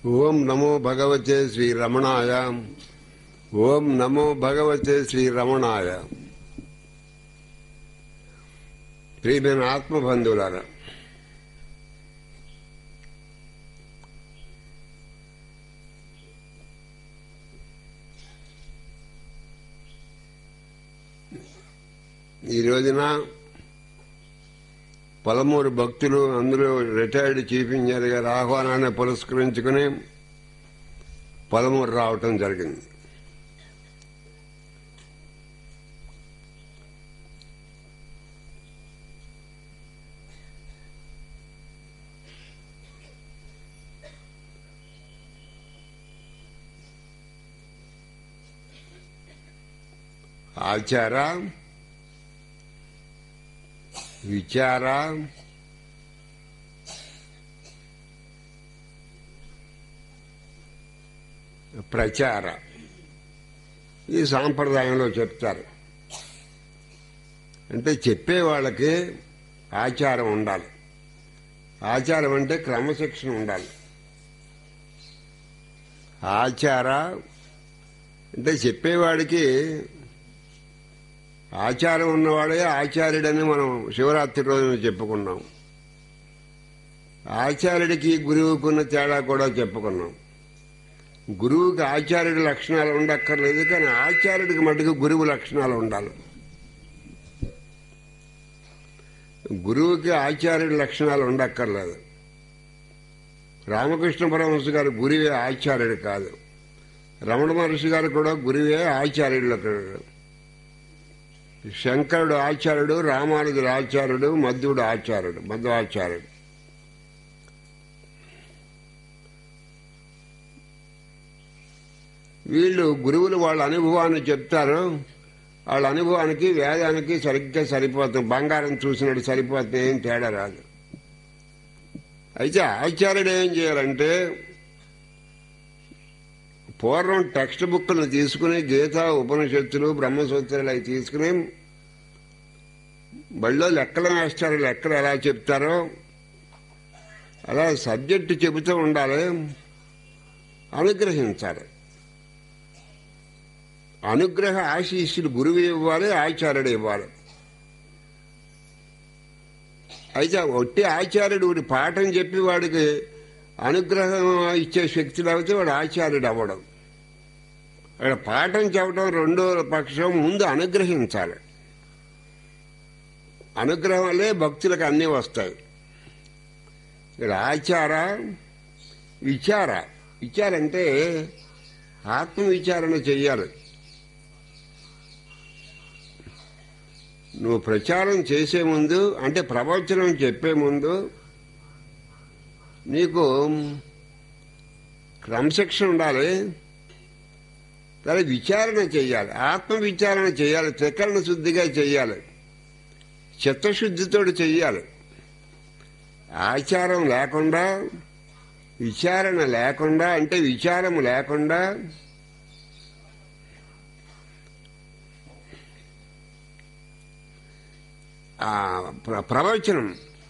ఓం నమో భగవతే శ్రీ రమణాయ ఓం నమో భగవతే శ్రీ రమణాయ ప్రియమైన ఆత్మబంధువులారా ఈ రోజున పదమూడు భక్తులు అందులో రిటైర్డ్ చీఫ్ ఇంజనీర్ గారి ఆహ్వానాన్ని పురస్కరించుకుని పదమూడు రావటం జరిగింది ఆచార విచార ప్రచార ఈ సాంప్రదాయంలో చెప్తారు అంటే చెప్పే వాళ్ళకి ఆచారం ఉండాలి ఆచారం అంటే క్రమశిక్షణ ఉండాలి ఆచార అంటే చెప్పేవాడికి ఆచారం ఉన్నవాడే ఆచార్యుడని మనం శివరాత్రి రోజున చెప్పుకున్నాం ఆచార్యుడికి గురువుకున్న తేడా కూడా చెప్పుకున్నాం గురువుకి ఆచార్యుడి లక్షణాలు ఉండక్కర్లేదు కానీ ఆచార్యుడికి మటుకు గురువు లక్షణాలు ఉండాలి గురువుకి ఆచార్యుడి లక్షణాలు ఉండక్కర్లేదు రామకృష్ణ పరమహంస గారు గురువే ఆచార్యుడు కాదు రమణ మహర్షి గారు కూడా గురువే ఆచార్యుడు శంకరుడు ఆచార్యుడు రామానుజుడు ఆచార్యుడు మధ్యుడు ఆచార్యుడు మధ్వాచార్యుడు వీళ్ళు గురువులు వాళ్ళ అనుభవాన్ని చెప్తారు వాళ్ళ అనుభవానికి వేదానికి సరిగ్గా సరిపోతుంది బంగారం చూసినట్టు సరిపోతుంది ఏం తేడా రాదు అయితే ఆచార్యుడు ఏం చేయాలంటే పూర్వం టెక్స్ట్ బుక్లను తీసుకుని గీత ఉపనిషత్తులు బ్రహ్మసూత్రాలు అవి తీసుకుని బళ్ళో లెక్కల మాస్టర్ లెక్కలు ఎలా చెప్తారో అలా సబ్జెక్టు చెబుతూ ఉండాలి అనుగ్రహించాలి అనుగ్రహ ఆశీస్సులు గురువు ఇవ్వాలి ఆచార్యుడు ఇవ్వాలి అయితే ఒట్టి ఆచార్యుడు వాడి పాఠం చెప్పి వాడికి అనుగ్రహం ఇచ్చే శక్తి లేకపోతే వాడు ఆచార్యుడు అవ్వడం అక్కడ పాఠం చెప్పడం రెండో పక్షం ముందు అనుగ్రహించాలి అనుగ్రహం వల్లే భక్తులకు అన్నీ వస్తాయి ఇక్కడ ఆచార విచార విచార అంటే ఆత్మ విచారణ చెయ్యాలి నువ్వు ప్రచారం చేసే ముందు అంటే ప్రవచనం చెప్పే ముందు నీకు క్రమశిక్షణ ఉండాలి తర్వాత విచారణ చేయాలి ఆత్మ విచారణ చేయాలి త్రికరణ శుద్ధిగా చేయాలి చిత్తశుద్ధితో చెయ్యాలి ఆచారం లేకుండా విచారణ లేకుండా అంటే విచారం లేకుండా ఆ ప్ర- ప్రవచనం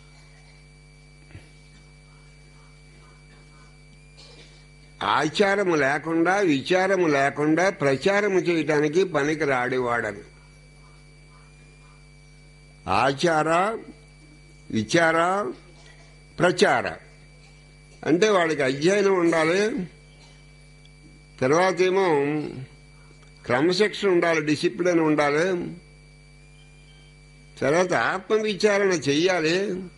ఆచారము లేకుండా విచారము లేకుండా ప్రచారము చేయటానికి పనికి రాడివాడని ఆచార విచార ప్రచార అంటే వాడికి అధ్యయనం ఉండాలి తర్వాత ఏమో క్రమశిక్షణ ఉండాలి డిసిప్లిన్ ఉండాలి తర్వాత ఆత్మ విచారణ చెయ్యాలి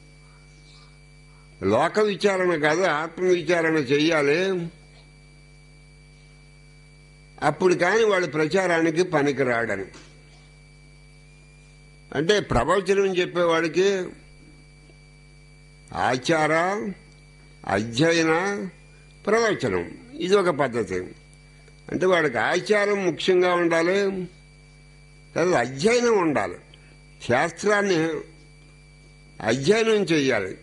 లోక విచారణ కాదు ఆత్మ విచారణ చెయ్యాలి అప్పుడు కాని వాడు ప్రచారానికి పనికిరాడని అంటే ప్రవచనం చెప్పేవాడికి ఆచార అధ్యయన ప్రవచనం ఇది ఒక పద్ధతి అంటే వాడికి ఆచారం ముఖ్యంగా ఉండాలి తర్వాత అధ్యయనం ఉండాలి శాస్త్రాన్ని అధ్యయనం చెయ్యాలి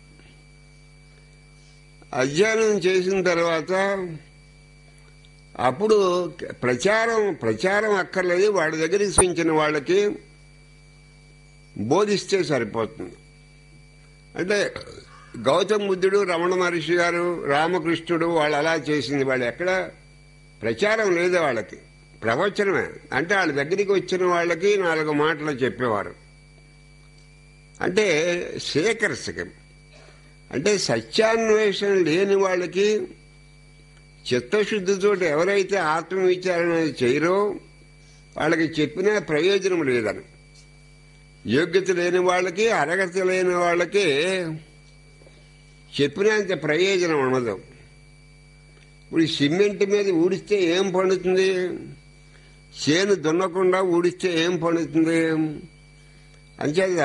అధ్యయనం చేసిన తర్వాత అప్పుడు ప్రచారం ప్రచారం అక్కర్లేదు వాడి దగ్గరికి పెంచిన వాళ్ళకి బోధిస్తే సరిపోతుంది అంటే గౌతమ్ బుద్ధుడు రమణ మహర్షి గారు రామకృష్ణుడు వాళ్ళు అలా చేసింది వాళ్ళు ఎక్కడ ప్రచారం లేదు వాళ్ళకి ప్రవచనమే అంటే వాళ్ళ దగ్గరికి వచ్చిన వాళ్ళకి నాలుగు మాటలు చెప్పేవారు అంటే సేకర్శకం అంటే సత్యాన్వేషణ లేని వాళ్ళకి చిత్తశుద్ధితో ఎవరైతే ఆత్మవిచారణ చేయరో వాళ్ళకి చెప్పినా ప్రయోజనం లేదని యోగ్యత లేని వాళ్ళకి అర్హత లేని వాళ్ళకి చెప్పినంత ప్రయోజనం ఉండదు ఇప్పుడు ఈ సిమెంట్ మీద ఊడిస్తే ఏం పండుతుంది చేను దున్నకుండా ఊడిస్తే ఏం పండుతుంది అంచేత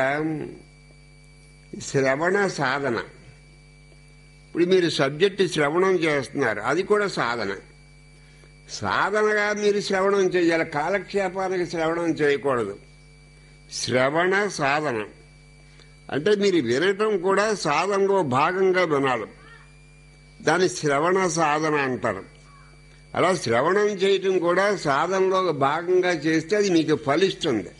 శ్రవణ సాధన ఇప్పుడు మీరు సబ్జెక్టు శ్రవణం చేస్తున్నారు అది కూడా సాధన సాధనగా మీరు శ్రవణం చేయాలి కాలక్షేపానికి శ్రవణం చేయకూడదు శ్రవణ సాధన అంటే మీరు వినటం కూడా సాధనలో భాగంగా వినాలి దాన్ని శ్రవణ సాధన అంటారు అలా శ్రవణం చేయటం కూడా సాధనలో భాగంగా చేస్తే అది మీకు ఫలిస్తుంది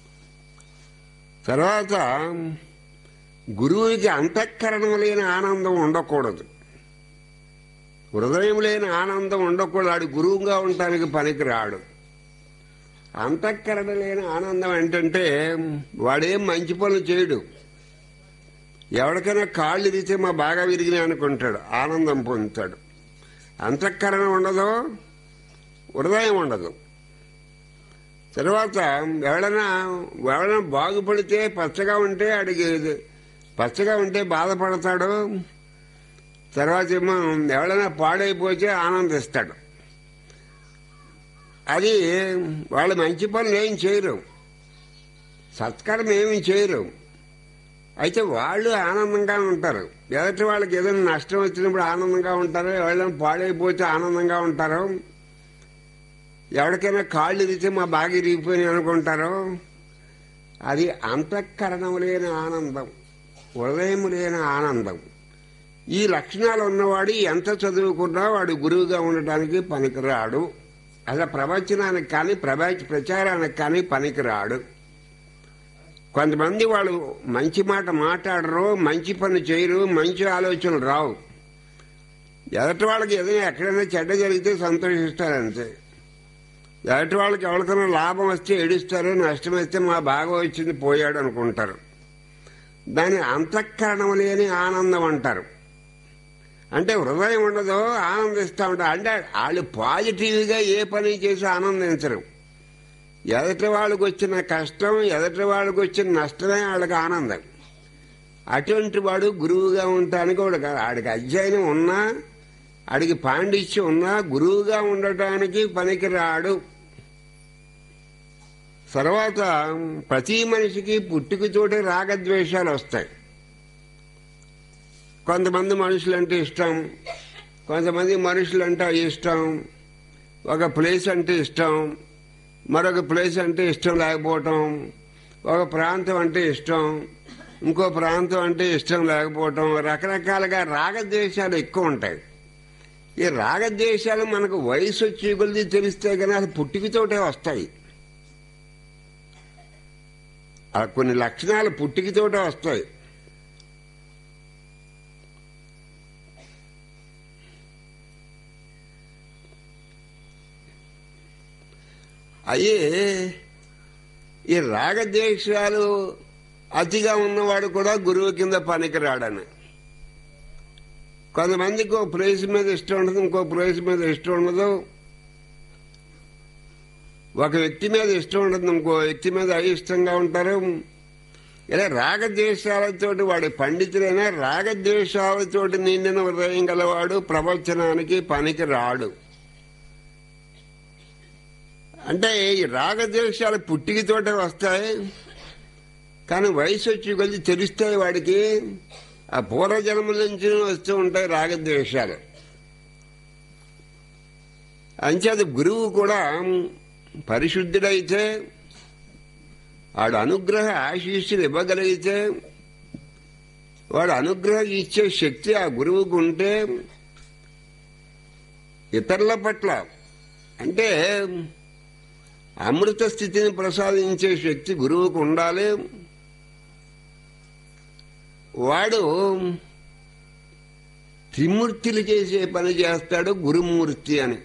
తర్వాత గురువుకి అంతఃకరణం లేని ఆనందం ఉండకూడదు హృదయం లేని ఆనందం ఉండకూడదు ఆడు గురువుగా ఉండటానికి పనికి రాడు అంతఃకరణ లేని ఆనందం ఏంటంటే వాడేం మంచి పనులు చేయడు ఎవరికైనా కాళ్ళు ఇరిగితే మా బాగా విరిగినాయి అనుకుంటాడు ఆనందం పొందుతాడు అంతఃకరణ ఉండదు హృదయం ఉండదు తర్వాత ఎవడైనా ఎవడైనా బాగుపడితే పచ్చగా ఉంటే అడిగి పచ్చగా ఉంటే బాధపడతాడు తర్వాత ఏమో ఎవడైనా పాడైపోతే ఆనందిస్తాడు అది వాళ్ళు మంచి పనులు ఏం చేయరు సత్కారం ఏమి చేయరు అయితే వాళ్ళు ఆనందంగా ఉంటారు ఎదుటి వాళ్ళకి ఏదైనా నష్టం వచ్చినప్పుడు ఆనందంగా ఉంటారు ఎవరైనా పాడైపోతే ఆనందంగా ఉంటారు ఎవరికైనా కాళ్ళు ఇరిగితే మా బాగా ఇరిగిపోయినాయి అనుకుంటారు అది అంతఃకరణం లేని ఆనందం హృదయం లేని ఆనందం ఈ లక్షణాలు ఉన్నవాడు ఎంత చదువుకున్నా వాడు గురువుగా ఉండటానికి పనికిరాడు అసలు ప్రవచనానికి కానీ ప్రభా ప్రచారానికి కానీ పనికిరాడు కొంతమంది వాళ్ళు మంచి మాట మాట్లాడరు మంచి పని చేయరు మంచి ఆలోచనలు రావు ఎదటి వాళ్ళకి ఏదైనా ఎక్కడైనా చెడ్డ జరిగితే సంతోషిస్తారు అంతే ఎదటి వాళ్ళకి ఎవరికైనా లాభం వస్తే ఏడుస్తారు నష్టం వస్తే మా బాగా వచ్చింది పోయాడు అనుకుంటారు దాని అంతఃకరణం లేని ఆనందం అంటారు అంటే హృదయం ఉండదో ఆనందిస్తూ ఉంటారు అంటే వాళ్ళు పాజిటివ్గా ఏ పని చేసి ఆనందించరు ఎదటి వాళ్ళకి వచ్చిన కష్టం ఎదటి వాళ్ళకి వచ్చిన నష్టమే వాళ్ళకి ఆనందం అటువంటి వాడు గురువుగా ఉండటానికి వాడు ఆడికి అధ్యయనం ఉన్నా ఆడికి పాండిత్యం ఉన్నా గురువుగా ఉండటానికి పనికి రాడు తర్వాత ప్రతి మనిషికి పుట్టుకతోటి రాగద్వేషాలు వస్తాయి కొంతమంది మనుషులంటే ఇష్టం కొంతమంది మనుషులంటే ఇష్టం ఒక ప్లేస్ అంటే ఇష్టం మరొక ప్లేస్ అంటే ఇష్టం లేకపోవటం ఒక ప్రాంతం అంటే ఇష్టం ఇంకో ప్రాంతం అంటే ఇష్టం లేకపోవటం రకరకాలుగా రాగద్వేషాలు ఎక్కువ ఉంటాయి ఈ రాగద్వేషాలు మనకు వయసు వచ్చి కొద్ది తెలిస్తే కానీ అది పుట్టుకతోటే వస్తాయి ఆ కొన్ని లక్షణాలు పుట్టుకతోటే వస్తాయి అయ్యే ఈ రాగద్వేషాలు అతిగా ఉన్నవాడు కూడా గురువు కింద పనికిరాడని కొంతమందికి ఒక ప్లేస్ మీద ఇష్టం ఉండదు ఇంకో ప్లేస్ మీద ఇష్టం ఉండదు ఒక వ్యక్తి మీద ఇష్టం ఉండదు ఇంకో వ్యక్తి మీద అయిష్టంగా ఉంటారు ఇలా రాగద్వేషాలతోటి వాడి పండితుడైనా రాగద్వేషాలతోటి నిండిన హృదయం గలవాడు ప్రవచనానికి పనికి రాడు అంటే ఈ రాగద్వేషాలు పుట్టికతోటే వస్తాయి కానీ వయసు వచ్చి కొద్ది తెలుస్తాయి వాడికి ఆ పూర్వజన్మల నుంచి వస్తూ ఉంటాయి రాగద్వేషాలు అంచేది గురువు కూడా పరిశుద్ధుడైతే వాడు అనుగ్రహ ఆశీస్సులు ఇవ్వగలిగితే వాడు అనుగ్రహం ఇచ్చే శక్తి ఆ గురువుకు ఉంటే ఇతరుల పట్ల అంటే అమృత స్థితిని ప్రసాదించే శక్తి గురువుకు ఉండాలి వాడు త్రిమూర్తులు చేసే పని చేస్తాడు గురుమూర్తి అని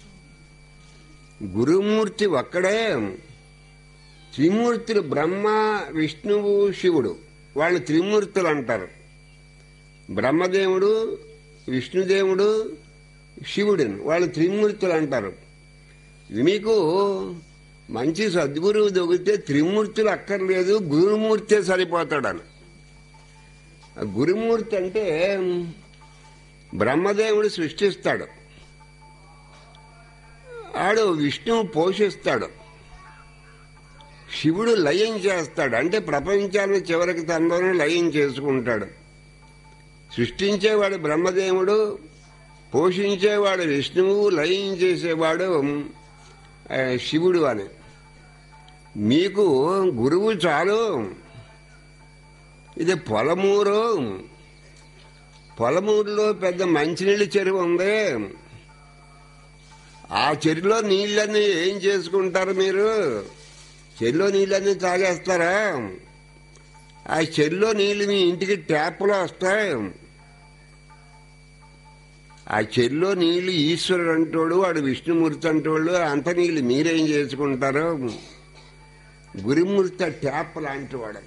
గురుమూర్తి ఒక్కడే త్రిమూర్తులు బ్రహ్మ విష్ణువు శివుడు వాళ్ళు త్రిమూర్తులు అంటారు బ్రహ్మదేవుడు విష్ణుదేవుడు శివుడిని వాళ్ళు త్రిమూర్తులు అంటారు ఇది మీకు మంచి సద్గురువు దొగితే త్రిమూర్తులు అక్కర్లేదు గురుమూర్తే సరిపోతాడని ఆ గురుమూర్తి అంటే బ్రహ్మదేవుడు సృష్టిస్తాడు ఆడు విష్ణువు పోషిస్తాడు శివుడు లయం చేస్తాడు అంటే ప్రపంచాన్ని చివరికి తనలోనే లయం చేసుకుంటాడు సృష్టించేవాడు బ్రహ్మదేవుడు పోషించేవాడు విష్ణువు లయం చేసేవాడు ఆ, శివుడు అని మీకు గురువు చాలు ఇది పొలమూరు పొలమూరులో పెద్ద మంచినీళ్ళ చెరువు ఉంది ఆ చెరువులో నీళ్ళన్నీ ఏం చేసుకుంటారు మీరు చెరువులో నీళ్ళన్నీ తాగేస్తారా ఆ చెరువులో నీళ్ళు మీ ఇంటికి ట్యాప్లో వస్తాయి ఆ చెరువులో నీళ్లు ఈశ్వరుడు అంటోడు వాడు విష్ణుమూర్తి అంటోళ్ళు అంత నీళ్లు మీరేం చేసుకుంటారు గురుమూర్తి ఆ ట్యాప్ లాంటి వాడు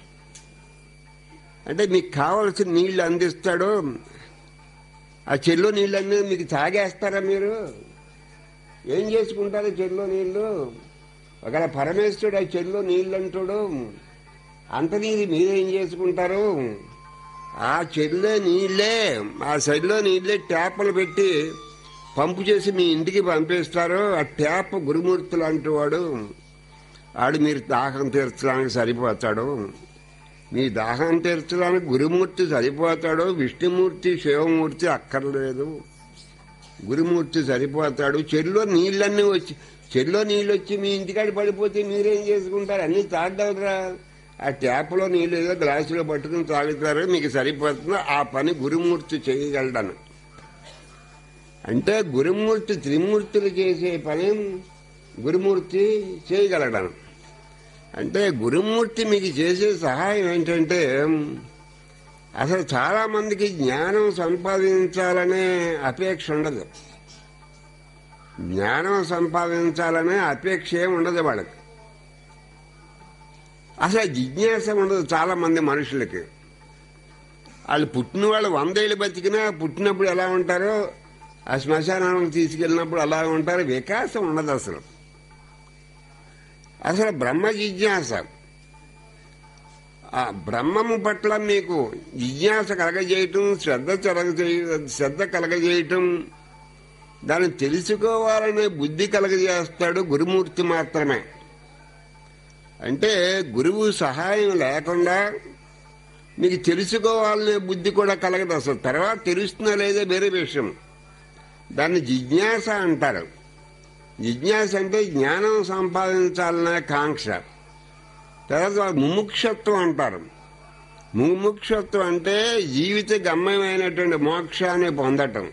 అంటే మీకు కావలసిన నీళ్లు అందిస్తాడు ఆ చెల్లో నీళ్ళన్నీ మీకు తాగేస్తారా మీరు ఏం చేసుకుంటారు చెల్లో నీళ్లు ఒకవేళ పరమేశ్వరుడు ఆ చెల్లో నీళ్ళు అంటాడు అంత నీళ్ళు మీరేం చేసుకుంటారు ఆ చెల్లో నీళ్ళే ఆ చెల్లో నీళ్ళే ట్యాప్లు పెట్టి పంపు చేసి మీ ఇంటికి పంపిస్తారు ఆ ట్యాప్ గురుమూర్తులు అంటువాడు ఆడు మీరు దాహం తీర్చడానికి సరిపోతాడు మీ దాహం తీర్చడానికి గురుమూర్తి సరిపోతాడు విష్ణుమూర్తి శివమూర్తి అక్కర్లేదు గురుమూర్తి సరిపోతాడు చెల్లో నీళ్ళన్నీ వచ్చి చెల్లో నీళ్ళు వచ్చి మీ ఇంటికాడ పడిపోతే మీరేం చేసుకుంటారు అన్ని తాగలరా ఆ ట్యాప్లో నీళ్ళు ఏదో గ్లాసులో పట్టుకుని తాగుతారు మీకు సరిపోతుందో ఆ పని గురుమూర్తి చేయగలడను అంటే గురుమూర్తి త్రిమూర్తులు చేసే పని గురుమూర్తి చేయగలడను అంటే గురుమూర్తి మీకు చేసే సహాయం ఏంటంటే అసలు చాలా మందికి జ్ఞానం సంపాదించాలనే అపేక్ష ఉండదు జ్ఞానం సంపాదించాలనే అపేక్ష ఏమి ఉండదు వాళ్ళకి అసలు జిజ్ఞాస ఉండదు చాలా మంది మనుషులకి వాళ్ళు పుట్టిన వాళ్ళు వందేళ్ళు బతికినా పుట్టినప్పుడు ఎలా ఉంటారో ఆ శ్మశానానికి తీసుకెళ్ళినప్పుడు అలా ఉంటారు వికాసం ఉండదు అసలు అసలు బ్రహ్మ జిజ్ఞాస ఆ బ్రహ్మము పట్ల మీకు జిజ్ఞాస కలగజేయటం శ్రద్ధ కలగజేయ శ్రద్ధ కలగజేయటం దాన్ని తెలుసుకోవాలనే బుద్ధి కలగజేస్తాడు గురుమూర్తి మాత్రమే అంటే గురువు సహాయం లేకుండా మీకు తెలుసుకోవాలనే బుద్ధి కూడా కలగదు అసలు తర్వాత తెలుస్తుందా లేదో వేరే విషయం దాన్ని జిజ్ఞాస అంటారు జిజ్ఞాస అంటే జ్ఞానం సంపాదించాలనే కాంక్ష తర్వాత ముముక్షత్వం అంటారు ముముక్షత్వం అంటే జీవిత గమ్యమైనటువంటి మోక్షాన్ని పొందటం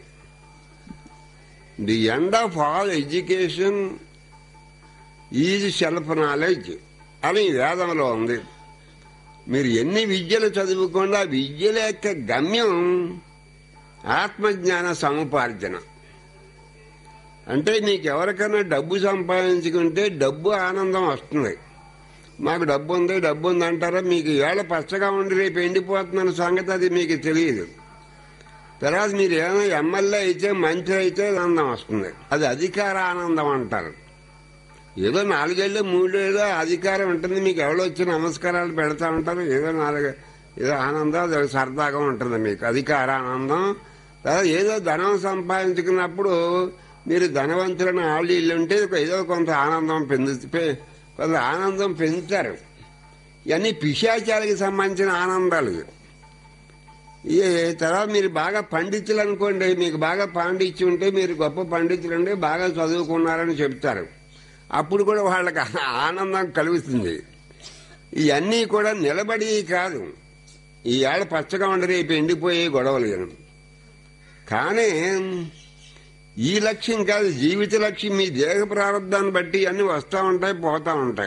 the end of all education is self knowledge అని వేదంలో ఉంది మీరు ఎన్ని విద్యలు చదువుకోండి ఆ విద్యల యొక్క గమ్యం ఆత్మజ్ఞాన సముపార్జన అంటే నీకు ఎవరికైనా డబ్బు సంపాదించుకుంటే డబ్బు ఆనందం వస్తుంది మాకు డబ్బు ఉంది డబ్బు ఉంది అంటారా మీకు ఏళ్ళ పచ్చగా ఉండి రేపు ఎండిపోతుందన్న సంగతి అది మీకు తెలియదు తర్వాత మీరు ఏమైనా ఎమ్మెల్యే అయితే మంత్రి అయితే ఆనందం వస్తుంది అది అధికార ఆనందం అంటారు ఏదో నాలుగేళ్ళు మూడేళ్ళు అధికారం ఉంటుంది మీకు ఎవరో వచ్చి నమస్కారాలు పెడతా ఉంటారు ఏదో నాలుగు ఏదో ఆనందం అది సరదాగా ఉంటుంది మీకు అధికార ఆనందం తర్వాత ఏదో ధనం సంపాదించుకున్నప్పుడు మీరు ధనవంతులను ఆళ్ళు ఇల్లు ఉంటే ఏదో కొంత ఆనందం పెందు పె- కొంత ఆనందం పెంచుతారు ఇవన్నీ పిశాచాలకి సంబంధించిన ఆనందాలు ఈ తర్వాత మీరు బాగా పండితులు అనుకోండి మీకు బాగా పాండిత్యం ఉంటే మీరు గొప్ప పండితులు ఉంటే బాగా చదువుకున్నారని చెప్తారు అప్పుడు కూడా వాళ్ళకి ఆనందం కలుగుతుంది ఇవన్నీ కూడా నిలబడి కాదు ఈ ఏళ్ళ పచ్చగా ఉండి రేపు ఎండిపోయే గొడవలు ఇవి. కానీ ఈ లక్ష్యం కాదు జీవిత లక్ష్యం మీ దేహ ప్రారంధాన్ని బట్టి అన్ని వస్తూ ఉంటాయి పోతూ ఉంటాయి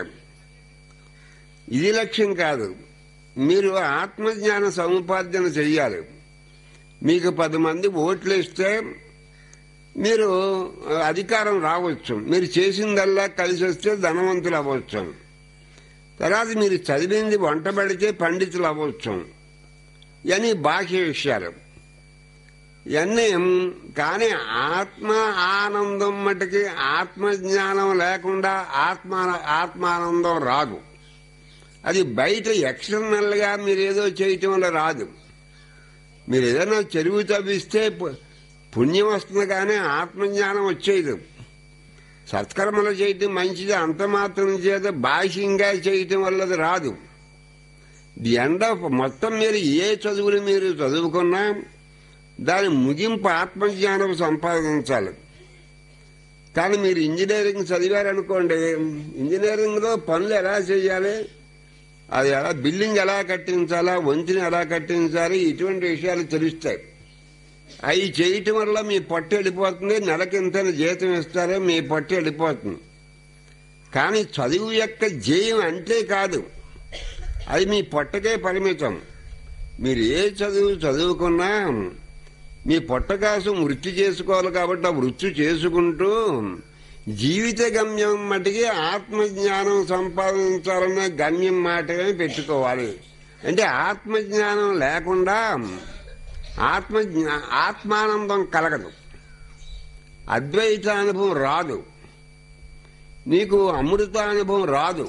ఇది లక్ష్యం కాదు మీరు ఆత్మజ్ఞాన సముపార్జన చెయ్యాలి మీకు పది మంది ఓట్లు ఇస్తే మీరు అధికారం రావచ్చు మీరు చేసిందల్లా కలిసి వస్తే ధనవంతులు అవ్వచ్చు తర్వాత మీరు చదివింది వంట పెడితే పండితులు అవ్వచ్చు ఇవన్నీ బాహ్య విషయాలు ఇవన్నీ కానీ ఆత్మ ఆనందం మటుకి ఆత్మజ్ఞానం లేకుండా ఆత్మ ఆత్మానందం రాదు అది బయట ఎక్స్టర్నల్ గా మీరు ఏదో చేయటం వల్ల రాదు మీరు ఏదైనా చెరువు తవ్విస్తే పు- పుణ్యం వస్తుంది కానీ ఆత్మజ్ఞానం వచ్చేది సత్కర్మలు చేయటం మంచిది అంత మాత్రం చేత బాహ్యంగా చేయటం వల్ల అది రాదు ది ఎండ్ ఆఫ్ మొత్తం మీరు ఏ చదువులు మీరు చదువుకున్నా దాని ముగింపు ఆత్మజ్ఞానం సంపాదించాలి కానీ మీరు ఇంజనీరింగ్ చదివారనుకోండి ఇంజనీరింగ్లో పనులు ఎలా చేయాలి అది ఎలా బిల్డింగ్ ఎలా కట్టించాలా వంతిని ఎలా కట్టించాలి ఇటువంటి విషయాలు తెలుస్తాయి అవి చేయటం వల్ల మీ పట్టు వెళ్ళిపోతుంది నెలకింత జీతం ఇస్తారో మీ పట్టు వెళ్ళిపోతుంది కానీ చదువు యొక్క జయం అంతే కాదు అది మీ పొట్టకే పరిమితం మీరు ఏ చదువు చదువుకున్నా మీ పొట్ట కోసం వృత్తి చేసుకోవాలి కాబట్టి ఆ వృత్తి చేసుకుంటూ జీవిత గమ్యం మటుకి ఆత్మజ్ఞానం సంపాదించాలన్న గమ్యం మాటమే పెట్టుకోవాలి అంటే ఆత్మజ్ఞానం లేకుండా ఆత్మజ్ఞా ఆత్మానందం కలగదు అద్వైతానుభవం రాదు నీకు అమృతానుభవం రాదు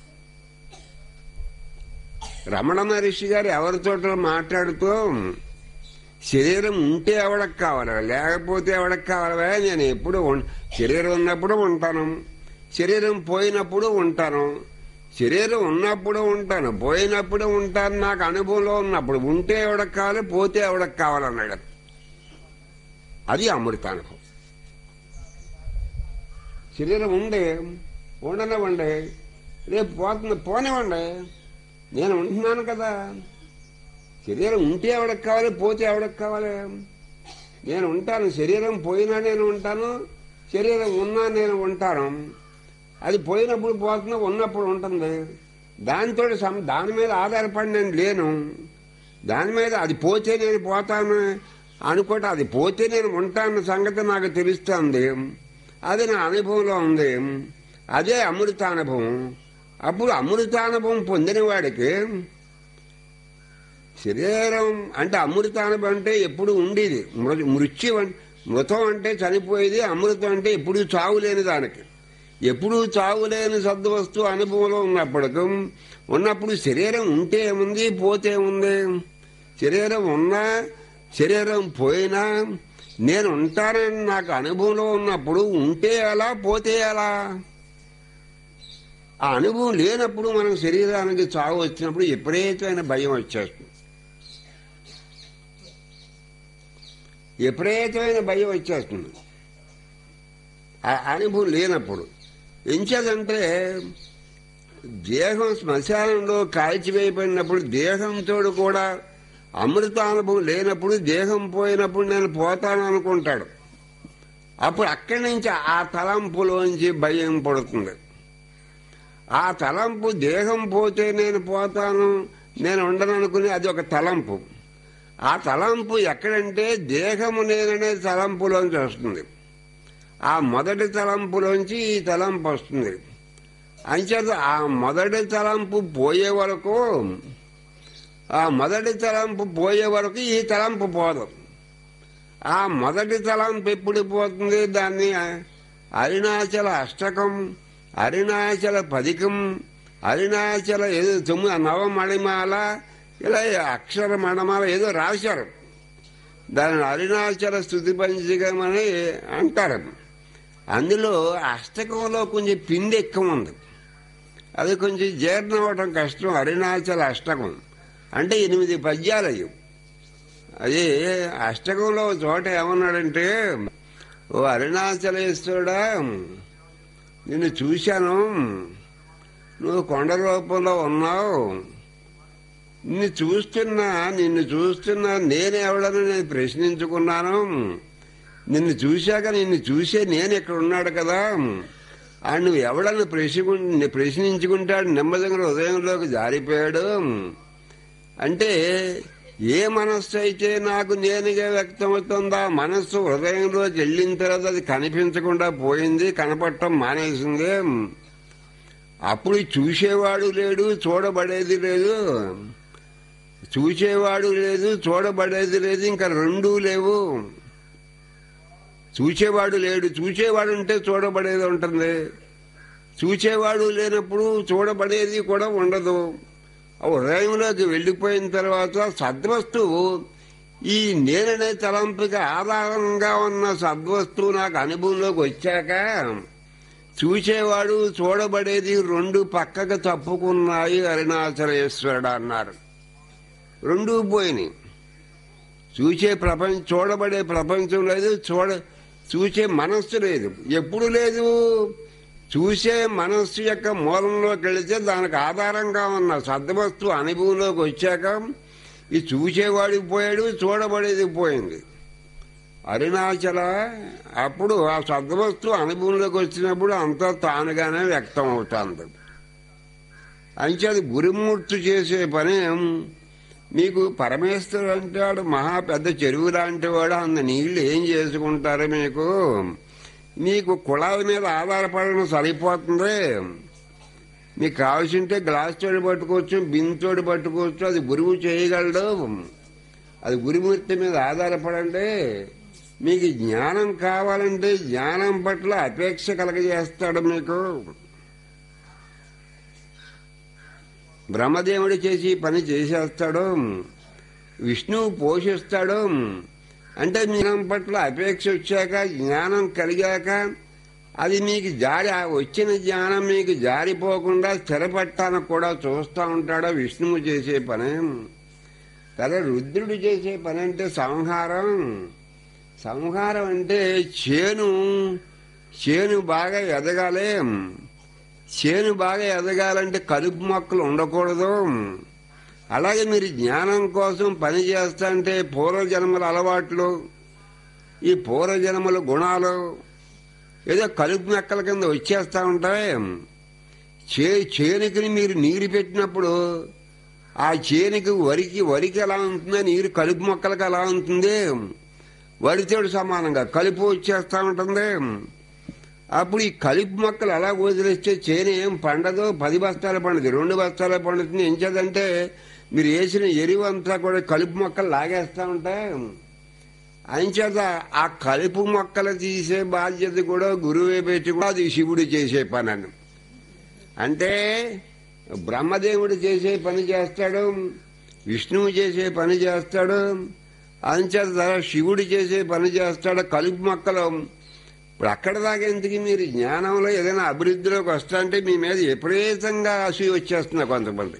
రమణ మహర్షి గారు ఎవరితోటో మాట్లాడుతూ శరీరం ఉంటే ఎవడకు కావాలి లేకపోతే ఎవడకు కావాలవా నేను ఎప్పుడు ఉం- శరీరం ఉన్నప్పుడు ఉంటాను శరీరం పోయినప్పుడు ఉంటాను శరీరం ఉన్నప్పుడు ఉంటాను పోయినప్పుడు ఉంటాను నాకు అనుభవంలో ఉన్నప్పుడు ఉంటే ఎవడకు కావాలి పోతే ఎవడకు కావాలన్నాడు అది అమృతానుభవం శరీరం ఉండే ఉండనివ్వండి రేపు పోతుంది పోనివ్వండి నేను ఉంటున్నాను కదా శరీరం ఉంటే ఎవడకు కావాలి పోతే ఎవడకు కావాలి నేను ఉంటాను శరీరం పోయినా నేను ఉంటాను శరీరం ఉన్నా నేను ఉంటాను అది పోయినప్పుడు పోతున్నా ఉన్నప్పుడు ఉంటుంది దాంతో సం- దాని మీద ఆధారపడి నేను లేను దాని మీద అది పోతే నేను పోతాను అనుకోట అది పోతే నేను ఉంటాను సంగతి నాకు తెలుస్తుంది అది నా అనుభవంలో ఉంది అదే అమృతానుభవం అప్పుడు అమృతానుభవం పొందిన వాడికి శరీరం అంటే అమృతానుభవం అంటే ఎప్పుడు ఉండేది మృ- మృత్యు అన్- మృతం అంటే చనిపోయేది అమృతం అంటే ఎప్పుడు చావు లేని దానికి ఎప్పుడు చావు లేని సద్వస్తు అనుభవంలో ఉన్నప్పటికీ ఉన్నప్పుడు శరీరం ఉంటే ఏముంది పోతే ఏముంది శరీరం ఉన్నా శరీరం పోయినా నేను ఉంటానని నాకు అనుభవంలో ఉన్నప్పుడు ఉంటే ఎలా పోతే ఎలా ఆ అనుభవం లేనప్పుడు మనం శరీరానికి చావు వచ్చినప్పుడు విపరీతమైన భయం వచ్చేస్తుంది విపరీతమైన భయం వచ్చేస్తుంది ఆ అనుభవం లేనప్పుడు ఎంచేదంటే దేహం శ్మశానంలో కాల్చివేయబడినప్పుడు దేహంతో కూడా అమృతానుభవం లేనప్పుడు దేహం పోయినప్పుడు నేను పోతాను అనుకుంటాడు అప్పుడు అక్కడి నుంచి ఆ తలంపులోంచి భయం పడుతుంది ఆ తలంపు దేహం పోతే నేను పోతాను నేను ఉండను అనుకుని అది ఒక తలంపు ఆ తలంపు ఎక్కడంటే దేహము నేననే తలంపులోంచి వస్తుంది ఆ మొదటి తలంపులోంచి ఈ తలంపు వస్తుంది అంచేత ఆ మొదటి తలంపు పోయే వరకు ఆ మొదటి తలంపు పోయే వరకు ఈ తలంపు పోదు ఆ మొదటి తలంపు ఎప్పుడు పోతుంది దాన్ని అరుణాచల అష్టకం అరుణాచల పదికం అరుణాచల ఏదో తొమ్మిది నవమణిమాల ఇలా అక్షర మణమాల ఏదో రాశారు దానిని అరుణాచల స్థుతి పంచకం అని అంటారు అందులో అష్టకంలో కొంచెం పిండి ఎక్కువ ఉంది అది కొంచెం జీర్ణం అవ్వడం కష్టం అరుణాచల అష్టకం అంటే ఎనిమిది పద్యాలు అయ్యి అది అష్టకంలో ఒక చోట ఏమన్నాడంటే ఓ అరుణాచలేశ్వరుడా నిన్ను చూశాను నువ్వు కొండ రూపంలో ఉన్నావు నిన్ను చూస్తున్నా నిన్ను చూస్తున్నా నేనెవడని నేను ప్రశ్నించుకున్నాను నిన్ను చూశాక నిన్ను చూసే నేను ఇక్కడ ఉన్నాడు కదా ఆ నువ్వు ఎవడని ప్రశ్ని ప్రశ్నించుకుంటాడు నెమ్మదిగా హృదయంలోకి జారిపోయాడు అంటే ఏ మనస్సు అయితే నాకు నేనుగా వ్యక్తమవుతుందో ఆ మనస్సు హృదయంలోకి వెళ్ళిన తర్వాత అది కనిపించకుండా పోయింది కనపడటం మానేసింది అప్పుడు చూసేవాడు లేడు చూడబడేది లేదు చూసేవాడు లేదు చూడబడేది లేదు ఇంకా రెండూ లేవు చూసేవాడు లేడు చూసేవాడు ఉంటే చూడబడేది ఉంటుంది చూసేవాడు లేనప్పుడు చూడబడేది కూడా ఉండదు ఆ హృదయంలోకి వెళ్ళిపోయిన తర్వాత సద్వస్తువు ఈ నేననే తలంపుకి ఆధారంగా ఉన్న సద్వస్తువు నాకు అనుభవంలోకి వచ్చాక చూసేవాడు చూడబడేది రెండు పక్కకు తప్పుకున్నాయి అరుణాచలేశ్వరుడు అన్నారు రెండూ పోయినాయి చూసే ప్రపంచం చూడబడే ప్రపంచం లేదు చూడ చూసే మనస్సు లేదు ఎప్పుడు లేదు చూసే మనస్సు యొక్క మూలంలోకి వెళితే దానికి ఆధారంగా ఉన్న సద్వస్తు అనుభవంలోకి వచ్చాక ఈ చూసేవాడికి పోయాడు చూడబడేది పోయింది అరుణాచల అప్పుడు ఆ సద్వస్తు అనుభవంలోకి వచ్చినప్పుడు అంతా తానుగానే వ్యక్తం అవుతుంది అంచేది గురుమూర్తి చేసే పని మీకు పరమేశ్వరుడు అంటాడు మహా పెద్ద చెరువు లాంటి వాడు అంత నీళ్లు ఏం చేసుకుంటారు మీకు మీకు కుళాయి మీద ఆధారపడడం సరిపోతుంది మీకు కావాల్సింటే గ్లాస్ తోడు పట్టుకోవచ్చు బిన్ తోడు పట్టుకోవచ్చు అది గురువు చేయగలడు అది గురుమూర్తి మీద ఆధారపడండి మీకు జ్ఞానం కావాలంటే జ్ఞానం పట్ల అపేక్ష కలగజేస్తాడు మీకు బ్రహ్మదేవుడు చేసి పని చేసేస్తాడు విష్ణువు పోషిస్తాడు అంటే జ్ఞానం పట్ల అపేక్ష వచ్చాక జ్ఞానం కలిగాక అది మీకు జారి వచ్చిన జ్ఞానం మీకు జారిపోకుండా స్థిరపట్టానికి కూడా చూస్తూ ఉంటాడో విష్ణువు చేసే పని కదా రుద్రుడు చేసే పని అంటే సంహారం సంహారం అంటే చేను చేను బాగా ఎదగాలి చేను బాగా ఎదగాలంటే కలుపు మొక్కలు ఉండకూడదు అలాగే మీరు జ్ఞానం కోసం పని చేస్తుంటే పూర్వజన్మల అలవాట్లు ఈ పూర్వజన్మల గుణాలు ఏదో కలుపు మొక్కల కింద వచ్చేస్తూ ఉంటాయి చే చేనుకి మీరు నీరు పెట్టినప్పుడు ఆ చేనుకి వరికి వరికి ఎలా ఉంటుందో నీరు కలుపు మొక్కలకు ఎలా ఉంటుంది వరితోడు సమానంగా కలుపు వచ్చేస్తూ ఉంటుంది అప్పుడు ఈ కలుపు మొక్కలు ఎలా వదిలేస్తే చేను ఏం పండదు పది బస్తాలు పండుతుంది రెండు బస్తాలు పండుతుంది ఏం చేదంటే మీరు వేసిన ఎరువు అంతా కూడా కలుపు మొక్కలు లాగేస్తూ ఉంటాయి అంచేత ఆ కలుపు మొక్కలు తీసే బాధ్యత కూడా గురువే పెట్టి కూడా అది శివుడు చేసే పని అని అంటే బ్రహ్మదేవుడు చేసే పని చేస్తాడు విష్ణువు చేసే పని చేస్తాడు అంచేత శివుడు చేసే పని చేస్తాడు కలుపు మొక్కలు ఇప్పుడు అక్కడ దాకా ఎందుకు మీరు జ్ఞానంలో ఏదైనా అభివృద్ధిలోకి వస్తా అంటే మీ మీద విపరీతంగా అసూయ వచ్చేస్తున్నా కొంతమంది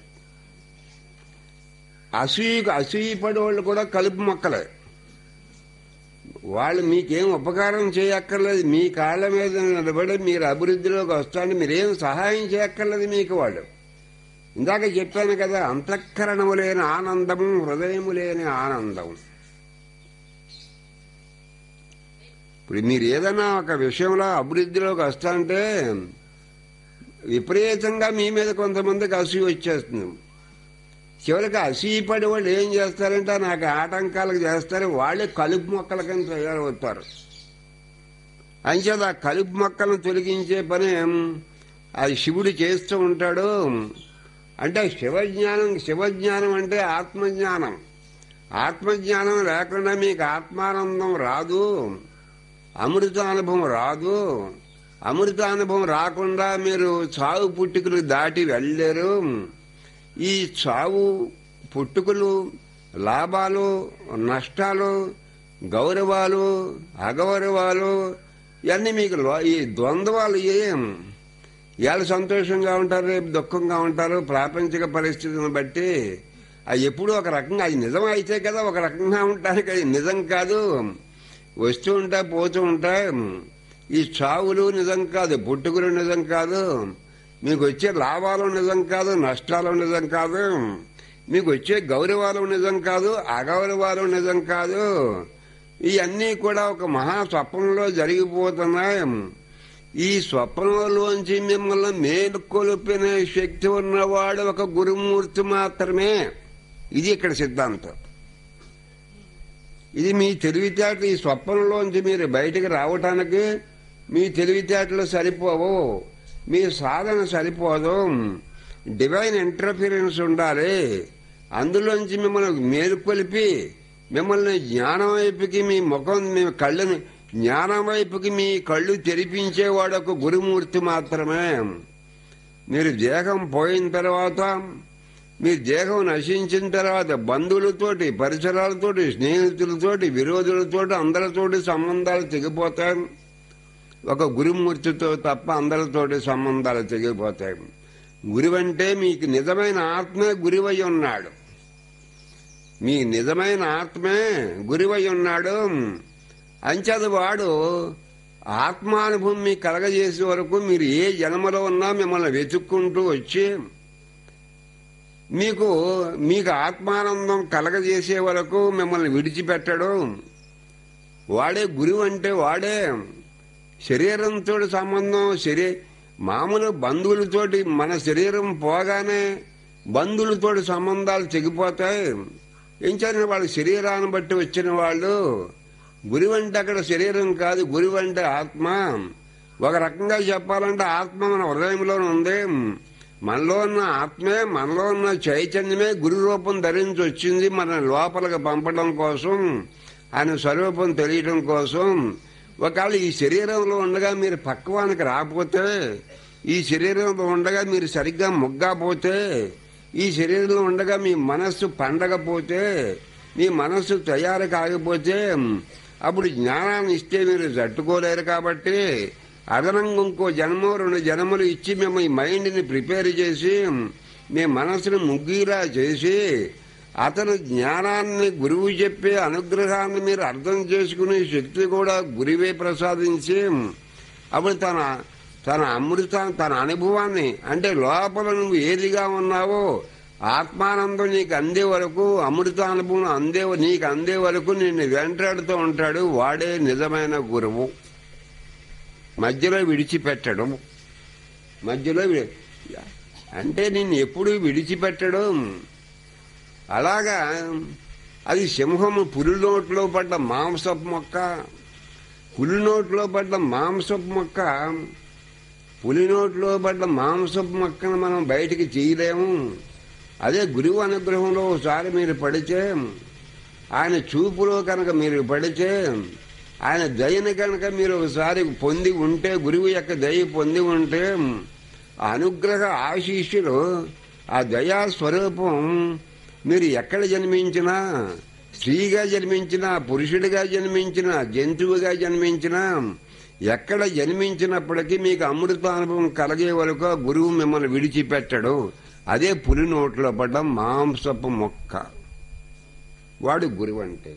అసూయకు అసూయ పడే వాళ్ళు కూడా కలుపు మొక్కలే వాళ్ళు మీకేం ఉపకారం చేయక్కర్లేదు మీ కాళ్ళ మీద నిలబడి మీరు అభివృద్ధిలోకి వస్తాంటే మీరేం సహాయం చేయక్కర్లేదు మీకు వాళ్ళు ఇందాక చెప్పాను కదా అంతఃకరణము లేని ఆనందము హృదయము లేని ఆనందం ఇప్పుడు మీరు ఏదైనా ఒక విషయంలో అభివృద్ధిలోకి వస్తాంటే విపరీతంగా మీ మీద కొంతమందికి అసూయ వచ్చేస్తుంది చివరికి అసూయపడి వాళ్ళు ఏం చేస్తారంటే నాకు ఆటంకాలకు చేస్తారు వాళ్ళే కలుపు మొక్కల కింద తయారవుతారు అంచేత ఆ కలుపు మొక్కలను తొలగించే పని అది శివుడు చేస్తూ ఉంటాడు అంటే శివజ్ఞానం శివజ్ఞానం అంటే ఆత్మజ్ఞానం ఆత్మజ్ఞానం లేకుండా మీకు ఆత్మానందం రాదు అమృతానుభవం రాదు అమృతానుభవం రాకుండా మీరు చావు పుట్టుకలు దాటి వెళ్ళలేరు ఈ చావు పుట్టుకలు లాభాలు నష్టాలు గౌరవాలు అగౌరవాలు ఇవన్నీ మీకు లో- ఈ ద్వంద్వాలు ఏం ఇవాళ సంతోషంగా ఉంటారు రేపు దుఃఖంగా ఉంటారు ప్రాపంచిక పరిస్థితిని బట్టి అది ఎప్పుడు ఒక రకంగా అది నిజం అయితే కదా ఒక రకంగా ఉంటానికి అది నిజం కాదు వస్తూ ఉంటా పోతూ ఉంటా ఈ చావులు నిజం కాదు పుట్టుకులు నిజం కాదు మీకు వచ్చే లాభాలు నిజం కాదు నష్టాలు నిజం కాదు మీకు వచ్చే గౌరవాలు నిజం కాదు అగౌరవాలు నిజం కాదు ఇవన్నీ కూడా ఒక మహా స్వప్నంలో జరిగిపోతున్నాయి ఈ స్వప్నంలోంచి మిమ్మల్ని మేలుకొలిపిన శక్తి ఉన్నవాడు ఒక గురుమూర్తి మాత్రమే ఇది ఇక్కడ సిద్ధాంతం ఇది మీ తెలివితేట ఈ స్వప్నంలోంచి మీరు బయటికి రావటానికి మీ తెలివితేటలు సరిపోవు మీ సాధన సరిపోదు డివైన్ ఇంటర్ఫీరెన్స్ ఉండాలి అందులోంచి మిమ్మల్ని మేలుకొలిపి మిమ్మల్ని జ్ఞానం వైపుకి మీ ముఖం మీ కళ్ళని జ్ఞానం వైపుకి మీ కళ్ళు తెరిపించేవాడు ఒక గురుమూర్తి మాత్రమే మీరు దేహం పోయిన తర్వాత మీ దేహం నశించిన తర్వాత బంధువులతోటి పరిసరాలతోటి స్నేహితులతోటి విరోధులతోటి అందరితోటి సంబంధాలు తెగిపోతాయి ఒక గురుమూర్తితో తప్ప అందరితోటి సంబంధాలు తెగిపోతాయి గురువంటే మీకు నిజమైన ఆత్మే గురువై ఉన్నాడు మీ నిజమైన ఆత్మే గురువై ఉన్నాడు అంచేత వాడు ఆత్మానుభవం మీకు కలగజేసే వరకు మీరు ఏ జన్మలో ఉన్నా మిమ్మల్ని వెతుక్కుంటూ వచ్చి మీకు మీకు ఆత్మానందం కలగజేసే వరకు మిమ్మల్ని విడిచిపెట్టడు వాడే గురువు అంటే వాడే శరీరంతో సంబంధం శరీ మామూలు బంధువులతోటి మన శరీరం పోగానే బంధువులతోటి సంబంధాలు తెగిపోతాయి ఏం చేసిన వాళ్ళ శరీరాన్ని బట్టి వచ్చిన వాళ్ళు గురువు అంటే అక్కడ శరీరం కాదు గురువు అంటే ఆత్మ ఒక రకంగా చెప్పాలంటే ఆత్మ మన హృదయంలో ఉంది మనలో ఉన్న ఆత్మే మనలో ఉన్న చైతన్యమే గురు రూపం ధరించి వచ్చింది మన లోపలికి పంపడం కోసం ఆయన స్వరూపం తెలియడం కోసం ఒకవేళ ఈ శరీరంలో ఉండగా మీరు పక్వానికి రాకపోతే ఈ శరీరంలో ఉండగా మీరు సరిగ్గా మొగ్గాపోతే ఈ శరీరంలో ఉండగా మీ మనస్సు పండగపోతే మీ మనస్సు తయారు కాకపోతే అప్పుడు జ్ఞానాన్ని ఇస్తే మీరు తట్టుకోలేరు కాబట్టి అదనంగా ఇంకో జన్మ రెండు జన్మలు ఇచ్చి మేము ఈ మైండ్ని ప్రిపేర్ చేసి మీ మనసును ముగ్గిరా చేసి అతను జ్ఞానాన్ని గురువు చెప్పే అనుగ్రహాన్ని మీరు అర్థం చేసుకునే శక్తి కూడా గురువే ప్రసాదించి అప్పుడు తన తన అమృతాన్ని తన అనుభవాన్ని అంటే లోపల నువ్వు ఏదిగా ఉన్నావో ఆత్మానందం నీకు అందే వరకు అమృతానుభవం అందే నీకు అందే వరకు నిన్ను వెంటాడుతూ ఉంటాడు వాడే నిజమైన గురువు మధ్యలో విడిచిపెట్టడం మధ్యలో వి- అంటే నిన్ను ఎప్పుడు విడిచిపెట్టడం అలాగా అది సింహము పులి నోట్లో పడ్డ మాంసపు మొక్క పులి నోట్లో పడ్డ మాంసపు మొక్క పులి నోట్లో పడ్డ మాంసపు మొక్కను మనం బయటికి చేయలేము అదే గురువు అనుగ్రహంలో ఒకసారి మీరు పడితే ఆయన చూపులో కనుక మీరు పడితే ఆయన దయని కనుక మీరు ఒకసారి పొంది ఉంటే గురువు యొక్క దయ పొంది ఉంటే ఆ అనుగ్రహ ఆశీస్సులు ఆ దయా స్వరూపం మీరు ఎక్కడ జన్మించినా స్త్రీగా జన్మించినా పురుషుడిగా జన్మించినా జంతువుగా జన్మించినా ఎక్కడ జన్మించినప్పటికీ మీకు అమృతానుభవం కలిగే వరకు ఆ గురువు మిమ్మల్ని విడిచిపెట్టడు అదే పులి నోట్లో పడ్డ మాంసపు మొక్క వాడు గురువు అంటే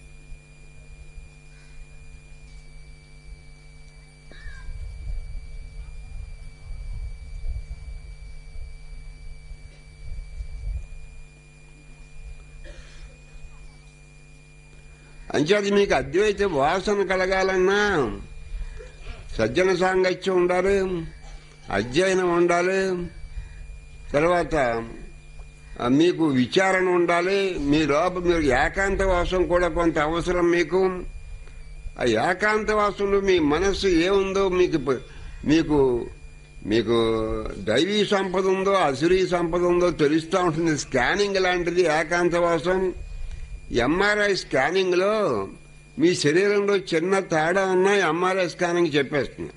అంచేది మీకు అద్వైత వాసన కలగాలన్నా సజ్జన సాంగత్యం ఉండాలి అధ్యయనం ఉండాలి తర్వాత ఆ, మీకు విచారణ ఉండాలి మీ లోపల మీరు ఏకాంత వాసం కూడా కొంత అవసరం మీకు ఆ ఏకాంత వాసంలో మీ మనస్సు ఏముందో మీకు ప- మీకు మీకు దైవీ సంపద ఉందో అసురీ సంపద ఉందో తెలుస్తూ ఉంటుంది స్కానింగ్ లాంటిది ఏకాంత వాసం ఎంఆర్ఐ స్కానింగ్ లో మీ శరీరంలో చిన్న తేడా ఉన్నా ఎంఆర్ఐ స్కానింగ్ చెప్పేస్తుంది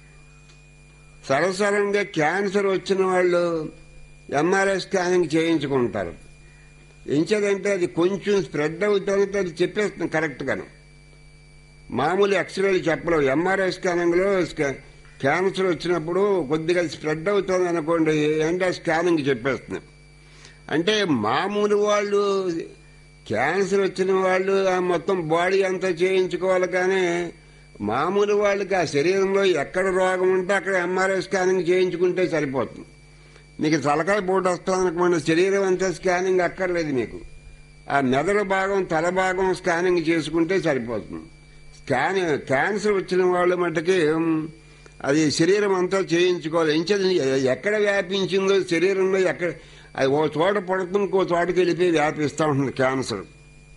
సరసరంగా క్యాన్సర్ వచ్చిన వాళ్ళు ఎంఆర్ఐ స్కానింగ్ చేయించుకుంటారు ఎంచేదంటే అది కొంచెం స్ప్రెడ్ అవుతుందంటే అది చెప్పేస్తుంది కరెక్ట్గాను మామూలు ఎక్స్రేలు చెప్పలేవు ఎంఆర్ఐ స్కానింగ్ లో స్కా- క్యాన్సర్ వచ్చినప్పుడు కొద్దిగా స్ప్రెడ్ అవుతుంది అనుకోండి అంటే ఆ స్కానింగ్ చెప్పేస్తుంది అంటే మామూలు వాళ్ళు క్యాన్సర్ వచ్చిన వాళ్ళు ఆ మొత్తం బాడీ అంతా చేయించుకోవాలి కానీ మామూలు వాళ్ళకి ఆ శరీరంలో ఎక్కడ రోగం ఉంటే అక్కడ ఎంఆర్ఐ స్కానింగ్ చేయించుకుంటే సరిపోతుంది మీకు తలకాయ పోటు వస్తుంది శరీరం అంతా స్కానింగ్ అక్కర్లేదు మీకు ఆ మెదడు భాగం తల భాగం స్కానింగ్ చేసుకుంటే సరిపోతుంది స్కాన్ క్యాన్సర్ వచ్చిన వాళ్ళ మటుకి ఉమ్, అది శరీరం అంతా చేయించుకోవాలి ఎంచేది ఎక్కడ వ్యాపించిందో శరీరంలో ఎక్కడ అది ఓ చోట పడుతుంది ఇంకో చోటకి వెళ్ళిపోయి వ్యాపిస్తూ ఉంటుంది క్యాన్సర్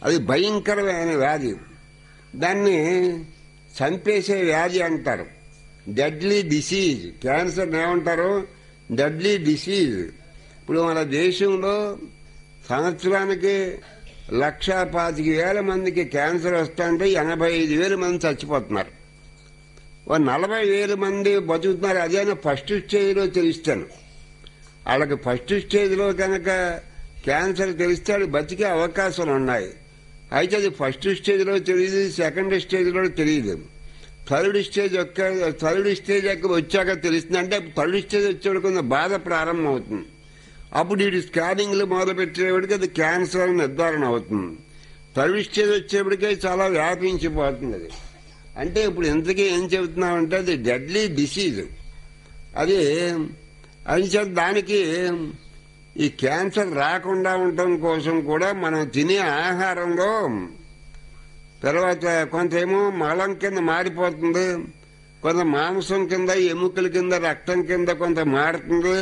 అది భయంకరమైన వ్యాధి దాన్ని చంపేసే వ్యాధి అంటారు డెడ్లీ డిసీజ్ క్యాన్సర్ ఏమంటారు డెడ్లీ డిసీజ్ ఇప్పుడు మన దేశంలో సంవత్సరానికి లక్ష పాతిక వేల మందికి క్యాన్సర్ వస్తుంటే ఎనభై ఐదు వేల మంది చచ్చిపోతున్నారు ఓ నలభై వేల మంది బతుకుతున్నారు అదేనా ఫస్ట్ స్టేజ్లో తెలుస్తాను వాళ్ళకి ఫస్ట్ స్టేజ్లో కనుక క్యాన్సర్ తెలిస్తే వాళ్ళు బతికే అవకాశాలు ఉన్నాయి అయితే అది ఫస్ట్ స్టేజ్లో తెలియదు సెకండ్ స్టేజ్లో తెలియదు థర్డ్ స్టేజ్ యొక్క థర్డ్ స్టేజ్ యొక్క వచ్చాక తెలుస్తుంది అంటే థర్డ్ స్టేజ్ వచ్చేవాడు కొంచెం బాధ ప్రారంభం అవుతుంది అప్పుడు వీడి స్కానింగ్లు మొదలుపెట్టేవాడికి అది క్యాన్సర్ అని నిర్ధారణ అవుతుంది థర్డ్ స్టేజ్ వచ్చేప్పటికే చాలా వ్యాపించిపోతుంది అది అంటే ఇప్పుడు ఇంతకీ ఏం చెబుతున్నామంటే అది డెడ్లీ డిసీజ్ అది అంచేత దానికి ఈ క్యాన్సర్ రాకుండా ఉండటం కోసం కూడా మనం తినే ఆహారంలో తర్వాత కొంత ఏమో మలం కింద మారిపోతుంది కొంత మాంసం కింద ఎముకల కింద రక్తం కింద కొంత మారుతుంది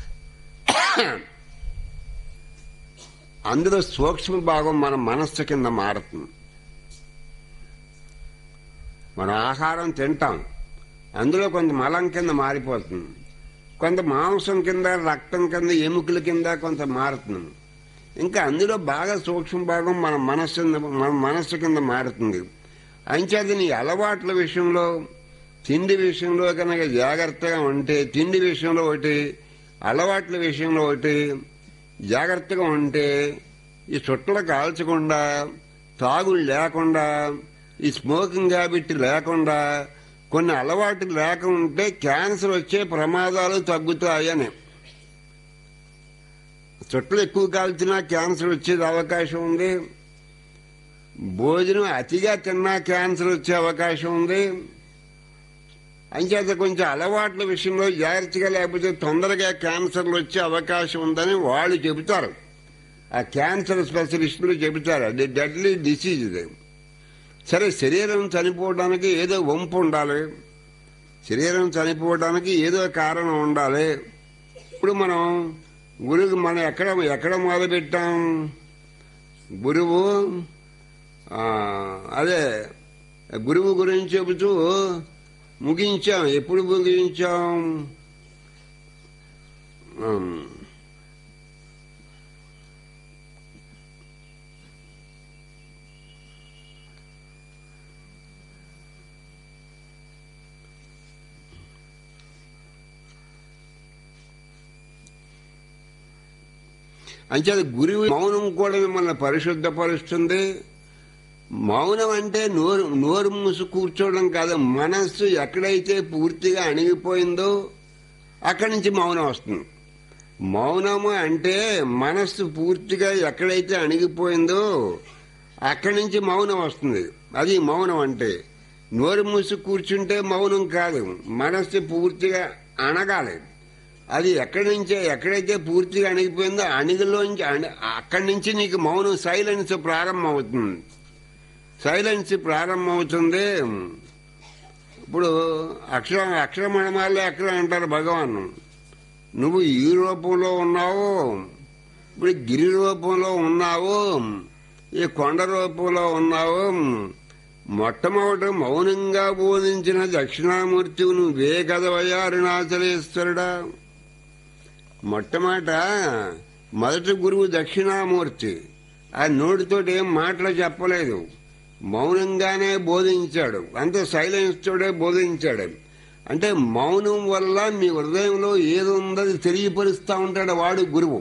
అందులో సూక్ష్మ భాగం మన మనస్సు కింద మారుతుంది మనం ఆహారం తింటాం అందులో కొంత మలం కింద మారిపోతుంది కొంత మాంసం కింద రక్తం కింద ఎముకల కింద కొంత మారుతుంది ఇంకా అందులో బాగా సూక్ష్మ భాగం మన మనస్సు మన మనస్సు కింద మారుతుంది అంచేత నీ అలవాట్ల విషయంలో తిండి విషయంలో కనుక జాగ్రత్తగా ఉంటే తిండి విషయంలో ఒకటి అలవాట్ల విషయంలో ఒకటి జాగ్రత్తగా ఉంటే ఈ చుట్టలు కాల్చకుండా తాగులు లేకుండా ఈ స్మోకింగ్ హ్యాబిట్ లేకుండా కొన్ని అలవాట్లు లేకుంటే క్యాన్సర్ వచ్చే ప్రమాదాలు తగ్గుతాయని చుట్టలు ఎక్కువ కాల్చినా క్యాన్సర్ వచ్చేది అవకాశం ఉంది భోజనం అతిగా తిన్నా క్యాన్సర్ వచ్చే అవకాశం ఉంది అంచేత కొంచెం అలవాట్ల విషయంలో జాగ్రత్తగా లేకపోతే తొందరగా క్యాన్సర్లు వచ్చే అవకాశం ఉందని వాళ్ళు చెబుతారు ఆ క్యాన్సర్ స్పెషలిస్టులు చెబుతారు అది డెడ్లీ డిసీజ్ ఇది సరే శరీరం చనిపోవడానికి ఏదో వంపు ఉండాలి శరీరం చనిపోవడానికి ఏదో కారణం ఉండాలి ఇప్పుడు మనం గురువు మనం ఎక్కడ ఎక్కడ మొదలు పెట్టాం గురువు ఆ, అదే గురువు గురించి చెబుతూ ముగించాం ఎప్పుడు ముగించాం ఉమ్, అంచేత గురువు మౌనం కూడా మిమ్మల్ని పరిశుద్ధపరుస్తుంది మౌనం అంటే నోరు నోరు మూసి కూర్చోవడం కాదు మనస్సు ఎక్కడైతే పూర్తిగా అణిగిపోయిందో అక్కడి నుంచి మౌనం వస్తుంది మౌనము అంటే మనస్సు పూర్తిగా ఎక్కడైతే అణిగిపోయిందో అక్కడి నుంచి మౌనం వస్తుంది అది మౌనం అంటే నోరు మూసి కూర్చుంటే మౌనం కాదు మనస్సు పూర్తిగా అణగాలి అది ఎక్కడి నుంచే ఎక్కడైతే పూర్తిగా అణిగిపోయిందో అణిగిలోంచి అణి- అక్కడి నుంచి నీకు మౌనం సైలెన్స్ ప్రారంభం అవుతుంది సైలెన్స్ ప్రారంభమవుతుంది ఇప్పుడు అక్షర అక్షరమణమాలే అక్షరం అంటారు భగవాన్ నువ్వు ఈ రూపంలో ఉన్నావు ఇప్పుడు గిరి రూపంలో ఉన్నావు ఈ కొండ రూపంలో ఉన్నావు మొట్టమొదట మౌనంగా బోధించిన దక్షిణామూర్తి నువ్వే కదవయ్యా అరుణాచలేశ్వరుడా మొట్టమొదట మొదటి గురువు దక్షిణామూర్తి ఆ నోటితోటి ఏం మాటలు చెప్పలేదు మౌనంగానే బోధించాడు అంతే సైలెన్స్ తోడే బోధించాడు అంటే మౌనం వల్ల మీ హృదయంలో ఏది ఉందో అది తెలియపరుస్తూ ఉంటాడు వాడు గురువు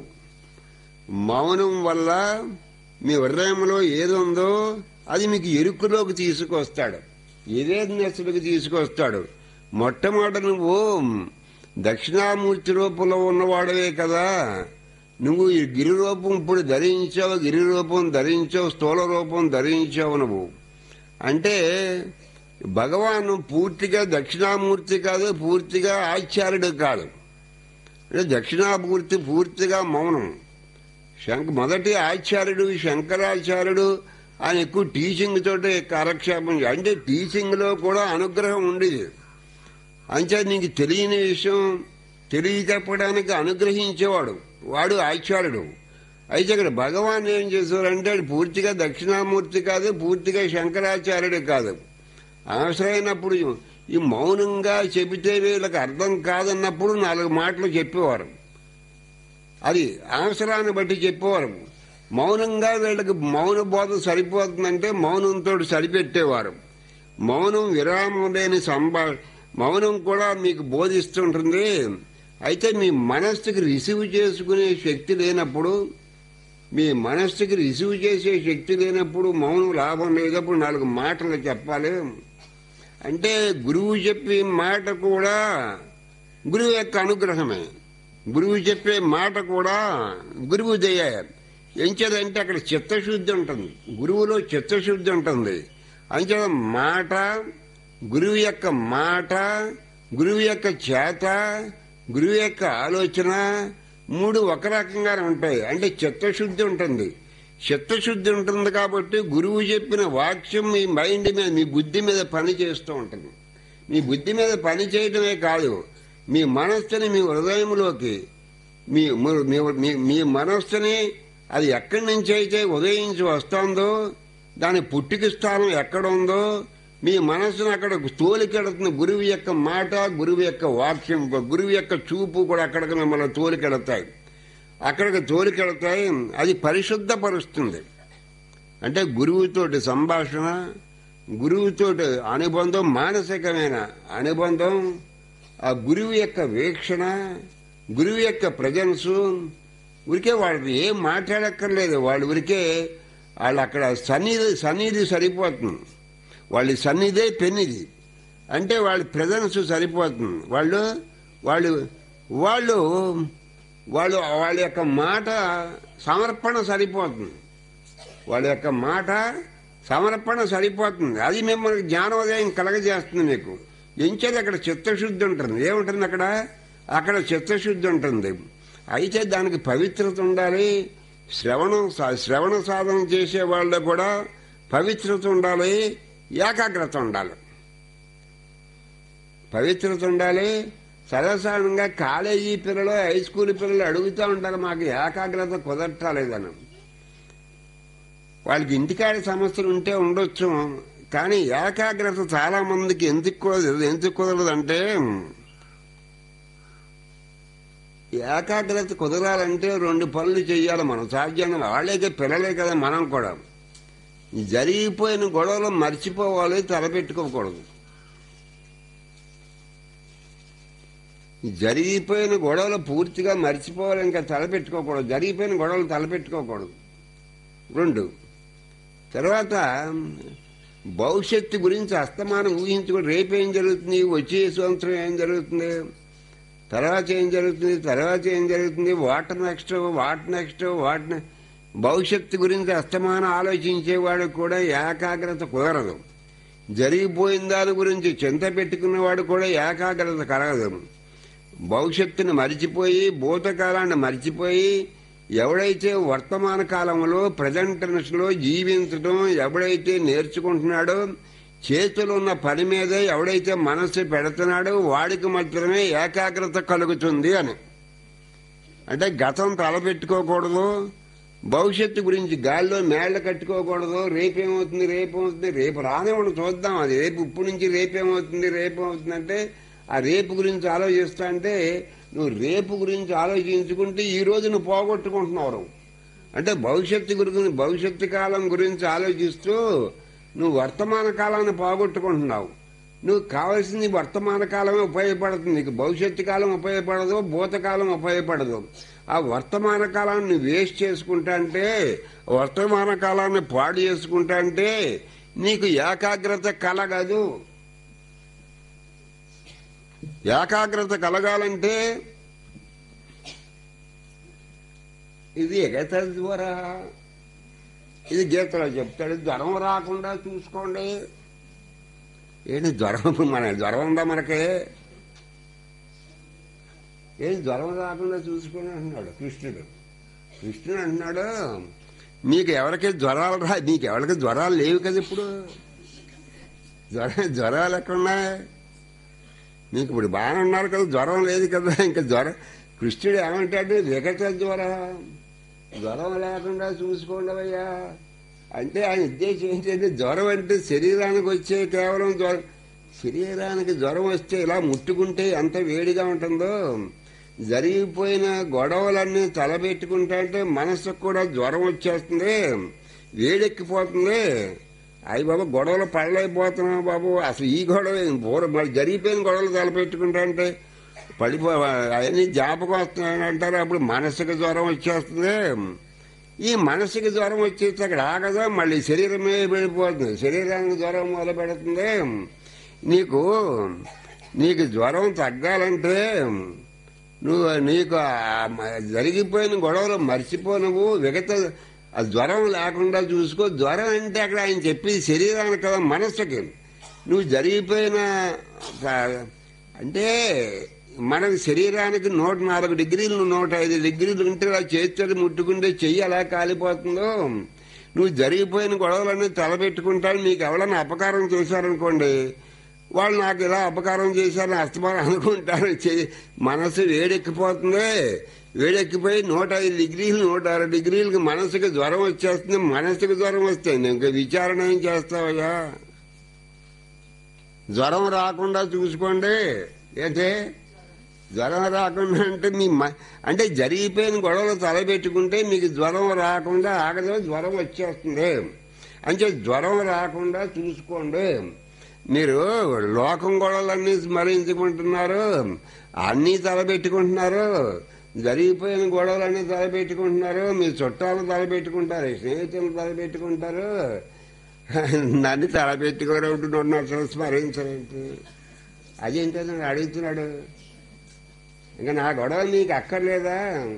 మౌనం వల్ల మీ హృదయంలో ఏది ఉందో అది మీకు ఎరుకులోకి తీసుకొస్తాడు ఎవేజ్ఞస్లోకి తీసుకొస్తాడు మొట్టమొదట నువ్వు దక్షిణామూర్తి రూపంలో ఉన్నవాడవే కదా నువ్వు ఈ గిరి రూపం ఇప్పుడు ధరించావు గిరి రూపం ధరించావు స్థూల రూపం ధరించావు నువ్వు అంటే భగవాను పూర్తిగా దక్షిణామూర్తి కాదు పూర్తిగా ఆచార్యుడు కాదు అంటే దక్షిణామూర్తి పూర్తిగా మౌనం శంక మొదటి ఆచార్యుడు శంకరాచార్యుడు ఆయన ఎక్కువ టీచింగ్ తోటి కాలక్షేపం చే- అంటే టీచింగ్ లో కూడా అనుగ్రహం ఉండేది అంతే నీకు తెలియని విషయం తెలియచెప్పడానికి అనుగ్రహించేవాడు వాడు ఆచార్యుడు అయితే ఇక్కడ భగవాన్ ఏం చేశారంటే అది పూర్తిగా దక్షిణామూర్తి కాదు పూర్తిగా శంకరాచార్యుడు కాదు అవసరమైనప్పుడు ఈ మౌనంగా చెబితే వీళ్ళకి అర్థం కాదన్నప్పుడు నాలుగు మాటలు చెప్పేవారు అది అవసరాన్ని బట్టి చెప్పేవారు మౌనంగా వీళ్ళకి మౌన బోధ సరిపోతుందంటే మౌనంతో సరిపెట్టేవారు మౌనం విరామం లేని సంభా మౌనం కూడా మీకు బోధిస్తుంటుంది అయితే మీ మనస్సుకి రిసీవ్ చేసుకునే శక్తి లేనప్పుడు మీ మనస్సుకి రిసీవ్ చేసే శక్తి లేనప్పుడు మౌనం లాభం లేనప్పుడు నాలుగు మాటలు చెప్పాలి అంటే గురువు చెప్పే మాట కూడా గురువు యొక్క అనుగ్రహమే గురువు చెప్పే మాట కూడా గురువు దయ ఎంచేదంటే అక్కడ చిత్తశుద్ధి ఉంటుంది గురువులో చిత్తశుద్ధి ఉంటుంది అంచేత మాట గురువు యొక్క మాట గురువు యొక్క చేత గురువు యొక్క ఆలోచన మూడు ఒక రకంగానే ఉంటాయి అంటే చిత్తశుద్ధి ఉంటుంది చిత్తశుద్ధి ఉంటుంది కాబట్టి గురువు చెప్పిన వాక్యం మీ మైండ్ మీద మీ బుద్ధి మీద పని చేస్తూ ఉంటుంది మీ బుద్ధి మీద పని చేయడమే కాదు మీ మనస్సుని మీ హృదయంలోకి మీ మీ- మీ- మీ మనస్సుని అది ఎక్కడి నుంచి అయితే ఉదయించి వస్తుందో దాని పుట్టిక స్థానం ఎక్కడ ఉందో మీ మనస్సును అక్కడ తోలికెడుతున్న గురువు యొక్క మాట గురువు యొక్క వాక్యం గురువు యొక్క చూపు కూడా అక్కడికి మిమ్మల్ని తోలికెడతాయి అక్కడికి తోలికెడతాయి అది పరిశుద్ధపరుస్తుంది అంటే గురువుతోటి సంభాషణ గురువుతోటి అనుబంధం మానసికమైన అనుబంధం ఆ గురువు యొక్క వీక్షణ గురువు యొక్క ప్రజెన్స్ ఉరికే వాళ్ళు ఏం మాట్లాడక్కర్లేదు వాళ్ళు ఉరికే వాళ్ళు అక్కడ సన్నిధి సన్నిధి సరిపోతుంది వాళ్ళ సన్నిధే పెన్నిది అంటే వాళ్ళ ప్రజెన్స్ సరిపోతుంది వాళ్ళు వాళ్ళు వాళ్ళు వాళ్ళు వాళ్ళ యొక్క మాట సమర్పణ సరిపోతుంది వాళ్ళ యొక్క మాట సమర్పణ సరిపోతుంది అది మిమ్మల్ని జ్ఞానోదయం కలగజేస్తుంది మీకు ఎంచేది అక్కడ చిత్తశుద్ధి ఉంటుంది ఏముంటుంది అక్కడ అక్కడ చిత్తశుద్ధి ఉంటుంది అయితే దానికి పవిత్రత ఉండాలి శ్రవణం సా- శ్రవణ సాధన చేసే వాళ్ళు కూడా పవిత్రత ఉండాలి ఏకాగ్రత ఉండాలి పవిత్రత ఉండాలి సర్వసాధారణంగా కాలేజీ పిల్లలు హై స్కూల్ పిల్లలు అడుగుతూ ఉంటారు మాకు ఏకాగ్రత కుదరటాలేదని వాళ్ళకి ఇంటికాడ సమస్యలు ఉంటే ఉండొచ్చు కానీ ఏకాగ్రత చాలా మందికి ఎందుకు కుదరదు ఎందుకు కుదరదు అంటే ఏకాగ్రత కుదరాలంటే రెండు పనులు చేయాలి మనం సాధ్యంగా వాళ్ళకే పిల్లలే కదా మనం కూడా ఈ జరిగిపోయిన గొడవలు మర్చిపోవాలి తలపెట్టుకోకూడదు ఈ జరిగిపోయిన గొడవలు పూర్తిగా మర్చిపోవాలి ఇంకా తలపెట్టుకోకూడదు జరిగిపోయిన గొడవలు తలపెట్టుకోకూడదు రెండు తర్వాత భవిష్యత్తు గురించి అస్తమానం ఊహించుకుని రేపేం జరుగుతుంది వచ్చే సంవత్సరం ఏం జరుగుతుంది తర్వాత ఏం జరుగుతుంది తర్వాత ఏం జరుగుతుంది what next what next what నె- భవిష్యత్తు గురించి అస్తమానం ఆలోచించేవాడు కూడా ఏకాగ్రత కుదరదు జరిగిపోయిన దాని గురించి చింత పెట్టుకున్నవాడు కూడా ఏకాగ్రత కలగదు భవిష్యత్తుని మరిచిపోయి భూతకాలాన్ని మరిచిపోయి ఎవడైతే వర్తమాన కాలంలో ప్రజెంట్ లో జీవించడం ఎవడైతే నేర్చుకుంటున్నాడో చేతులు ఉన్న పని మీద ఎవడైతే మనస్సు పెడుతున్నాడో వాడికి మాత్రమే ఏకాగ్రత కలుగుతుంది అని అంటే గతం తలపెట్టుకోకూడదు భవిష్యత్తు గురించి గాల్లో మేళ్లు కట్టుకోకూడదు రేపేమవుతుంది రేపేమవుతుంది రేపు రానివ్వండి చూద్దాం అది రేపు ఇప్పుడు నుంచి రేపేమవుతుంది రేపేమవుతుంది అంటే ఆ రేపు గురించి ఆలోచిస్తా అంటే నువ్వు రేపు గురించి ఆలోచించుకుంటే ఈ రోజు నువ్వు పోగొట్టుకుంటున్నావు నువ్వు. అంటే భవిష్యత్తు గురించి భవిష్యత్తు కాలం గురించి ఆలోచిస్తూ నువ్వు వర్తమాన కాలాన్ని పోగొట్టుకుంటున్నావు నువ్వు కావాల్సింది వర్తమాన కాలమే ఉపయోగపడుతుంది నీకు భవిష్యత్తు కాలం ఉపయోగపడదు భూతకాలం ఉపయోగపడదు ఆ వర్తమాన కాలాన్ని నువ్వు వేస్ట్ చేసుకుంటా అంటే వర్తమాన కాలాన్ని పాడు చేసుకుంటా అంటే నీకు ఏకాగ్రత కలగదు ఏకాగ్రత కలగాలంటే ఇది ఎగత ద్వారా ఇది గీతలో చెప్తాడు జ్వరం రాకుండా చూసుకోండి ఏంటి జ్వరం మన జ్వరం ఉందా మనకి ఏం జ్వరం రాకుండా చూసుకొని అంటున్నాడు కృష్ణుడు కృష్ణుడు అంటున్నాడు మీకు ఎవరికి జ్వరాలు రా నీకు ఎవరికి జ్వరాలు లేవు కదా ఇప్పుడు జ్వర జ్వరాలు ఎక్కడున్నాయి నీకు ఇప్పుడు బాగానే ఉన్నారు కదా జ్వరం లేదు కదా ఇంకా జ్వరం కృష్ణుడు ఏమంటాడు విగత జ్వర జ్వరం లేకుండా చూసుకోండవయ్యా అంటే ఆయన ఉద్దేశం ఏంటంటే జ్వరం అంటే శరీరానికి వచ్చే కేవలం జ్వరం శరీరానికి జ్వరం వస్తే ఇలా ముట్టుకుంటే ఎంత వేడిగా ఉంటుందో జరిగిపోయిన గొడవలన్నీ తలబెట్టుకుంటా అంటే మనసుకు కూడా జ్వరం వచ్చేస్తుంది వేడెక్కిపోతుంది అయ్యి బాబు గొడవలు పడలేకపోతున్నాం బాబు అసలు ఈ గొడవ ఏం పూర్వం మరి జరిగిపోయిన గొడవలు తలపెట్టుకుంటా అంటే పడిపో అవన్నీ జ్ఞాపకం వస్తున్నాయని అంటారు అప్పుడు మనసుకు జ్వరం వచ్చేస్తుంది ఈ మనసుకి జ్వరం వచ్చేసి అక్కడ ఆగదా మళ్ళీ శరీరమే వెళ్ళిపోతుంది శరీరానికి జ్వరం మొదలు పెడుతుంది నీకు నీకు జ్వరం తగ్గాలంటే నువ్వు నీకు ఆ మ- జరిగిపోయిన గొడవలు మర్చిపో నువ్వు విగత ఆ జ్వరం లేకుండా చూసుకో జ్వరం అంటే అక్కడ ఆయన చెప్పి శరీరానికి కదా మనస్సుకి నువ్వు జరిగిపోయిన ఆ, అంటే మనకి శరీరానికి నూట నాలుగు డిగ్రీలు నూట ఐదు డిగ్రీలు ఉంటే ఇలా చేతులు ముట్టుకుంటే చెయ్యి ఎలా కాలిపోతుందో నువ్వు జరిగిపోయిన గొడవలన్నీ తలబెట్టుకుంటాను నీకు ఎవరైనా అపకారం చేశారనుకోండి వాళ్ళు నాకు ఇలా అపకారం చేశారని అస్తమానం అనుకుంటారు చెయ్యి- మనసు వేడెక్కిపోతుంది వేడెక్కిపోయి నూట ఐదు డిగ్రీలు నూట ఆరు డిగ్రీలకి మనసుకి జ్వరం వచ్చేస్తుంది మనసుకి జ్వరం వస్తే ఇంకా విచారణ ఏం చేస్తావయ్యా జ్వరం రాకుండా చూసుకోండి ఏంటే జ్వరం రాకుండా అంటే మీ మ- అంటే జరిగిపోయిన గొడవలు తలబెట్టుకుంటే మీకు జ్వరం రాకుండా ఆగదు జ్వరం వచ్చేస్తుంది అంటే జ్వరం రాకుండా చూసుకోండి మీరు లోకం గొడవలన్నీ స్మరించుకుంటున్నారు అన్నీ తలబెట్టుకుంటున్నారు జరిగిపోయిన గొడవలన్నీ తలబెట్టుకుంటున్నారు మీ చుట్టాలు తలబెట్టుకుంటారు స్నేహితులు తలబెట్టుకుంటారు నన్ను తలబెట్టుకోరు అసలు స్మరించరేంటి అదేంటని అడుగుతున్నాడు ఇంకా నా గొడవ నీకు అక్కర్లేదా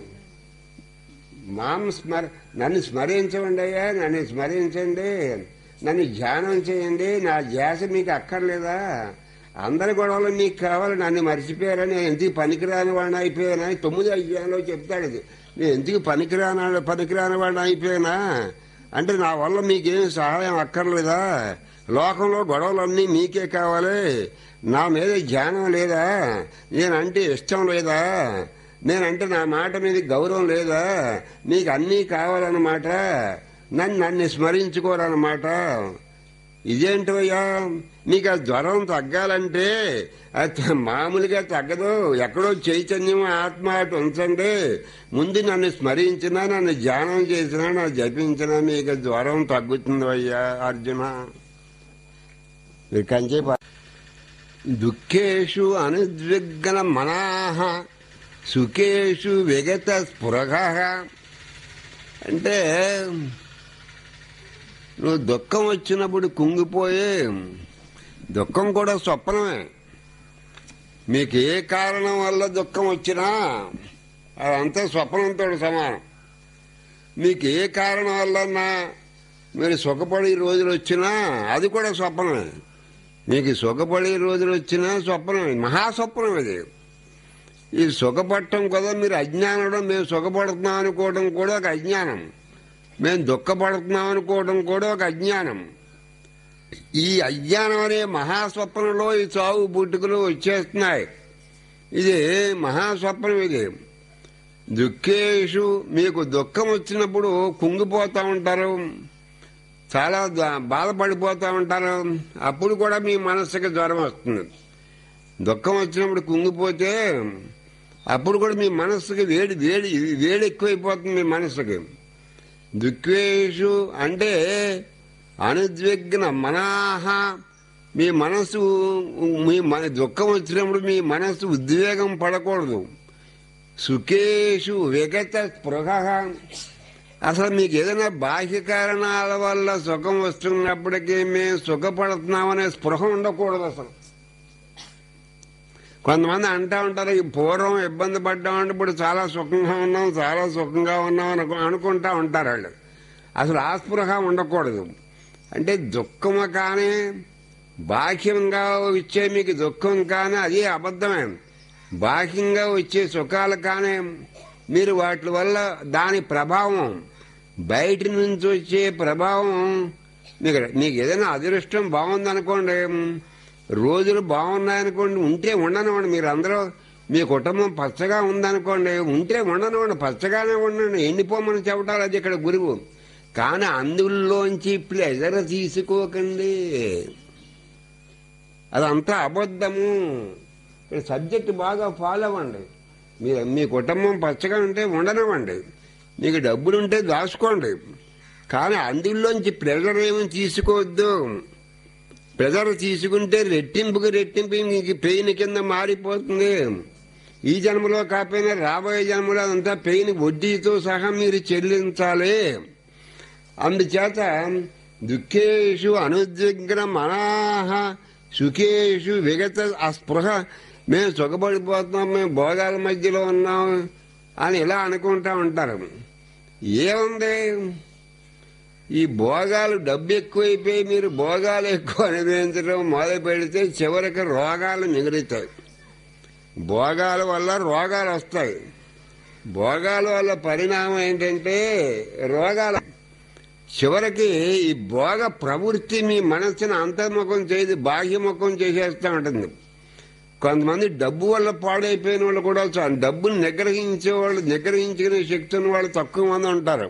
మాం స్మర నన్ను స్మరించండి అయ్యా నన్ను స్మరించండి నన్ను ధ్యానం చేయండి నా ధ్యాస మీకు అక్కర్లేదా అందరి గొడవలు మీకు కావాలి నన్ను మర్చిపోయారని నేను ఎందుకు పనికిరాని వాడిని అయిపోయానా తొమ్మిది అధ్యాయంలో చెప్తాడు ఇది నేను ఎందుకు పనికిరాని పనికిరాని వాడిని అయిపోయానా అంటే నా వల్ల మీకేం సహాయం అక్కర్లేదా లోకంలో గొడవలన్నీ మీకే కావాలి నా మీద ధ్యానం లేదా నేనంటే ఇష్టం లేదా నేనంటే నా మాట మీద గౌరవం లేదా నీకు అన్నీ కావాలన్నమాట నన్ను నన్ను స్మరించుకోరన్నమాట ఇదేంటయ్యా నీకు ఆ జ్వరం తగ్గాలంటే అది మామూలుగా తగ్గదు ఎక్కడో చైతన్యం ఆత్మ అటు ఉంచండి ముందు నన్ను స్మరించినా నన్ను ధ్యానం చేసినా నా జపించినా నీకు జ్వరం తగ్గుతుంది అయ్యా అర్జున మీరు కంచే దుఃఖేషు అనుద్విగ్న మనాహ సుఖేషు విగత స్పృహ అంటే నువ్వు దుఃఖం వచ్చినప్పుడు కుంగిపోయి దుఃఖం కూడా స్వప్నమే మీకు ఏ కారణం వల్ల దుఃఖం వచ్చినా అదంతా స్వప్నంతో సమానం మీకు ఏ కారణం వల్లన్నా మీరు సుఖపడి రోజులు వచ్చినా అది కూడా స్వప్నమే మీకు సుఖపడే రోజులు వచ్చినా స్వప్నమే మహాస్వప్నం ఇది ఈ సుఖపడటం కదా మీరు అజ్ఞానంలో మేము సుఖపడుతున్నాం అనుకోవడం కూడా ఒక అజ్ఞానం మేము దుఃఖపడుతున్నాం అనుకోవడం కూడా ఒక అజ్ఞానం ఈ అజ్ఞానం అనే మహాస్వప్నంలో ఈ చావు పుట్టుకలు వచ్చేస్తున్నాయి ఇది మహాస్వప్నం ఇది దుఃఖేషు మీకు దుఃఖం వచ్చినప్పుడు కుంగిపోతా ఉంటారు చాలా ద- బాధపడిపోతా ఉంటారు అప్పుడు కూడా మీ మనస్సుకి జ్వరం వస్తుంది దుఃఖం వచ్చినప్పుడు కుంగిపోతే అప్పుడు కూడా మీ మనస్సుకి వేడి వేడి వేడి ఎక్కువైపోతుంది మీ మనస్సుకి దుఃఖేషు అంటే అనుద్విగ్న మనాహ మీ మనసు మీ మన దుఃఖం వచ్చినప్పుడు మీ మనస్సు ఉద్వేగం పడకూడదు సుఖేషు విగత స్పృహ అసలు మీకు ఏదైనా బాహ్య కారణాల వల్ల సుఖం వస్తున్నప్పటికీ మేము సుఖపడుతున్నామనే స్పృహ ఉండకూడదు అసలు కొంతమంది అంటా ఉంటారు ఈ పూర్వం ఇబ్బంది పడ్డామంటే ఇప్పుడు చాలా సుఖంగా ఉన్నాం చాలా సుఖంగా ఉన్నాం అనుకు అనుకుంటా ఉంటారు వాళ్ళు అసలు ఆ స్పృహ ఉండకూడదు అంటే దుఃఖము కానీ బాహ్యంగా వచ్చే మీకు దుఃఖం కానీ అది అబద్ధమే బాహ్యంగా వచ్చే సుఖాలు కానీ మీరు వాటి వల్ల దాని ప్రభావం బయట నుంచి వచ్చే ప్రభావం మీకు మీకు ఏదైనా అదృష్టం బాగుందనుకోండి రోజులు బాగున్నాయనుకోండి ఉంటే ఉండనివ్వండి మీరు అందరూ మీ కుటుంబం పచ్చగా ఉందనుకోండి ఉంటే ఉండనివ్వండి పచ్చగానే ఉండండి ఎండిపోమని చెప్పటాలు అది ఇక్కడ గురువు కానీ అందులోంచి ప్లెజర్ తీసుకోకండి అదంతా అబద్ధము సబ్జెక్ట్ బాగా ఫాలో అవ్వండి మీ మీ కుటుంబం పచ్చగా ఉంటే ఉండనివ్వండి మీకు డబ్బులు ఉంటే దాచుకోండి కానీ అందులోంచి ప్రెజర్ ఏమి తీసుకోవద్దు ప్రెజర్ తీసుకుంటే రెట్టింపుకి రెట్టింపు మీకు పెయిన్ కింద మారిపోతుంది ఈ జన్మలో కాకపోయినా రాబోయే జన్మలో అదంతా పెయిన్ వడ్డీతో సహా మీరు చెల్లించాలి అందుచేత దుఃఖేషు అనుద్విగ్న మనాహ సుఖేషు విగత అస్పృహ మేము సుఖపడిపోతున్నాం మేము భోగాల మధ్యలో ఉన్నాం అని ఇలా అనుకుంటా ఉంటారు ఏముంది ఈ భోగాలు డబ్బు ఎక్కువైపోయి మీరు భోగాలు ఎక్కువ అనుభవించడం మొదలు పెడితే చివరికి రోగాలు మిగులుతాయి భోగాల వల్ల రోగాలు వస్తాయి భోగాల వల్ల పరిణామం ఏంటంటే రోగాలు చివరికి ఈ భోగ ప్రవృత్తి మీ మనస్సును అంతర్ముఖం చేసి బాహ్యముఖం చేసేస్తూ ఉంటుంది కొంతమంది డబ్బు వల్ల పాడైపోయిన వాళ్ళు కూడా చా- డబ్బును నిగ్రహించే వాళ్ళు నిగ్రహించుకునే శక్తి ఉన్న వాళ్ళు తక్కువ మంది ఉంటారు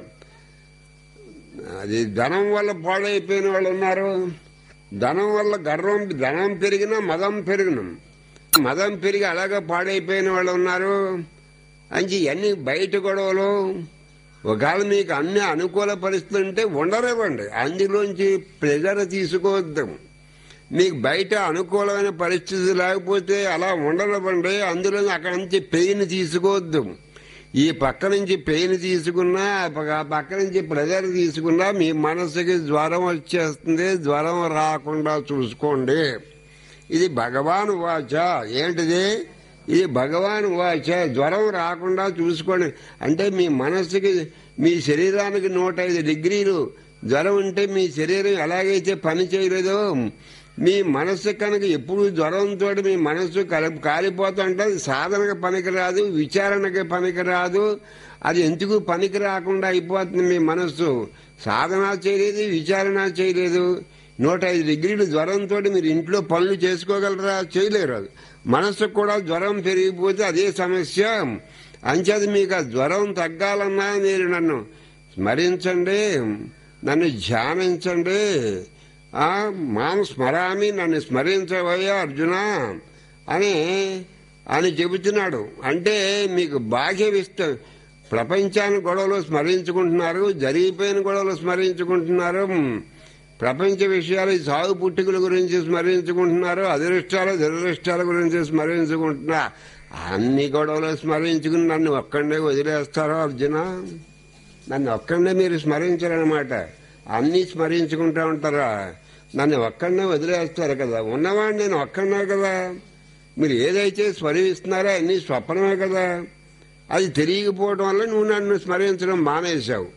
అది ధనం వల్ల పాడైపోయిన వాళ్ళు ఉన్నారు ధనం వల్ల గర్వం ధనం పెరిగినా మదం పెరిగిన మదం పెరిగి అలాగే పాడైపోయిన వాళ్ళు ఉన్నారు అంచి అన్ని బయట గొడవలు ఒకవేళ మీకు అన్ని అనుకూల పరిస్థితులు ఉంటే ఉండనివ్వండి అందులోంచి ప్రెజర్ తీసుకోవద్దు మీకు బయట అనుకూలమైన పరిస్థితి లేకపోతే అలా ఉండనివ్వండి అందులో అక్కడి నుంచి పెయిన్ తీసుకోవద్దు ఈ పక్క నుంచి పెయిన్ తీసుకున్నా ఆ పక్క- ఆ పక్క నుంచి ప్రెజర్ తీసుకున్నా మీ మనసుకి జ్వరం వచ్చేస్తుంది జ్వరం రాకుండా చూసుకోండి ఇది భగవాన్ వాచ ఏంటిది ఇది భగవాన్ వాచ జ్వరం రాకుండా చూసుకోండి అంటే మీ మనస్సుకి మీ శరీరానికి నూట ఐదు డిగ్రీలు జ్వరం ఉంటే మీ శరీరం ఎలాగైతే పని చేయలేదో మీ మనస్సు కనుక ఎప్పుడు జ్వరంతో మీ మనస్సు కలి కాలిపోతుంటే అది సాధనకు పనికిరాదు విచారణకి పనికిరాదు అది ఎందుకు పనికి రాకుండా అయిపోతుంది మీ మనస్సు సాధన చేయలేదు విచారణ చేయలేదు నూట ఐదు డిగ్రీలు జ్వరంతో మీరు ఇంట్లో పనులు చేసుకోగలరా చేయలేరు అది మనస్సుకు కూడా జ్వరం పెరిగిపోతే అదే సమస్య అంచేత మీకు ఆ జ్వరం తగ్గాలన్నా మీరు నన్ను స్మరించండి నన్ను ధ్యానించండి ఆ మాం స్మరామి నన్ను స్మరించవయ్యా అర్జున అని అని చెబుతున్నాడు అంటే మీకు బాహ్య విస్త ప్రపంచాన్ని గొడవలు స్మరించుకుంటున్నారు జరిగిపోయిన గొడవలు స్మరించుకుంటున్నారు ప్రపంచ విషయాలు ఈ సాగు పుట్టుకల గురించి స్మరించుకుంటున్నారు అదృష్టాలు దురదృష్టాల గురించి స్మరించుకుంటున్నా అన్ని గొడవలు స్మరించుకుని నన్ను ఒక్కడే వదిలేస్తారో అర్జున నన్ను ఒక్కడే మీరు స్మరించారనమాట అన్ని స్మరించుకుంటా ఉంటారా నన్ను ఒక్కడనే వదిలేస్తారు కదా ఉన్నవాడిని నేను ఒక్కడనే కదా మీరు ఏదైతే స్మరిస్తున్నారో అన్ని స్వప్నమే కదా అది తెలియకపోవడం వల్ల నువ్వు నన్ను స్మరించడం మానేశావు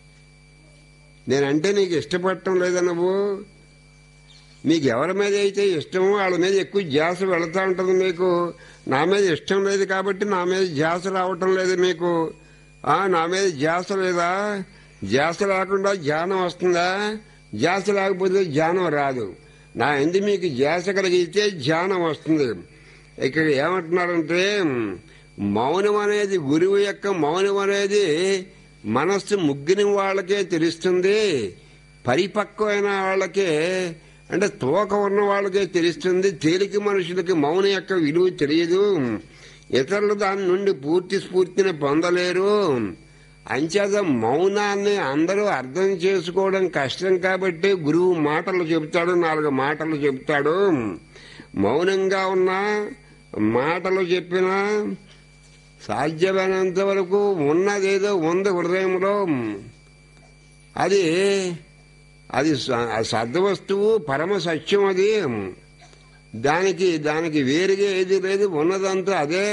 నేనంటే నీకు ఇష్టపడటం లేదా నువ్వు మీకు ఎవరి మీద అయితే ఇష్టమో వాళ్ళ మీద ఎక్కువ ధ్యాస వెళతా ఉంటుంది మీకు నా మీద ఇష్టం లేదు కాబట్టి నా మీద ధ్యాస రావటం లేదు మీకు ఆ నా మీద ధ్యాస లేదా ధ్యాస లేకుండా ధ్యానం వస్తుందా ధ్యాస లేకపోతే ధ్యానం రాదు నా ఎందు మీకు ధ్యాస కలిగితే ధ్యానం వస్తుంది ఇక్కడ ఏమంటున్నారంటే మౌనం అనేది గురువు యొక్క మౌనం అనేది మనస్సు ముగ్గిన వాళ్ళకే తెలుస్తుంది పరిపక్వమైన వాళ్ళకే అంటే తోక ఉన్న వాళ్ళకే తెలుస్తుంది తేలిక మనుషులకి మౌనం యొక్క విలువ తెలియదు ఇతరులు దాని నుండి పూర్తి స్ఫూర్తిని పొందలేరు అంచేత మౌనాన్ని అందరూ అర్థం చేసుకోవడం కష్టం కాబట్టి గురువు మాటలు చెబుతాడు నాలుగు మాటలు చెబుతాడు మౌనంగా ఉన్నా మాటలు చెప్పినా సాధ్యమైనంత వరకు ఉన్నదేదో ఉంది హృదయంలో అది అది స- ఆ సద్వస్తువు పరమ సత్యం అది దానికి దానికి వేరుగా ఏది లేదు ఉన్నదంతా అదే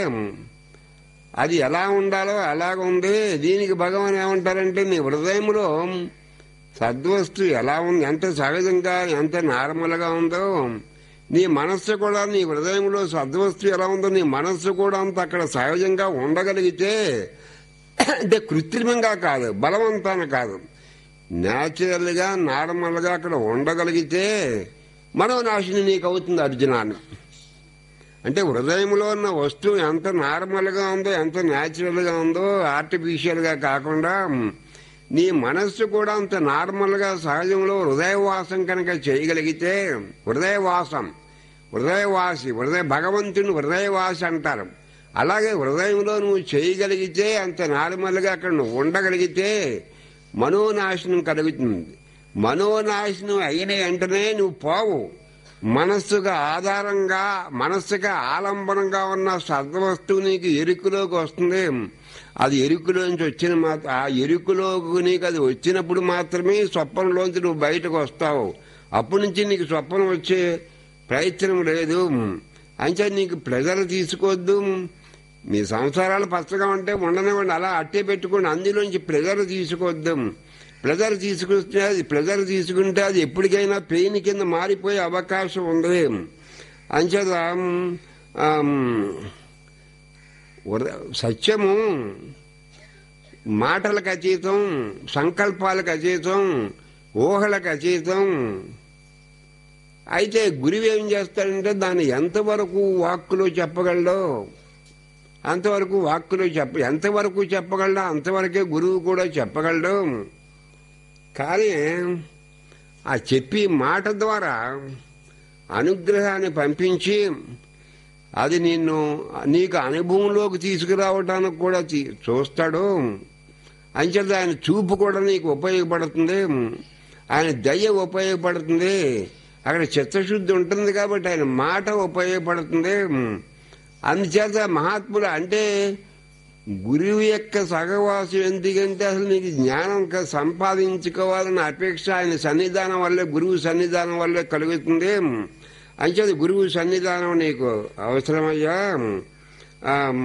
అది ఎలా ఉండాలో అలాగ ఉంది దీనికి భగవాన్ ఏమంటారంటే నీ హృదయంలో సద్వస్తు ఎలా ఉంది ఎంత సహజంగా ఎంత నార్మల్గా ఉందో నీ మనస్సు కూడా నీ హృదయంలో సద్వస్తు ఎలా ఉందో నీ మనస్సు కూడా అంత అక్కడ సహజంగా ఉండగలిగితే అంటే కృత్రిమంగా కాదు బలవంతాన కాదు న్యాచురల్ గా నార్మల్ గా అక్కడ ఉండగలిగితే మనోనాశిని నీకు అవుతుంది అర్జునాన్ని అంటే హృదయంలో ఉన్న వస్తువు ఎంత నార్మల్గా ఉందో ఎంత న్యాచురల్గా ఉందో ఆర్టిఫిషియల్గా కాకుండా నీ మనస్సు కూడా అంత నార్మల్గా సహజంలో హృదయవాసం కనుక చేయగలిగితే హృదయవాసం హృదయవాసి హృదయ భగవంతుని హృదయవాసి అంటారు అలాగే హృదయంలో నువ్వు చేయగలిగితే అంత నార్మల్గా అక్కడ నువ్వు ఉండగలిగితే మనోనాశనం కలుగుతుంది మనోనాశనం అయిన వెంటనే నువ్వు పోవు మనస్సుగా ఆధారంగా మనస్సుగా ఆలంబనంగా ఉన్న సద్వస్తువు నీకు ఎరుకులోకి వస్తుంది అది ఎరుకులోంచి వచ్చిన మాత్ర ఆ ఎరుకులోకి నీకు అది వచ్చినప్పుడు మాత్రమే స్వప్నంలోంచి నువ్వు బయటకు వస్తావు అప్పటి నుంచి నీకు స్వప్నం వచ్చే ప్రయత్నం లేదు అంచే నీకు ప్రెజర్ తీసుకోవద్దు మీ సంసారాలు పచ్చగా ఉంటే ఉండనివ్వండి అలా అట్టే పెట్టుకోండి అందులోంచి ప్రెజర్ తీసుకోవద్దు ప్రెజర్ తీసుకుంటే అది ప్రెజర్ తీసుకుంటే అది ఎప్పటికైనా పెయిన్ కింద మారిపోయే అవకాశం ఉంది అంచేత ఆమ్, ఉర- సత్యము మాటలకు అతీతం సంకల్పాలకు అతీతం ఊహలకు అతీతం అయితే గురువు ఏం చేస్తాడంటే దాన్ని ఎంతవరకు వాక్కులో చెప్పగలడో అంతవరకు వాక్కులో చెప్ప ఎంతవరకు చెప్పగలడో అంతవరకే గురువు కూడా చెప్పగలడు కానీ ఆ చెప్పి మాట ద్వారా అనుగ్రహాన్ని పంపించి అది నిన్ను నీకు అనుభవంలోకి తీసుకురావడానికి కూడా తీ- చూస్తాడు అంచేత ఆయన చూపు కూడా నీకు ఉపయోగపడుతుంది ఆయన దయ ఉపయోగపడుతుంది అక్కడ చిత్తశుద్ధి ఉంటుంది కాబట్టి ఆయన మాట ఉపయోగపడుతుంది అందుచేత మహాత్ములు అంటే గురువు యొక్క సహవాసం ఎందుకంటే అసలు నీకు జ్ఞానం క- సంపాదించుకోవాలన్న అపేక్ష ఆయన సన్నిధానం వల్లే గురువు సన్నిధానం వల్లే కలుగుతుంది అంచేది గురువు సన్నిధానం నీకు అవసరమయ్యా ఆమ్,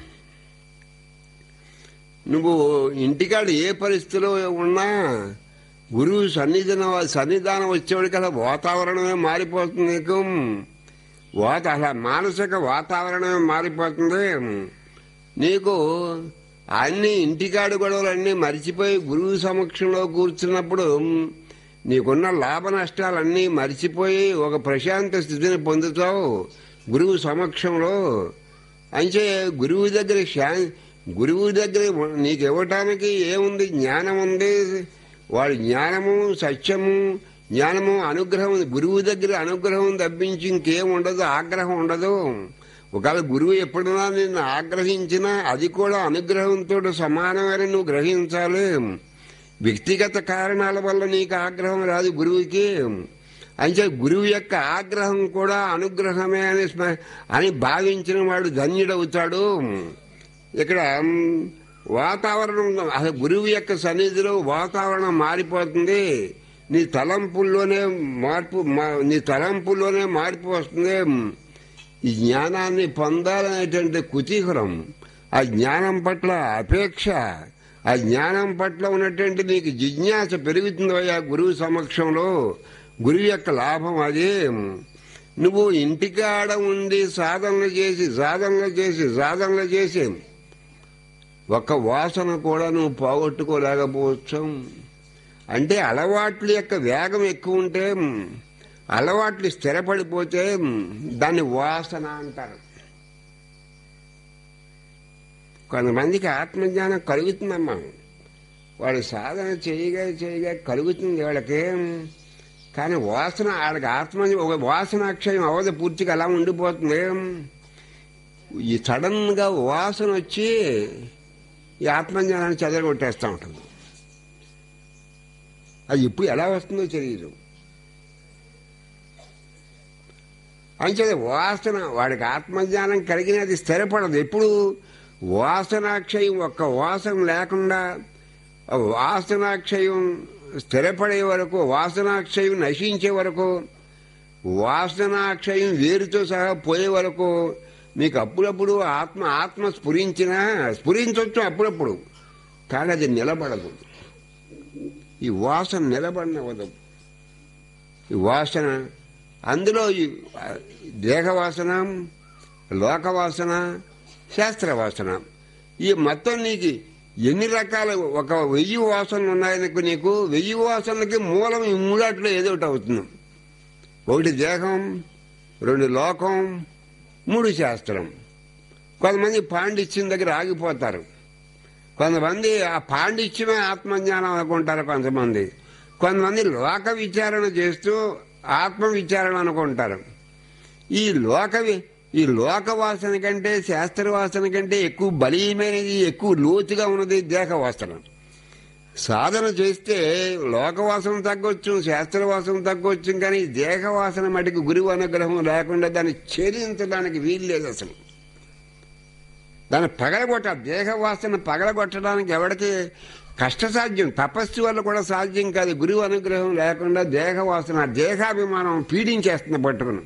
నువ్వు ఇంటికాడ ఏ పరిస్థితిలో ఉన్నా గురువు సన్నిధానం సన్నిధానం వచ్చేవాడికి అలా వాతావరణమే మారిపోతుంది నీకు వాత అలా మానసిక వాతావరణమే మారిపోతుంది నీకు అన్ని ఇంటికాడు గొడవలు అన్నీ మర్చిపోయి గురువు సమక్షంలో కూర్చున్నప్పుడు నీకున్న లాభ నష్టాలన్నీ మర్చిపోయి ఒక ప్రశాంత స్థితిని పొందుతావు గురువు సమక్షంలో అంటే గురువు దగ్గర శా గురువు దగ్గర నీకు ఇవ్వటానికి ఏముంది జ్ఞానం ఉంది వాడి జ్ఞానము సత్యము జ్ఞానము అనుగ్రహం ఉంది గురువు దగ్గర అనుగ్రహం తప్పించి ఇంకేం ఉండదు ఆగ్రహం ఉండదు ఒకవేళ గురువు ఎప్పుడైనా నిన్ను ఆగ్రహించినా అది కూడా అనుగ్రహంతో సమానమని నువ్వు గ్రహించాలి వ్యక్తిగత కారణాల వల్ల నీకు ఆగ్రహం రాదు గురువుకి అంటే గురువు యొక్క ఆగ్రహం కూడా అనుగ్రహమే అని స్మ- అని భావించిన వాడు ధన్యుడవుతాడు ఇక్కడ మ్, వాతావరణం అసలు గురువు యొక్క సన్నిధిలో వాతావరణం మారిపోతుంది నీ తలంపుల్లోనే మార్పు మా- నీ తలంపుల్లోనే మార్పు వస్తుంది ఈ జ్ఞానాన్ని పొందాలనేటువంటి కుతీహలం ఆ జ్ఞానం పట్ల అపేక్ష ఆ జ్ఞానం పట్ల ఉన్నటువంటి నీకు జిజ్ఞాస పెరుగుతుంది అయ్యా గురువు సమక్షంలో గురువు యొక్క లాభం అదే నువ్వు ఇంటికాడ ఉండి సాధనలు చేసి సాధనలు చేసి సాధనలు చేసి ఒక వాసన కూడా నువ్వు పోగొట్టుకోలేకపోవచ్చు అంటే అలవాట్ల యొక్క వేగం ఎక్కువ ఉంటే అలవాట్లు స్థిరపడిపోతే దాన్ని వాసన అంటారు కొంతమందికి ఆత్మజ్ఞానం కలుగుతుందమ్మా వాడు సాధన చేయగా చేయగా కలుగుతుంది వాళ్ళకి కానీ వాసన వాళ్ళకి ఆత్మ ఒక వాసనాక్షయం అవధ పూర్తిగా అలా ఉండిపోతుంది ఈ సడన్ గా వాసన వచ్చి ఈ ఆత్మజ్ఞానాన్ని చెదరగొట్టేస్తూ ఉంటుంది అది ఇప్పుడు ఎలా వస్తుందో తెలియదు అంచేది వాసన వాడికి ఆత్మజ్ఞానం కలిగినది స్థిరపడదు ఎప్పుడు వాసనాక్షయం ఒక్క వాసన లేకుండా ఆ వాసనాక్షయం స్థిరపడే వరకు వాసనాక్షయం నశించే వరకు వాసనాక్షయం వేరుతో సహా పోయే వరకు మీకు అప్పుడప్పుడు ఆత్మ ఆత్మ స్ఫురించినా స్ఫురించవచ్చు అప్పుడప్పుడు కానీ అది నిలబడదు ఈ వాసన నిలబడినవదు ఈ వాసన అందులో ఈ దేహవాసన లోకవాసన శాస్త్రవాసన ఈ మొత్తం నీకు ఎన్ని రకాల ఒక వెయ్యి వాసనలు ఉన్నాయనుకో నీకు వెయ్యి వాసనలకి మూలం ఈ మూడాట్లో ఏదో ఒకటి అవుతుంది ఒకటి దేహం రెండు లోకం మూడు శాస్త్రం కొంతమంది పాండిత్యం దగ్గర ఆగిపోతారు కొంతమంది ఆ పాండిత్యమే ఆత్మజ్ఞానం అనుకుంటారు కొంతమంది కొంతమంది లోక విచారణ చేస్తూ ఆత్మ విచారణ అనుకుంటారు ఈ లోక వి- ఈ లోక వాసన కంటే శాస్త్ర వాసన కంటే ఎక్కువ బలీయమైనది ఎక్కువ లోతుగా ఉన్నది దేహ వాసన సాధన చేస్తే లోకవాసన తగ్గొచ్చు శాస్త్రవాసన తగ్గొచ్చు కానీ దేహవాసన మటుకు గురువు అనుగ్రహం లేకుండా దాన్ని ఛేదించడానికి వీలు లేదు అసలు దాన్ని పగలగొట్ట దేహవాసన పగలగొట్టడానికి ఎవరికి కష్టసాధ్యం తపస్సు వల్ల కూడా సాధ్యం కాదు గురువు అనుగ్రహం లేకుండా దేహవాసన దేహాభిమానం పీడించేస్తుంది పట్టుకుని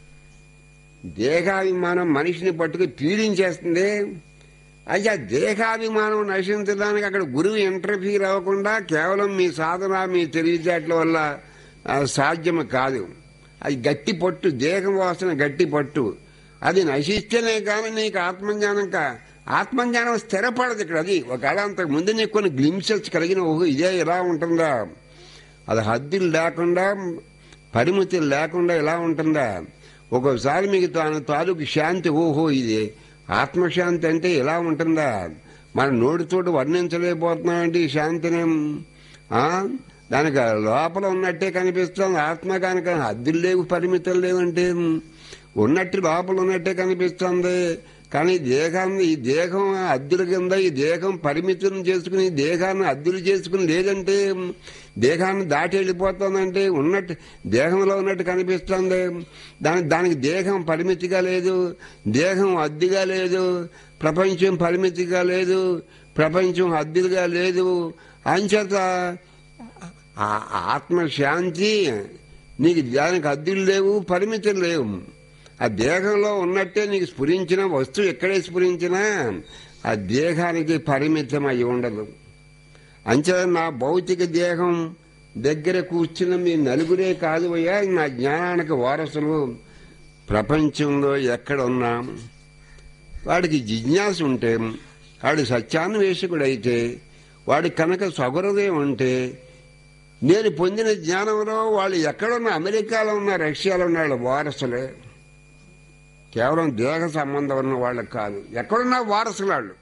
దేహాభిమానం మనిషిని పట్టుకు పీడించేస్తుంది అయితే ఆ దేహాభిమానం నశించడానికి అక్కడ గురువు ఇంటర్ఫీర్ అవ్వకుండా కేవలం మీ సాధన మీ తెలివితేటల వల్ల ఆ, సాధ్యం కాదు అది గట్టి పట్టు దేహం వాసన గట్టి పట్టు అది నశిస్తేనే కానీ నీకు ఆత్మజ్ఞానం కా ఆత్మజ్ఞానం స్థిరపడదు ఇక్కడ అది ఒకవేళ అంతకు ముందు నీకు కొన్ని గ్లిమ్సెస్ కలిగిన ఓహో ఇదే ఇలా ఉంటుందా అది హద్దులు లేకుండా పరిమితులు లేకుండా ఇలా ఉంటుందా ఒక్కోసారి మీకు తాను తాలూకు శాంతి ఓహో ఇది ఆత్మశాంతి అంటే ఇలా ఉంటుందా మన నోటితోటి వర్ణించలేకపోతున్నామంటే ఈ శాంతిని ఆ? దానికి లోపల ఉన్నట్టే కనిపిస్తుంది ఆత్మ కనుక హద్దులు లేవు పరిమితులు లేవంటే ఉన్నట్టు లోపల ఉన్నట్టే కనిపిస్తుంది కానీ దేహాన్ని ఈ దేహం అద్దుల కింద ఈ దేహం పరిమితులను చేసుకుని ఈ దేహాన్ని అద్దులు చేసుకుని లేదంటే దేహాన్ని దాటి వెళ్ళిపోతుందంటే ఉన్నట్టు దేహంలో ఉన్నట్టు కనిపిస్తుంది దాని దానికి దేహం పరిమితిగా లేదు దేహం అద్దిగా లేదు ప్రపంచం పరిమితిగా లేదు ప్రపంచం అద్దులుగా లేదు అంచేత ఆ ఆత్మశాంతి నీకు దానికి అద్దులు లేవు పరిమితులు లేవు ఆ దేహంలో ఉన్నట్టే నీకు స్ఫురించిన వస్తువు ఎక్కడే స్ఫురించినా ఆ దేహానికి పరిమితం అయి ఉండదు అంచే నా భౌతిక దేహం దగ్గర కూర్చున్న మీ నలుగురే కాదు అయ్యా నా జ్ఞానానికి వారసులు ప్రపంచంలో ఎక్కడ ఉన్నా వాడికి జిజ్ఞాస ఉంటే వాడు సత్యాన్వేషకుడైతే వాడి కనుక సగురదయం ఉంటే నేను పొందిన జ్ఞానంలో వాళ్ళు ఎక్కడున్న అమెరికాలో ఉన్న రష్యాలో ఉన్న వాళ్ళ వారసులే కేవలం దేహ సంబంధం ఉన్న వాళ్ళకి కాదు ఎక్కడున్నా వారసులు వాళ్ళు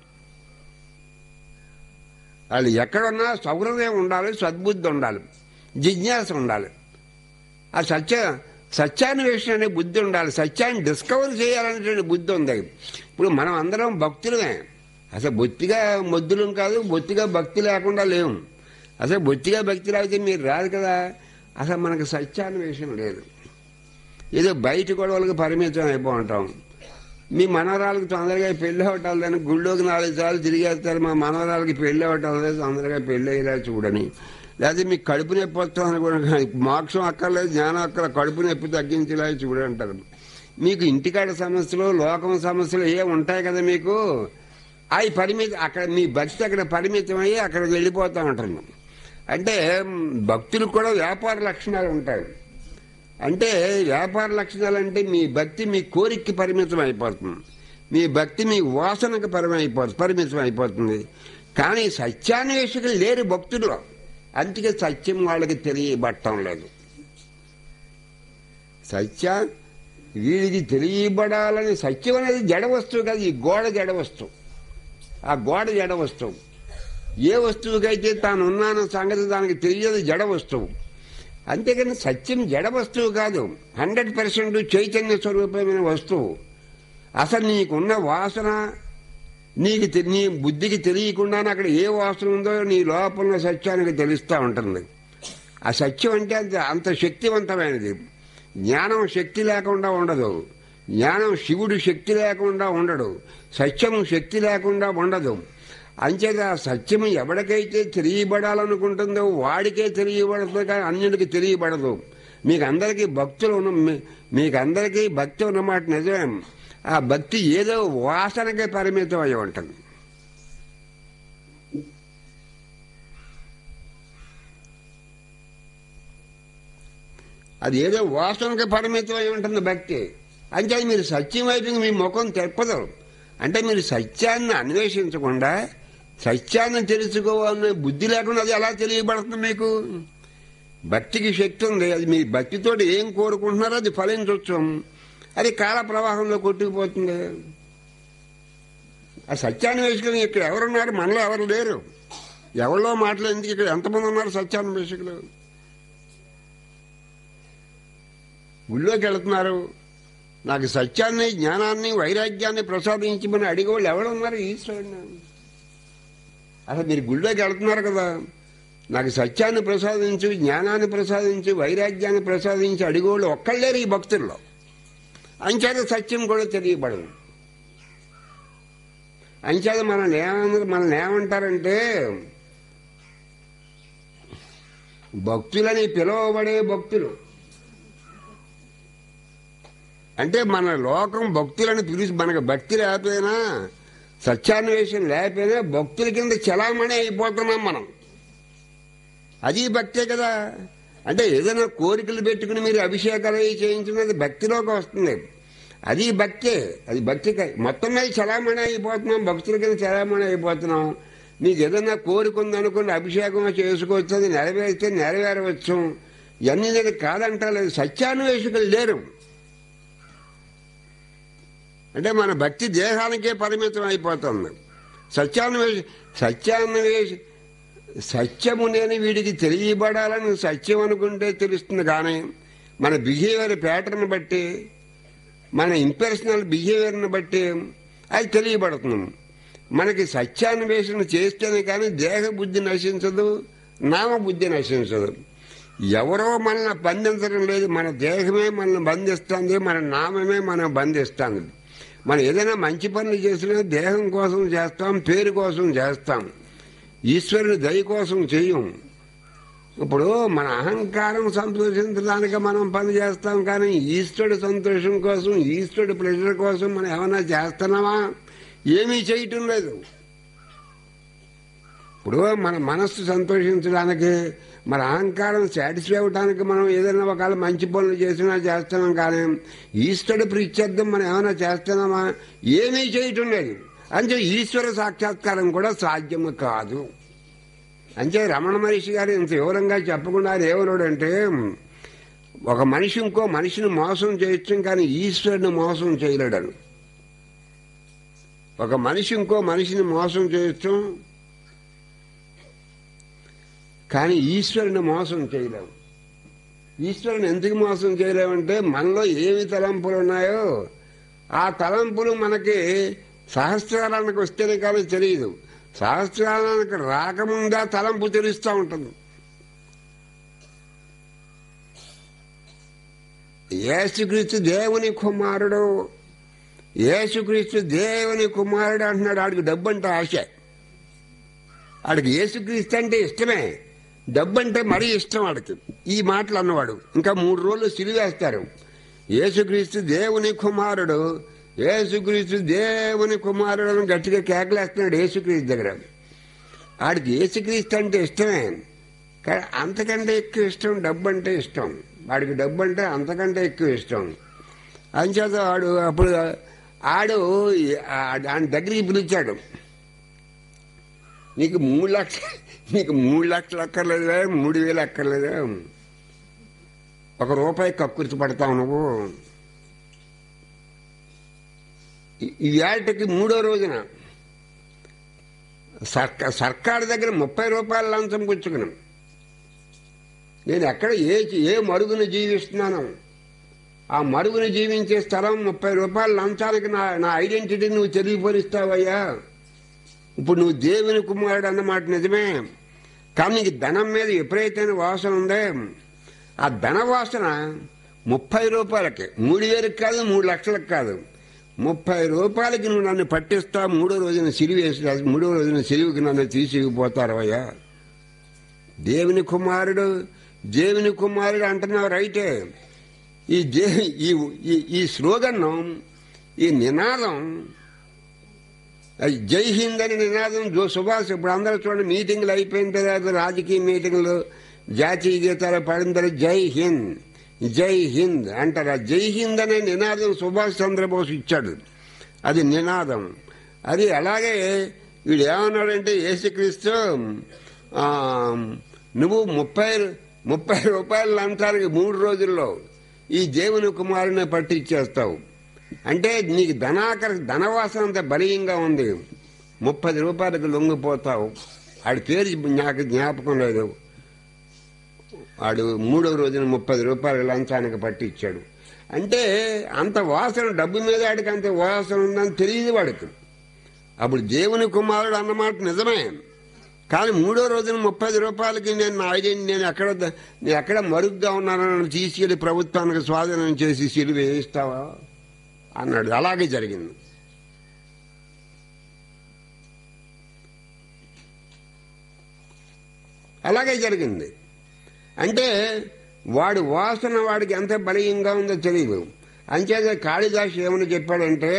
వాళ్ళు ఎక్కడున్నా సౌహృదయం ఉండాలి సద్బుద్ధి ఉండాలి జిజ్ఞాస ఉండాలి ఆ సత్య సత్యాన్వేషణ అనే బుద్ధి ఉండాలి సత్యాన్ని డిస్కవర్ చేయాలనేటువంటి బుద్ధి ఉంది ఇప్పుడు మనం అందరం భక్తులమే అసలు బొత్తిగా మొద్దులం కాదు బొత్తిగా భక్తి లేకుండా లేవు అసలు బొత్తిగా భక్తి లేకపోతే మీరు రాదు కదా అసలు మనకు సత్యాన్వేషణ లేదు ఏదో బయట గొడవలకు పరిమితం అయిపోంటాం మీ మనవరాలకు తొందరగా పెళ్లి అవటం లేని గుళ్ళోకి నాలుగు సార్లు తిరిగేస్తారు మా మనవరాలకి పెళ్లి అవటం లేదు తొందరగా పెళ్లి అయ్యేలా చూడని లేకపోతే మీకు కడుపు నొప్పి వస్తుంది కూడా మోక్షం అక్కర్లేదు జ్ఞానం అక్కర కడుపు నొప్పి తగ్గించేలా చూడంటారు మీకు ఇంటికాడ సమస్యలు లోకం సమస్యలు ఏ ఉంటాయి కదా మీకు అవి పరిమితి అక్కడ మీ భక్తి అక్కడ పరిమితం అయ్యి అక్కడికి వెళ్ళిపోతూ ఉంటారు అంటే భక్తులకు కూడా వ్యాపార లక్షణాలు ఉంటాయి అంటే వ్యాపార లక్షణాలు అంటే మీ భక్తి మీ కోరికకి పరిమితం అయిపోతుంది మీ భక్తి మీ వాసనకు పరిమితం అయిపోతుంది పరిమితం అయిపోతుంది కానీ సత్యాన్వేషకులు లేరు భక్తులు అందుకే సత్యం వాళ్ళకి తెలియబట్టం లేదు సత్య వీడికి తెలియబడాలని సత్యం అనేది జడ వస్తువు కాదు ఈ గోడ జడ వస్తువు ఆ గోడ జడ వస్తువు ఏ వస్తువుకైతే తాను ఉన్నాన సంగతి దానికి తెలియదు జడ వస్తువు అంతేకాని సత్యం జడ వస్తువు కాదు హండ్రెడ్ పర్సెంట్ చైతన్య స్వరూపమైన వస్తువు అసలు నీకున్న వాసన నీకు తె- నీ బుద్ధికి తెలియకుండానే అక్కడ ఏ వాసన ఉందో నీ లోపల సత్యానికి తెలుస్తూ ఉంటుంది ఆ సత్యం అంటే అంత అంత శక్తివంతమైనది జ్ఞానం శక్తి లేకుండా ఉండదు జ్ఞానం శివుడు శక్తి లేకుండా ఉండడు సత్యము శక్తి లేకుండా ఉండదు అంచేత ఆ సత్యము ఎవరికైతే తెలియబడాలనుకుంటుందో వాడికే తెలియబడుతుంది కానీ అన్యుడికి తెలియబడదు మీకు అందరికీ భక్తులు ఉన్న మీ- మీకు అందరికీ భక్తి ఉన్నమాట నిజమే ఆ భక్తి ఏదో వాసనకే పరిమితం అయి ఉంటుంది అది ఏదో వాసనకి పరిమితం అయి ఉంటుంది భక్తి అంటే మీరు సత్యం వైపు మీ ముఖం తెప్పదు అంటే మీరు సత్యాన్ని అన్వేషించకుండా సత్యాన్ని తెలుసుకోవాలనే బుద్ధి లేకుండా అది ఎలా తెలియబడుతుంది మీకు భక్తికి శక్తి ఉంది అది మీ భక్తితోటి ఏం కోరుకుంటున్నారో అది ఫలించవచ్చు అది కాల ప్రవాహంలో కొట్టుకుపోతుంది ఆ సత్యాన్వేషకులు ఇక్కడ ఎవరున్నారు మనలో ఎవరు లేరు ఎవరిలో మాటలు ఎందుకు ఇక్కడ ఎంతమంది ఉన్నారు సత్యాన్వేషకులు గుళ్ళోకి వెళుతున్నారు నాకు సత్యాన్ని జ్ఞానాన్ని వైరాగ్యాన్ని ప్రసాదించమని అడిగేవాళ్ళు ఎవరున్నారు ఈశ్వరుడు అసలు మీరు గుళ్ళోకి వెళ్తున్నారు కదా నాకు సత్యాన్ని ప్రసాదించు జ్ఞానాన్ని ప్రసాదించి వైరాగ్యాన్ని ప్రసాదించి అడిగేవాళ్ళు ఒక్కళ్ళేరు ఈ భక్తుల్లో అంచేత సత్యం కూడా తెలియబడదు అంచేత మనల్ని ఏమన్నారు మనల్ని ఏమంటారంటే భక్తులని పిలువబడే భక్తులు అంటే మన లోకం భక్తులను పిలిచి మనకు భక్తి లేకపోయినా సత్యాన్వేషణ లేకపోయినా భక్తుల కింద చలామణి అయిపోతున్నాం మనం అది భక్తే కదా అంటే ఏదైనా కోరికలు పెట్టుకుని మీరు అభిషేకాలు అవి చేయించినది భక్తిలోకి వస్తుంది అది భక్తే అది భక్తి కా- మొత్తం మీద చలామణి అయిపోతున్నాం భక్తుల కింద చలామణి అయిపోతున్నాం మీకు ఏదైనా కోరిక ఉందనుకోండి అభిషేకం చేసుకోవచ్చు అది నెరవేరిస్తే నెరవేరవచ్చు ఇవన్నీ నేను కాదంటలేదు సత్యాన్వేషకులు లేరు అంటే మన భక్తి దేహానికే పరిమితం అయిపోతుంది సత్యాన్వేష సత్యాన్వేష సత్యము నేను వీడికి తెలియబడాలని సత్యం అనుకుంటే తెలుస్తుంది కానీ మన బిహేవియర్ ప్యాటర్న్ బట్టి మన ఇంపర్సనల్ బిహేవియర్ని బట్టి అది తెలియబడుతుంది మనకి సత్యాన్వేషణ చేస్తేనే కానీ దేహ బుద్ధి నశించదు నామ బుద్ధి నశించదు ఎవరో మనల్ని బంధించడం లేదు మన దేహమే మనల్ని బంధిస్తుంది మన నామమే మనం బంధిస్తుంది మనం ఏదైనా మంచి పనులు చేసినా దేహం కోసం చేస్తాం పేరు కోసం చేస్తాం ఈశ్వరుని దయ కోసం చెయ్యం ఇప్పుడు మన అహంకారం సంతోషించడానికి మనం పని చేస్తాం కానీ ఈశ్వరుడు సంతోషం కోసం ఈశ్వరుడు ప్లెజర్ కోసం మనం ఏమైనా చేస్తున్నామా ఏమీ చేయటం లేదు ఇప్పుడు మన మనస్సు సంతోషించడానికి మన అహంకారం సాటిస్ఫై అవడానికి మనం ఏదైనా ఒకవేళ మంచి పనులు చేసినా చేస్తున్నాం కానీ ఈశ్వరుడు ప్రీత్యర్థం మనం ఏమైనా చేస్తున్నామా ఏమీ చేయటం లేదు అంటే ఈశ్వర సాక్షాత్కారం కూడా సాధ్యము కాదు అంటే రమణ మహర్షి గారు ఇంత వివరంగా చెప్పకుండా ఆయన ఏమన్నాడంటే ఒక మనిషి ఇంకో మనిషిని మోసం చేయొచ్చు కానీ ఈశ్వరుని మోసం చేయలేడను ఒక మనిషి ఇంకో మనిషిని మోసం చేయొచ్చు కానీ ఈశ్వరుని మోసం చేయలేము ఈశ్వరుని ఎందుకు మోసం చేయలేమంటే మనలో ఏమి తలంపులు ఉన్నాయో ఆ తలంపులు మనకి సహస్రాలకు వస్తేనే కానీ తెలియదు సహస్రాలకు రాకముందా తలంపు తెలుస్తూ ఉంటుంది యేసుక్రీస్తు దేవుని కుమారుడు యేసుక్రీస్తు దేవుని కుమారుడు అంటున్నాడు ఆడికి డబ్బు అంటే ఆశ ఆడికి యేసుక్రీస్తు అంటే ఇష్టమే డబ్బు అంటే మరీ ఇష్టం వాడికి ఈ మాటలు అన్నవాడు ఇంకా మూడు రోజులు సిలివేస్తారు యేసుక్రీస్తు దేవుని కుమారుడు యేసుక్రీస్తు దేవుని కుమారుడు అని గట్టిగా కేకలేస్తున్నాడు యేసుక్రీస్తు దగ్గర ఆడికి యేసుక్రీస్తు అంటే ఇష్టమే కానీ అంతకంటే ఎక్కువ ఇష్టం డబ్బు అంటే ఇష్టం వాడికి డబ్బు అంటే అంతకంటే ఎక్కువ ఇష్టం అంచేత వాడు అప్పుడు ఆడు ఆయన దగ్గరికి పిలిచాడు నీకు మూడు లక్షలు నీకు మూడు లక్షలు అక్కర్లేదా మూడు వేలు అక్కర్లేదా ఒక రూపాయి కక్కుర్తి పడతావు నువ్వు ఈ- ఈ ఏటకి మూడో రోజున సర్కా సర్కారు దగ్గర ముప్పై రూపాయల లంచం పుచ్చుకున్నాం నేను ఎక్కడ ఏ ఏ మరుగున జీవిస్తున్నాను ఆ మరుగున జీవించే స్థలం ముప్పై రూపాయల లంచానికి నా నా ఐడెంటిటీ నువ్వు తెలియపరుస్తావయ్యా ఇప్పుడు నువ్వు దేవుని కుమారుడు అన్నమాట నిజమే కానీ నీకు ధనం మీద విపరీతమైన వాసన ఉందే ఆ ధన వాసన ముప్పై రూపాయలకి మూడు వేలకు కాదు మూడు లక్షలకు కాదు ముప్పై రూపాయలకి నువ్వు నన్ను పట్టిస్తా మూడో రోజున సిలివేసి మూడో రోజున సిలువుకి నన్ను తీసుకుపోతారు అయ్యా దేవుని కుమారుడు దేవుని కుమారుడు అంటున్నావు రైటే ఈ దే ఈ ఈ- ఈ స్లోగన్ను ఈ నినాదం అది జై హింద్ అని నినాదం జో సుభాష్ ఇప్పుడు అందరూ చూడండి మీటింగ్లు అయిపోయిన తర్వాత రాజకీయ మీటింగ్లు జాతీయ గీతాలు పాడిన తర్వాత జై హింద్ జై హింద్ అంటారు ఆ జై హింద్ అనే నినాదం సుభాష్ చంద్రబోస్ ఇచ్చాడు అది నినాదం అది అలాగే వీడు ఏమన్నాడంటే యేసుక్రీస్తు ఆ, నువ్వు ముప్పై ముప్పై రూపాయలు లంచానికి మూడు రోజుల్లో ఈ దేవుని కుమారుని పట్టిచ్చేస్తావు అంటే నీకు ధనాకర ధనవాసన అంత బలీయంగా ఉంది ముప్పది రూపాయలకు లొంగిపోతావు ఆడి పేరు నాకు జ్ఞాపకం లేదు వాడు మూడో రోజున ముప్పది రూపాయలు లంచానికి పట్టించాడు అంటే అంత వాసన డబ్బు మీద ఆడికి అంత వాసన ఉందని తెలియదు వాడికి అప్పుడు దేవుని కుమారుడు అన్నమాట నిజమే కానీ మూడో రోజున ముప్పై రూపాయలకి నేను నా ఐడెంటి నేను ఎక్కడ నేను ఎక్కడ మరుగ్గా ఉన్నానని తీసుకెళ్లి ప్రభుత్వానికి స్వాధీనం చేసి సిలువ వేయిస్తావా అన్నాడు అలాగే జరిగింది అలాగే జరిగింది అంటే వాడి వాసన వాడికి ఎంత బలీయంగా ఉందో తెలియదు అంచేత కాళిదాసు ఏమని చెప్పాడంటే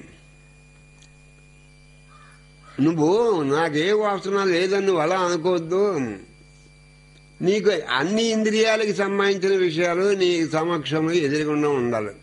నువ్వు నాకే వాసన లేదని నువ్వు అలా అనుకోవద్దు నీకు అన్ని ఇంద్రియాలకు సంబంధించిన విషయాలు నీ సమక్షంలో ఎదురుగుండా ఉండాలి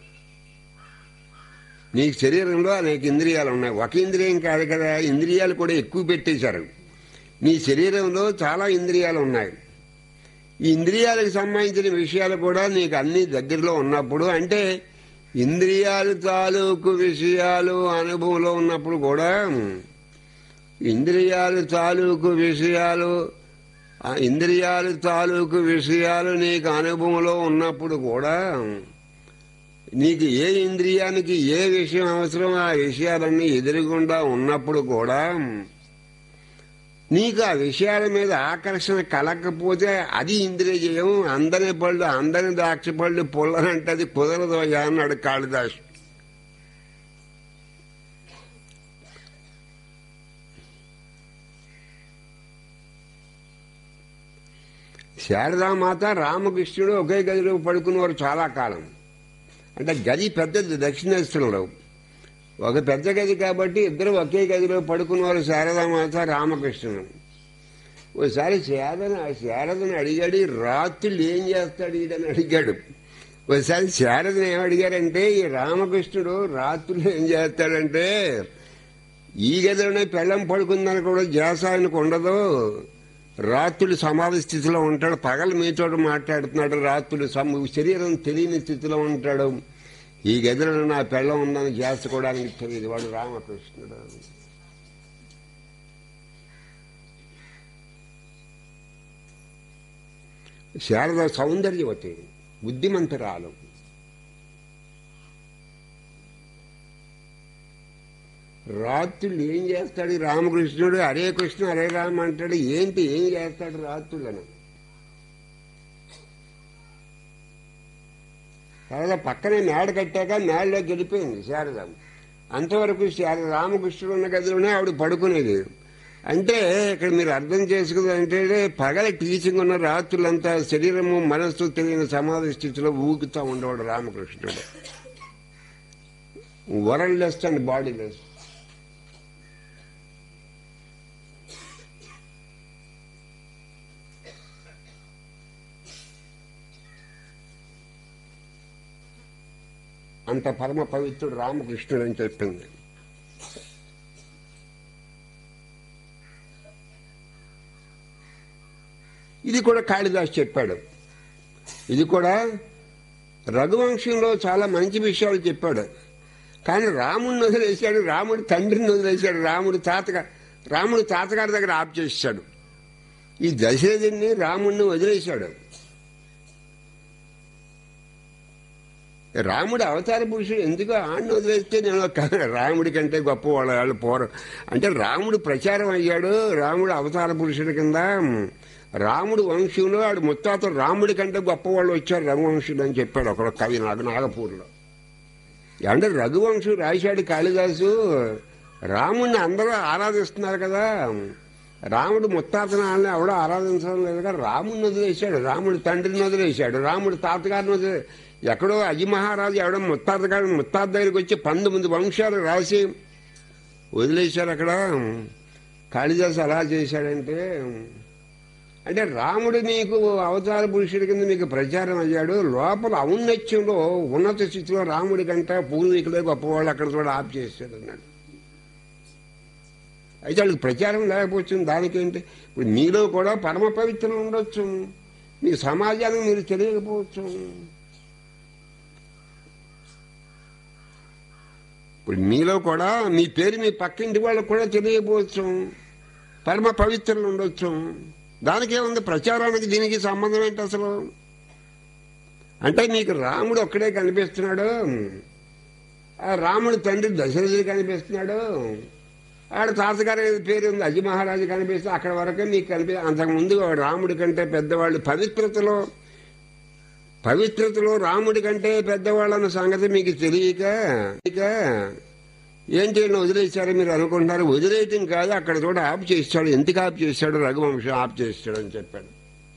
నీ శరీరంలో అనేక ఇంద్రియాలు ఉన్నాయి ఒక ఇంద్రియం కాదు కదా ఇంద్రియాలు కూడా ఎక్కువ పెట్టేశారు నీ శరీరంలో చాలా ఇంద్రియాలు ఉన్నాయి ఈ ఇంద్రియాలకు సంబంధించిన విషయాలు కూడా నీకు అన్ని దగ్గరలో ఉన్నప్పుడు అంటే ఇంద్రియాలు తాలూకు విషయాలు అనుభవంలో ఉన్నప్పుడు కూడా ఇంద్రియాలు తాలూకు విషయాలు ఆ ఇంద్రియాలు తాలూకు విషయాలు నీకు అనుభవంలో ఉన్నప్పుడు కూడా నీకు ఏ ఇంద్రియానికి ఏ విషయం అవసరం ఆ విషయాలన్నీ ఎదురుగుండా ఉన్నప్పుడు కూడా నీకు ఆ విషయాల మీద ఆకర్షణ కలగకపోతే అది ఇంద్రియజయం అందని పళ్ళు అందని ద్రాక్ష పళ్ళు పుల్లనంటే అది కుదరదు అయ్యా అన్నాడు కాళిదాసు శారదామాత రామకృష్ణుడు ఒకే గదిలో పడుకునేవారు చాలా కాలం అంటే గది పెద్దది దక్షిణేశ్వరంలో ఒక పెద్ద గది కాబట్టి ఇద్దరు ఒకే గదిలో పడుకున్నవారు శారదామాత రామకృష్ణుడు ఓసారి శారదను శారదను అడిగాడు "ఈ రాత్రులు ఏం చేస్తాడు ఈడని అడిగాడు ఒకసారి శారదను ఏమడిగారంటే ఈ రామకృష్ణుడు రాత్రులు ఏం చేస్తాడంటే ఈ గదిలోనే పెళ్ళం పడుకుందని కూడా జాస ఆయనకు ఉండదు రాత్రులు సమాధి స్థితిలో ఉంటాడు పగలు మీతో మాట్లాడుతున్నాడు రాత్రులు సమ శరీరం తెలియని స్థితిలో ఉంటాడు ఈ గదిలో నా పెళ్ళం ఉందని చేసుకోవడానికి తెలియదు వాడు రామకృష్ణుడు శారద సౌందర్యవతి బుద్ధిమంతురాలు రాత్రులు ఏం చేస్తాడు ఈ రామకృష్ణుడు హరే కృష్ణ హరే రామ అంటాడు ఏంటి ఏం చేస్తాడు రాత్రులను శారద పక్కనే మేడ కట్టాక మేడలోకి వెళ్ళిపోయింది శారద అంతవరకు శారద రామకృష్ణుడు ఉన్న గదిలోనే ఆవిడ పడుకునేది అంటే ఇక్కడ మీరు అర్థం చేసుకుందంటే పగల టీచింగ్ ఉన్న రాత్రులంతా శరీరము మనస్సు తెలియని సమాధి స్థితిలో ఊగుతూ ఉండేవాడు రామకృష్ణుడు వరల్డ్లెస్ అండ్ బాడీలెస్ అంత పరమ పవిత్రుడు రామకృష్ణుడు అని చెప్పింది ఇది కూడా కాళిదాస్ చెప్పాడు ఇది కూడా రఘువంశంలో చాలా మంచి విషయాలు చెప్పాడు కానీ రాముడిని వదిలేశాడు రాముడి తండ్రిని వదిలేశాడు రాముడి తాతగా రాముడి తాతగారి దగ్గర ఆప్ చేశాడు ఈ దశరథుడిని రాముడిని వదిలేశాడు రాముడు అవతార పురుషుడు ఎందుకు ఆడిని వదిలేస్తే నేను ఒక రాముడి కంటే గొప్ప వాళ్ళ వాళ్ళు పోరు అంటే రాముడు ప్రచారం అయ్యాడు రాముడు అవతార పురుషుడి కింద రాముడు వంశంలో ఆడు ముత్తాత రాముడి కంటే గొప్ప వాళ్ళు వచ్చారు రఘువంశుడు అని చెప్పాడు ఒకడు కవి నాకు నాగపూర్లో అంటే రఘువంశు రాశాడు కాళిదాసు రాముడిని అందరూ ఆరాధిస్తున్నారు కదా రాముడు ముత్తాతనాన్ని ఎవడో ఆరాధించడం లేదు కదా రాముడిని వదిలేశాడు రాముడి తండ్రిని వదిలేశాడు రాముడి తాతగారిని వదిలే ఎక్కడో అజి మహారాజు ఎవడో ముత్తాత గారి ముత్తాత దగ్గరికి వచ్చి పంతొమ్మిది వంశాలు రాసి వదిలేశారు అక్కడ కాళిదాసు అలా చేశాడంటే అంటే రాముడు మీకు అవతార పురుషుడి కింద మీకు ప్రచారం అయ్యాడు లోపల ఔన్నత్యంలో ఉన్నత స్థితిలో రాముడి కంటే పూర్వీకులే గొప్పవాళ్ళు అక్కడ కూడా ఆప్ చేశాడు అన్నాడు అయితే వాళ్ళకి ప్రచారం లేకపోవచ్చు దానికేంటి ఇప్పుడు మీలో కూడా పరమ పవిత్రం ఉండొచ్చు మీ సమాజానికి మీరు తెలియకపోవచ్చు ఇప్పుడు మీలో కూడా మీ పేరు మీ పక్కింటి వాళ్ళకు కూడా తెలియకపోవచ్చు పరమ పవిత్రులు ఉండొచ్చు దానికేముంది ప్రచారానికి దీనికి సంబంధం ఏంటి అసలు అంటే మీకు రాముడు ఒక్కడే కనిపిస్తున్నాడు ఆ రాముడి తండ్రి దశరథుడు కనిపిస్తున్నాడు ఆడ తాతగారి పేరు ఉంది అజి మహారాజు కనిపిస్తే అక్కడ వరకే మీకు కనిపి అంతకుముందు రాముడి కంటే పెద్దవాళ్ళు పవిత్రతలో పవిత్రతలో రాముడి కంటే పెద్దవాళ్ళన్న సంగతి మీకు తెలియక ఇక ఏం చేయండి వదిలేశారు మీరు అనుకుంటున్నారు వదిలేయటం కాదు అక్కడ కూడా ఆఫ్ చేస్తాడు ఎందుకు ఆఫ్ చేశాడు రఘువంశం ఆఫ్ చేస్తాడు అని చెప్పాడు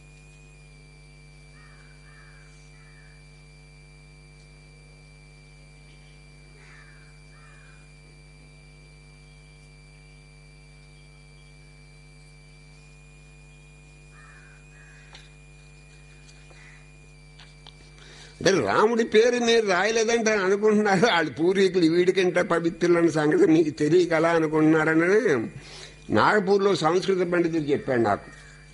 అంటే రాముడి పేరు మీరు రాయలేదంటే అని అనుకుంటున్నారు వాళ్ళు పూర్వీకులు వీడికంటే పవిత్రులు అన్న సంగతి మీకు తెలియక అలా అనుకుంటున్నారని నాగపూర్లో సంస్కృత పండితుడు చెప్పాడు నాకు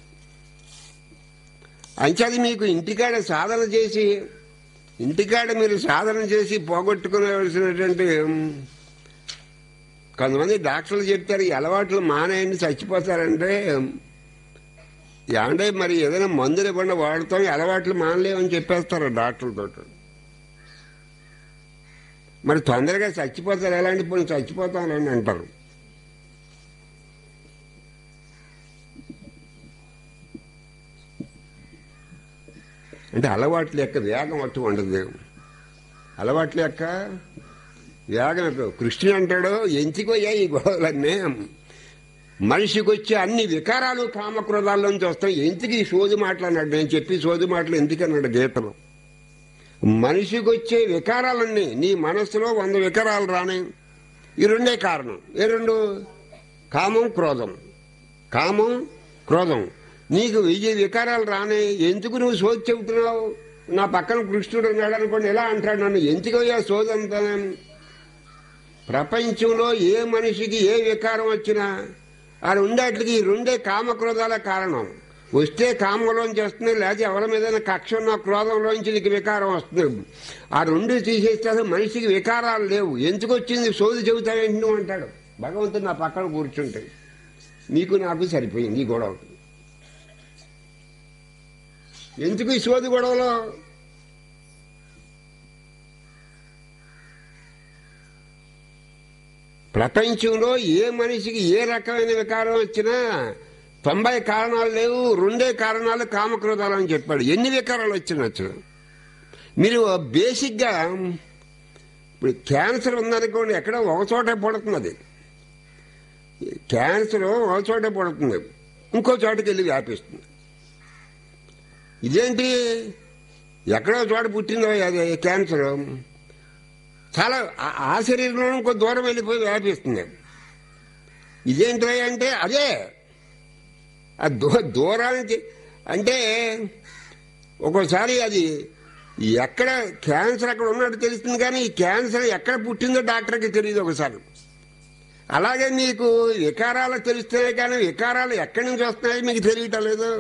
అంచేది మీకు ఇంటికాడ సాధన చేసి ఇంటికాడ మీరు సాధన చేసి పోగొట్టుకునేవలసినటువంటి కొంతమంది డాక్టర్లు చెప్తారు ఈ అలవాట్లు మానేయండి చచ్చిపోతారంటే ఏమంటే మరి ఏదైనా మందులు ఇవ్వండి వాడుతాం ఈ అలవాట్లు మానలేమని చెప్పేస్తారు డాక్టర్లతో మరి తొందరగా చచ్చిపోతారు ఎలాంటి పోయి చచ్చిపోతామని అంటారు అంటే అలవాట్ల యొక్క వేగం అట్టు ఉండదు అలవాట్ల యొక్క వేగం ఎక్కువ. కృష్ణుడు అంటాడు ఎంచుకోయా ఈ గొడవలన్నీ మనిషికి వచ్చే అన్ని వికారాలు కామక్రోధాల్లోంచి వస్తాయి ఎందుకు ఈ సోది మాటలు అన్నాడు నేను చెప్పి సోది మాటలు ఎందుకు అన్నాడు గీతలో మనిషికి వచ్చే వికారాలన్నీ నీ మనస్సులో వంద వికారాలు రాని ఈ రెండే కారణం ఏ రెండు కామం క్రోధం కామం క్రోధం నీకు వెయ్యి వికారాలు రానే ఎందుకు నువ్వు సోది చెబుతున్నావు నా పక్కన కృష్ణుడు ఉన్నాడు అనుకోండి ఎలా అంటాడు నన్ను ఎందుకయ్యా సోది అంతా ప్రపంచంలో ఏ మనిషికి ఏ వికారం వచ్చినా ఆ రెండాటికి ఈ రెండే కామక్రోధాల కారణం వస్తే కామంలోంచి వస్తుంది లేకపోతే ఎవరి మీద కక్ష ఉన్న క్రోధంలోంచి నీకు వికారం వస్తుంది ఆ రెండు తీసేస్తే అసలు మనిషికి వికారాలు లేవు ఎందుకు వచ్చింది సోది చెబుతావేంటి నువ్వు అంటాడు భగవంతుడు నా పక్కన కూర్చుంటే నీకు నాకు సరిపోయింది ఈ గొడవ ఎందుకు ఈ సోది గొడవలో ప్రపంచంలో ఏ మనిషికి ఏ రకమైన వికారం వచ్చినా తొంభై కారణాలు లేవు రెండే కారణాలు కామక్రోధాలు అని చెప్పాడు ఎన్ని వికారాలు వచ్చినచ్చు మీరు బేసిక్గా ఇప్పుడు క్యాన్సర్ ఉందనుకోండి ఎక్కడ ఒక చోటే పడుతున్నది క్యాన్సర్ ఒక చోటే పడుతుంది ఇంకో చోటకి వెళ్ళి వ్యాపిస్తుంది ఇదేంటి ఎక్కడో చోట పుట్టిందో అది క్యాన్సర్ చాలా ఆ- ఆ శరీరంలో ఇంకో దూరం వెళ్ళిపోయి వ్యాపిస్తుంది ఇదేంటి అంటే అదే ఆ దూ దూరానికి అంటే ఒక్కోసారి అది ఎక్కడ క్యాన్సర్ అక్కడ ఉన్నట్టు తెలుస్తుంది కానీ ఈ క్యాన్సర్ ఎక్కడ పుట్టిందో డాక్టర్కి తెలియదు ఒకసారి అలాగే మీకు వికారాలు తెలుస్తున్నాయి కానీ వికారాలు ఎక్కడి నుంచి వస్తున్నాయో మీకు తెలియటం లేదు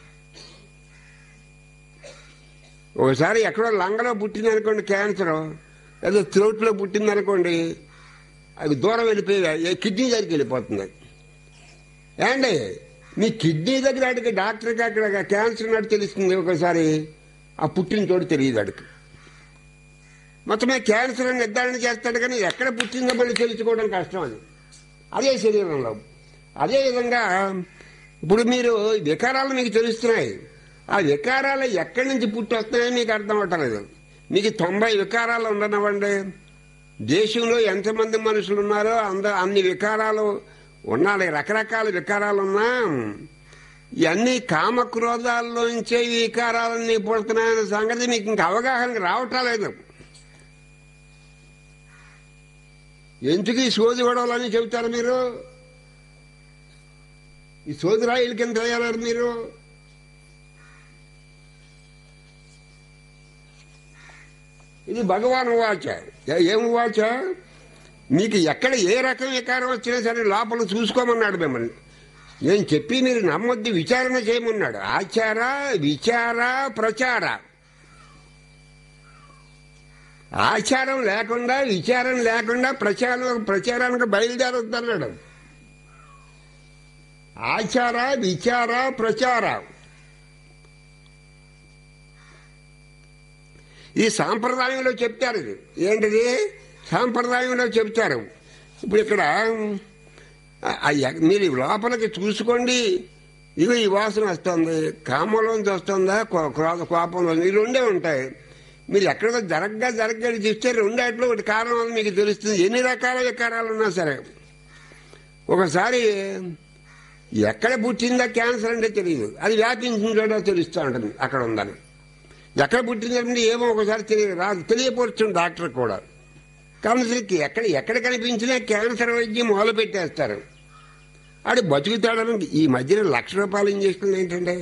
ఒకసారి ఎక్కడో లంగలో పుట్టింది అనుకోండి క్యాన్సర్ ఏదో థ్రోట్లో పుట్టింది అనుకోండి అది దూరం వెళ్ళిపోయి ఏ కిడ్నీ దగ్గరికి వెళ్ళిపోతుంది ఏమండి మీ కిడ్నీ దగ్గర అడిగి డాక్టర్కి అక్కడ క్యాన్సర్ ఉన్నట్టు తెలుస్తుంది ఒకసారి ఆ పుట్టిన చోటు తెలియదు అడిగి మొత్తమే క్యాన్సర్ అని నిర్ధారణ చేస్తాడు కానీ ఎక్కడ పుట్టిందో మళ్ళీ తెలుసుకోవడం కష్టం అది అదే శరీరంలో అదే విధంగా ఇప్పుడు మీరు వికారాలు మీకు తెలుస్తున్నాయి ఆ వికారాలు ఎక్కడి నుంచి పుట్టి వస్తున్నాయో మీకు అర్థం అవటలేదు మీకు తొంభై వికారాలు ఉండనివ్వండి దేశంలో ఎంతమంది మనుషులు ఉన్నారో అంద అన్ని వికారాలు ఉన్నాయి రకరకాల వికారాలు ఉన్నా ఇవన్నీ కామక్రోధాల్లోంచే ఈ వికారాలన్నీ పుడుతున్నాయనే సంగతి మీకు ఇంకా అవగాహనకి రావటం లేదు ఎందుకు ఈ సోది గొడవలని చెబుతారు మీరు ఈ సోది రాయిల కింద తయారయ్యారు మీరు ఇది భగవాన్ వాచ ఏం వాచ మీకు ఎక్కడ ఏ రకం వికారం వచ్చినా సరే లోపల చూసుకోమన్నాడు మిమ్మల్ని నేను చెప్పి మీరు నమ్మొద్దు విచారణ చేయమన్నాడు ఆచార విచార ప్రచార ఆచారం లేకుండా విచారం లేకుండా ప్రచారం ప్రచారానికి బయలుదేరొద్దన్నాడు ఆచార విచార ప్రచార ఈ సాంప్రదాయంలో చెప్తారు ఇది ఏంటిది సాంప్రదాయంలో చెప్తారు ఇప్పుడు ఇక్కడ ఆ- ఆ ఎ- మీరు లోపలికి చూసుకోండి ఇగో ఈ వాసన వస్తుంది కామంలోంచి వస్తుందా కో- క్రోధ కోపంలో ఈ రెండే ఉంటాయి మీరు ఎక్కడ జరగ్గా జరగ్గా చూస్తే రెండాట్లో ఒకటి కారణం అని మీకు తెలుస్తుంది ఎన్ని రకాల వికారాలు ఉన్నా సరే ఒకసారి ఎక్కడ పుట్టిందా క్యాన్సర్ అంటే తెలియదు అది వ్యాపించిందో తెలుస్తూ ఉంటుంది అక్కడ ఉందని ఎక్కడ పుట్టిందంటే ఏమో ఒకసారి తెలియదు రాదు తెలియపరుస్తుంది డాక్టర్ కూడా కౌన్సిల్కి ఎక్కడ ఎక్కడ కనిపించినా క్యాన్సర్ వైద్యం మొదలు పెట్టేస్తారు ఆడు బతుకుతాడని ఈ మధ్యన లక్ష రూపాయలు ఇంజక్షన్ ఏంటంటే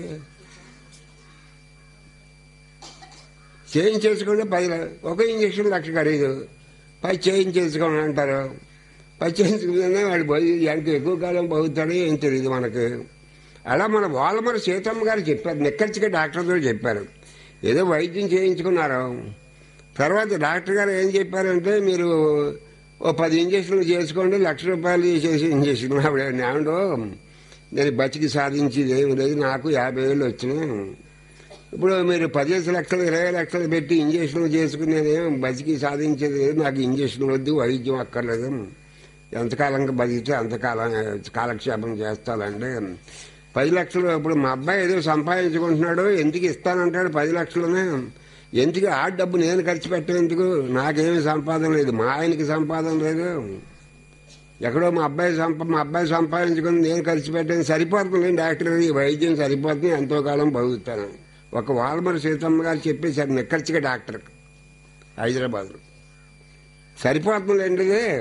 చేయించేసుకుంటే పది ల- ఒక ఇంజక్షన్ లక్ష ఖరీదు పది చేయించేసుకోండి అంటారు పది చేయించుకుంటే వాడు పోయి ఎంత ఎక్కువ కాలం బతుకుతాడో ఏం తెలియదు మనకు అలా మన వాళ్ళమర సీతమ్మ గారు చెప్పారు నెక్కర్చిగా డాక్టర్తో చెప్పారు ఏదో వైద్యం చేయించుకున్నారు తర్వాత డాక్టర్ గారు ఏం చెప్పారంటే మీరు ఓ పది ఇంజక్షన్లు చేసుకోండి లక్ష రూపాయలు చేసి ఇంజక్షన్ ఆవిడ ఏమండో నేను బతికి సాధించేది ఏమి లేదు నాకు యాభై వేలు వచ్చినాయి ఇప్పుడు మీరు పదిహేను లక్షలు ఇరవై లక్షలు పెట్టి ఇంజక్షన్లు చేసుకుని నేనేం బతికి సాధించేది లేదు నాకు ఇంజక్షన్ వద్దు వైద్యం అక్కర్లేదు ఎంతకాలంగా బతికితే అంతకాలం కాలక్షేపం చేస్తానండి పది లక్షలు ఇప్పుడు మా అబ్బాయి ఏదో సంపాదించుకుంటున్నాడు ఎందుకు ఇస్తానంటాడు పది లక్షలనే ఎందుకు ఆ డబ్బు నేను ఖర్చు పెట్టేందుకు నాకేమి సంపాదన లేదు మా ఆయనకి సంపాదన లేదు ఎక్కడో మా అబ్బాయి సంప మా అబ్బాయి సంపాదించుకుని నేను ఖర్చు పెట్టేది సరిపోతుంది డాక్టర్ గారు, ఈ వైద్యం సరిపోతుంది ఎంతో కాలం బతుకుతాను ఒక వాల్మరి సీతమ్మ గారు చెప్పేశారు నిక్కర్చిగా డాక్టర్ హైదరాబాద్లో సరిపోతుందండి ఇది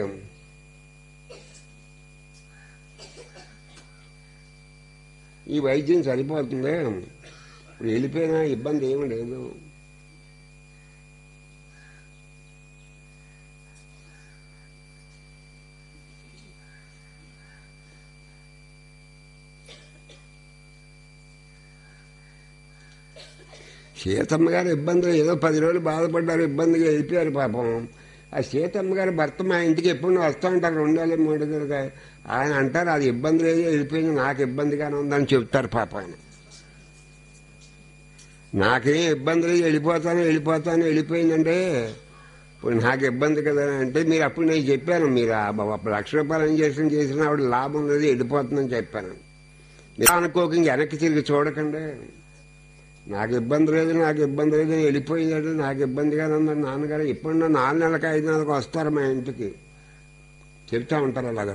ఈ వైద్యం సరిపోతుంది ఇప్పుడు వెళ్ళిపోయినా ఇబ్బంది ఏమి లేదు సీతమ్మ గారు ఇబ్బందులు ఏదో పది రోజులు బాధపడ్డారు ఇబ్బందిగా వెళ్ళిపోయారు పాపం ఆ సీతమ్మ గారి భర్త మా ఇంటికి ఎప్పుడు వస్తూ ఉంటారు రెండు వేల మూడు వేలుగా ఆయన అంటారు అది ఇబ్బంది లేదు వెళ్ళిపోయింది నాకు ఇబ్బందిగానే ఉందని చెప్తారు పాప ఆయన నాకేం ఇబ్బంది లేదు వెళ్ళిపోతాను వెళ్ళిపోతాను వెళ్ళిపోయిందంటే ఇప్పుడు నాకు ఇబ్బంది కదా అంటే మీరు అప్పుడు నేను చెప్పాను మీరు ఆ బ- ఒక లక్ష రూపాయలు ఇంజక్షన్ చేసిన ఆవిడ లాభం లేదు వెళ్ళిపోతుందని చెప్పాను మీరు అనుకోక ఇంక వెనక్కి తిరిగి చూడకండి నాకు ఇబ్బంది లేదు నాకు ఇబ్బంది లేదు నేను వెళ్ళిపోయిందంటే నాకు ఇబ్బందిగా ఉందని నాన్నగారు ఇప్పుడు నాలుగు నెలలకు ఐదు నెలలకు వస్తారు మా ఇంటికి చెప్తా ఉంటారు అలాగ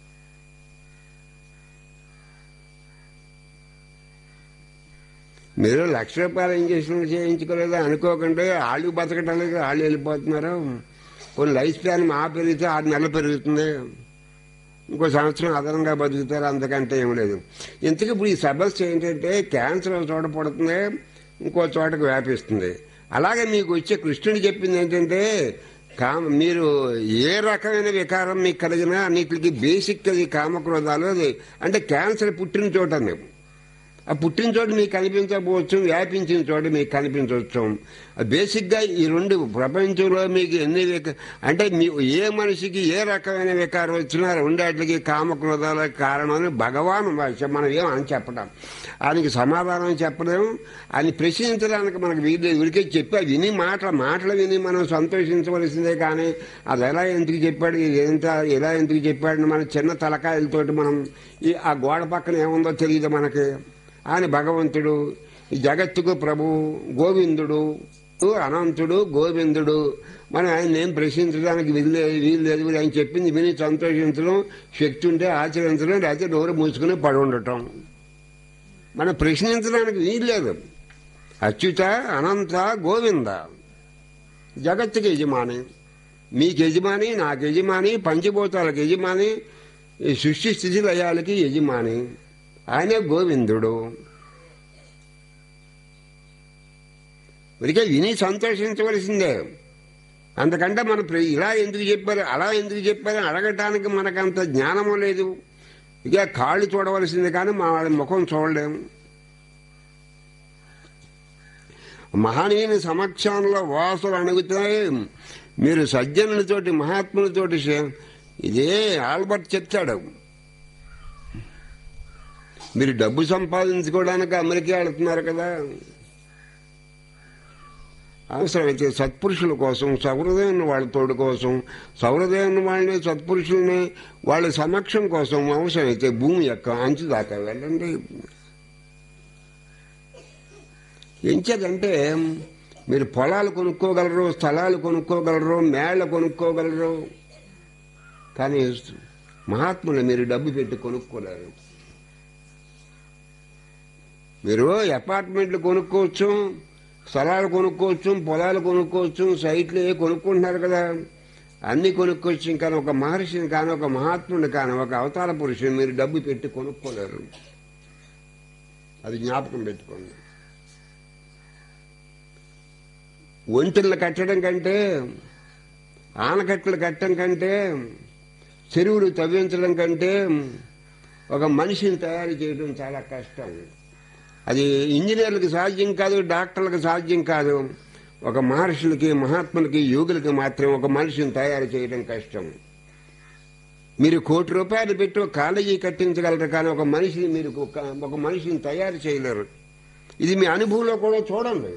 మీరు లక్ష రూపాయల ఇంజక్షన్ చేయించుకోలేదు అనుకోకుండా వాళ్ళు బతకటం లేదు వాళ్ళు వెళ్ళిపోతున్నారు కొన్ని లైఫ్ స్పాన్ మా పెరిగితే ఆరు నెలలు పెరుగుతుంది ఇంకో సంవత్సరం అదనంగా బతుకుతారు అంతకంటే ఏం లేదు ఇంతకీ ఇప్పుడు ఈ సమస్య ఏంటంటే క్యాన్సర్ ఒక చోట పడుతుంది ఇంకో చోటకు వ్యాపిస్తుంది అలాగే మీకు వచ్చే కృష్ణుడు చెప్పింది ఏంటంటే కామ మీరు ఏ రకమైన వికారం మీకు కలిగినా అన్నిటికి బేసిక్ అది కామక్రోధాలు అది అంటే క్యాన్సర్ పుట్టిన చోట ఆ పుట్టిన చోట మీకు కనిపించకపోవచ్చు వ్యాపించిన చోట మీకు కనిపించవచ్చు బేసిక్ గా ఈ రెండు ప్రపంచంలో మీకు ఎన్ని విక అంటే మీ ఏ మనిషికి ఏ రకమైన వికారం వచ్చినా రెండాటికి కామక్రోధాలకు కారణం అని భగవాన్ వాక్యం. మనం ఏం అని చెప్పడం ఆయనకి సమాధానం చెప్పలేము ఆయన ప్రశ్నించడానికి మనకు వీలు ఉరికే చెప్పా విని మాటల మాటలు విని మనం సంతోషించవలసిందే కానీ అది ఎలా ఎందుకు చెప్పాడు ఇది ఎంత ఎలా ఎందుకు చెప్పాడు మన చిన్న తలకాయలతోటి మనం ఈ ఆ గోడ పక్కన ఏముందో తెలియదు మనకి ఆయన భగవంతుడు ఈ జగత్తుకు ప్రభు గోవిందుడు అనంతుడు గోవిందుడు మనం ఆయన ఏం ప్రశ్నించడానికి వీలు వీలు లేదు ఆయన చెప్పింది విని సంతోషించడం శక్తి ఉంటే ఆచరించడం లేకపోతే నోరు మూసుకుని పడి ఉండటం మనం ప్రశ్నించడానికి వీలు లేదు అచ్యుత అనంత గోవింద జగత్తుకి యజమాని మీకు యజమాని నాకు యజమాని పంచభూతాలకు యజమాని ఈ సృష్టి స్థితి లయాలకి యజమాని ఆయనే గోవిందుడు ఉరికే విని సంతోషించవలసిందే అంతకంటే మన ప్ర- ఇలా ఎందుకు చెప్పారు అలా ఎందుకు చెప్పారు అడగటానికి మనకంత జ్ఞానము లేదు ఇక కాళ్ళు చూడవలసింది కానీ మా వాళ్ళ ముఖం చూడలేము మహనీయుని సమక్షంలో వాసులు అణుగుతాయి మీరు సజ్జనులతోటి మహాత్ములతోటి శే- ఇదే ఆల్బర్ట్ చెప్తాడు మీరు డబ్బు సంపాదించుకోవడానికి అమెరికా వెళుతున్నారు కదా అవసరమైతే సత్పురుషుల కోసం సహృదయం ఉన్న వాళ్ళ తోడు కోసం సహృదయం ఉన్న వాళ్ళని సత్పురుషుల్ని వాళ్ళ సమక్షం కోసం అవసరమైతే భూమి యొక్క అంచు దాకా వెళ్ళండి ఎంచేదంటే మీరు పొలాలు కొనుక్కోగలరు స్థలాలు కొనుక్కోగలరు మేళ్ళ కొనుక్కోగలరు కానీ మహాత్ములు మీరు డబ్బు పెట్టి కొనుక్కోలేరు మీరు అపార్ట్మెంట్లు కొనుక్కోవచ్చు స్థలాలు కొనుక్కోవచ్చు పొలాలు కొనుక్కోవచ్చు సైట్లు ఏ కొనుక్కుంటున్నారు కదా అన్ని కొనుక్కోవచ్చు కానీ ఒక మహర్షిని కానీ ఒక మహాత్ముని కానీ ఒక అవతార పురుషుని మీరు డబ్బు పెట్టి కొనుక్కోలేరు అది జ్ఞాపకం పెట్టుకోండి ఒంటిళ్ళు కట్టడం కంటే ఆనకట్టలు కట్టడం కంటే చెరువులు తవ్వించడం కంటే ఒక మనిషిని తయారు చేయడం చాలా కష్టం అది ఇంజనీర్లకు సాధ్యం కాదు డాక్టర్లకు సాధ్యం కాదు ఒక మహర్షులకి మహాత్ములకి యోగులకి మాత్రం ఒక మనిషిని తయారు చేయడం కష్టం మీరు కోటి రూపాయలు పెట్టి ఒక కాలేజీ కట్టించగలరు కానీ ఒక మనిషిని మీరు ఒక ఒక మనిషిని తయారు చేయలేరు ఇది మీ అనుభవంలో కూడా చూడండి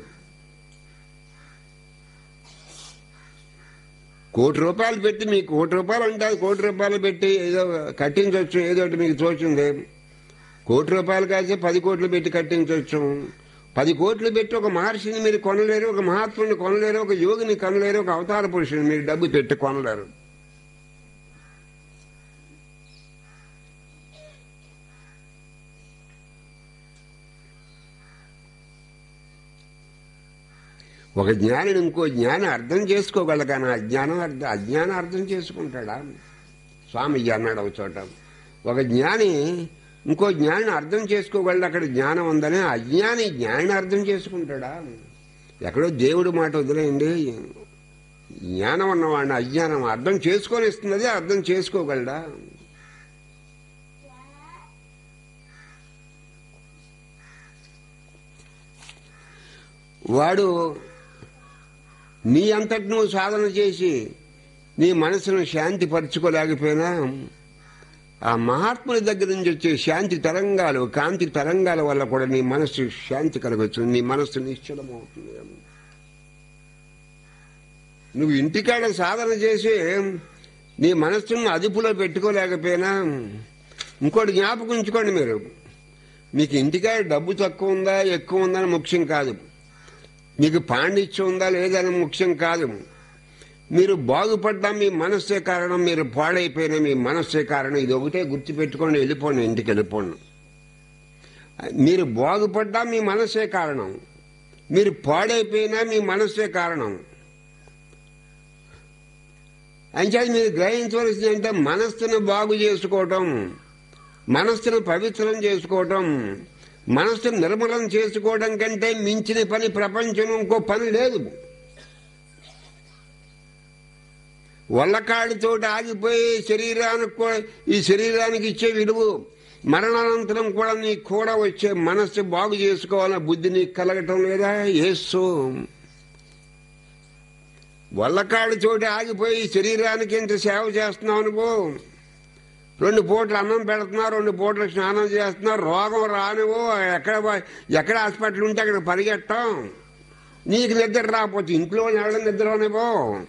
కోటి రూపాయలు పెట్టి మీకు కోటి రూపాయలు అంటే అది కోటి రూపాయలు పెట్టి ఏదో కట్టించవచ్చు ఏదో ఒకటి మీకు తోచింది కోటి రూపాయలు కాసి పది కోట్లు పెట్టి కట్టించవచ్చు పది కోట్లు పెట్టి ఒక మహర్షిని మీరు కొనలేరు ఒక మహాత్ముని కొనలేరు ఒక యోగిని కొనలేరు ఒక అవతార పురుషుని మీరు డబ్బు పెట్టి కొనలేరు ఒక జ్ఞానిని ఇంకో జ్ఞానం అర్థం చేసుకోగలరు కానీ అజ్ఞానం అర్థం అజ్ఞానం అర్థం చేసుకుంటాడా స్వామి అన్నాడు ఒక చోట ఒక జ్ఞాని ఇంకో జ్ఞానిని అర్థం చేసుకోగలడు అక్కడ జ్ఞానం ఉందని అజ్ఞాని జ్ఞానిని అర్థం చేసుకుంటాడా ఎక్కడో దేవుడి మాట వదిలేయండి జ్ఞానం ఉన్నవాడిని అజ్ఞానం అర్థం చేసుకొని ఇస్తున్నది అర్థం చేసుకోగలడా వాడు నీ అంతటి నువ్వు సాధన చేసి నీ మనసును శాంతి పరచుకోలేకపోయినా ఆ మహాత్ముల దగ్గర నుంచి వచ్చే శాంతి తరంగాలు కాంతి తరంగాల వల్ల కూడా నీ మనస్సు శాంతి కలగచ్చు నీ మనస్సు నిశ్చలమవుతుంది నువ్వు ఇంటికాడ సాధన చేసి నీ మనస్సును అదుపులో పెట్టుకోలేకపోయినా ఇంకోటి జ్ఞాపకం ఉంచుకోండి మీరు మీకు ఇంటికాడ డబ్బు తక్కువ ఉందా ఎక్కువ ఉందని ముఖ్యం కాదు మీకు పాండిత్యం ఉందా లేదని ముఖ్యం కాదు మీరు బాగుపడ్డా మీ మనస్సే కారణం మీరు పాడైపోయిన మీ మనస్సే కారణం ఇది ఒకటే గుర్తుపెట్టుకోండి వెళ్ళిపోండి ఇంటికి వెళ్ళిపోండి మీరు బాగుపడ్డా మీ మనస్సే కారణం మీరు పాడైపోయినా మీ మనస్సే కారణం అంచేది మీరు గ్రహించవలసింది అంటే మనస్సును బాగు చేసుకోవటం మనస్సును పవిత్రం చేసుకోవటం మనస్సును నిర్మలం చేసుకోవడం కంటే మించిన పని ప్రపంచం ఇంకో పని లేదు వల్లకాడితోటి ఆగిపోయి శరీరానికి కూడా ఈ శరీరానికి ఇచ్చే విలువ మరణానంతరం కూడా నీకు కూడా వచ్చే మనస్సు బాగు చేసుకోవాలన్న బుద్ధి నీకు కలగటం లేదా ఏసు వల్లకాడితోటి ఆగిపోయి శరీరానికి ఇంత సేవ చేస్తున్నావు నువ్వు రెండు పూటలు అన్నం పెడుతున్నా రెండు పూటలు స్నానం చేస్తున్నా రోగం రానివో ఎక్కడ ఎక్కడ హాస్పిటల్ ఉంటే అక్కడ పరిగెట్టం నీకు నిద్ర రాకపోతే ఇంట్లో ఎవడం నిద్రనివో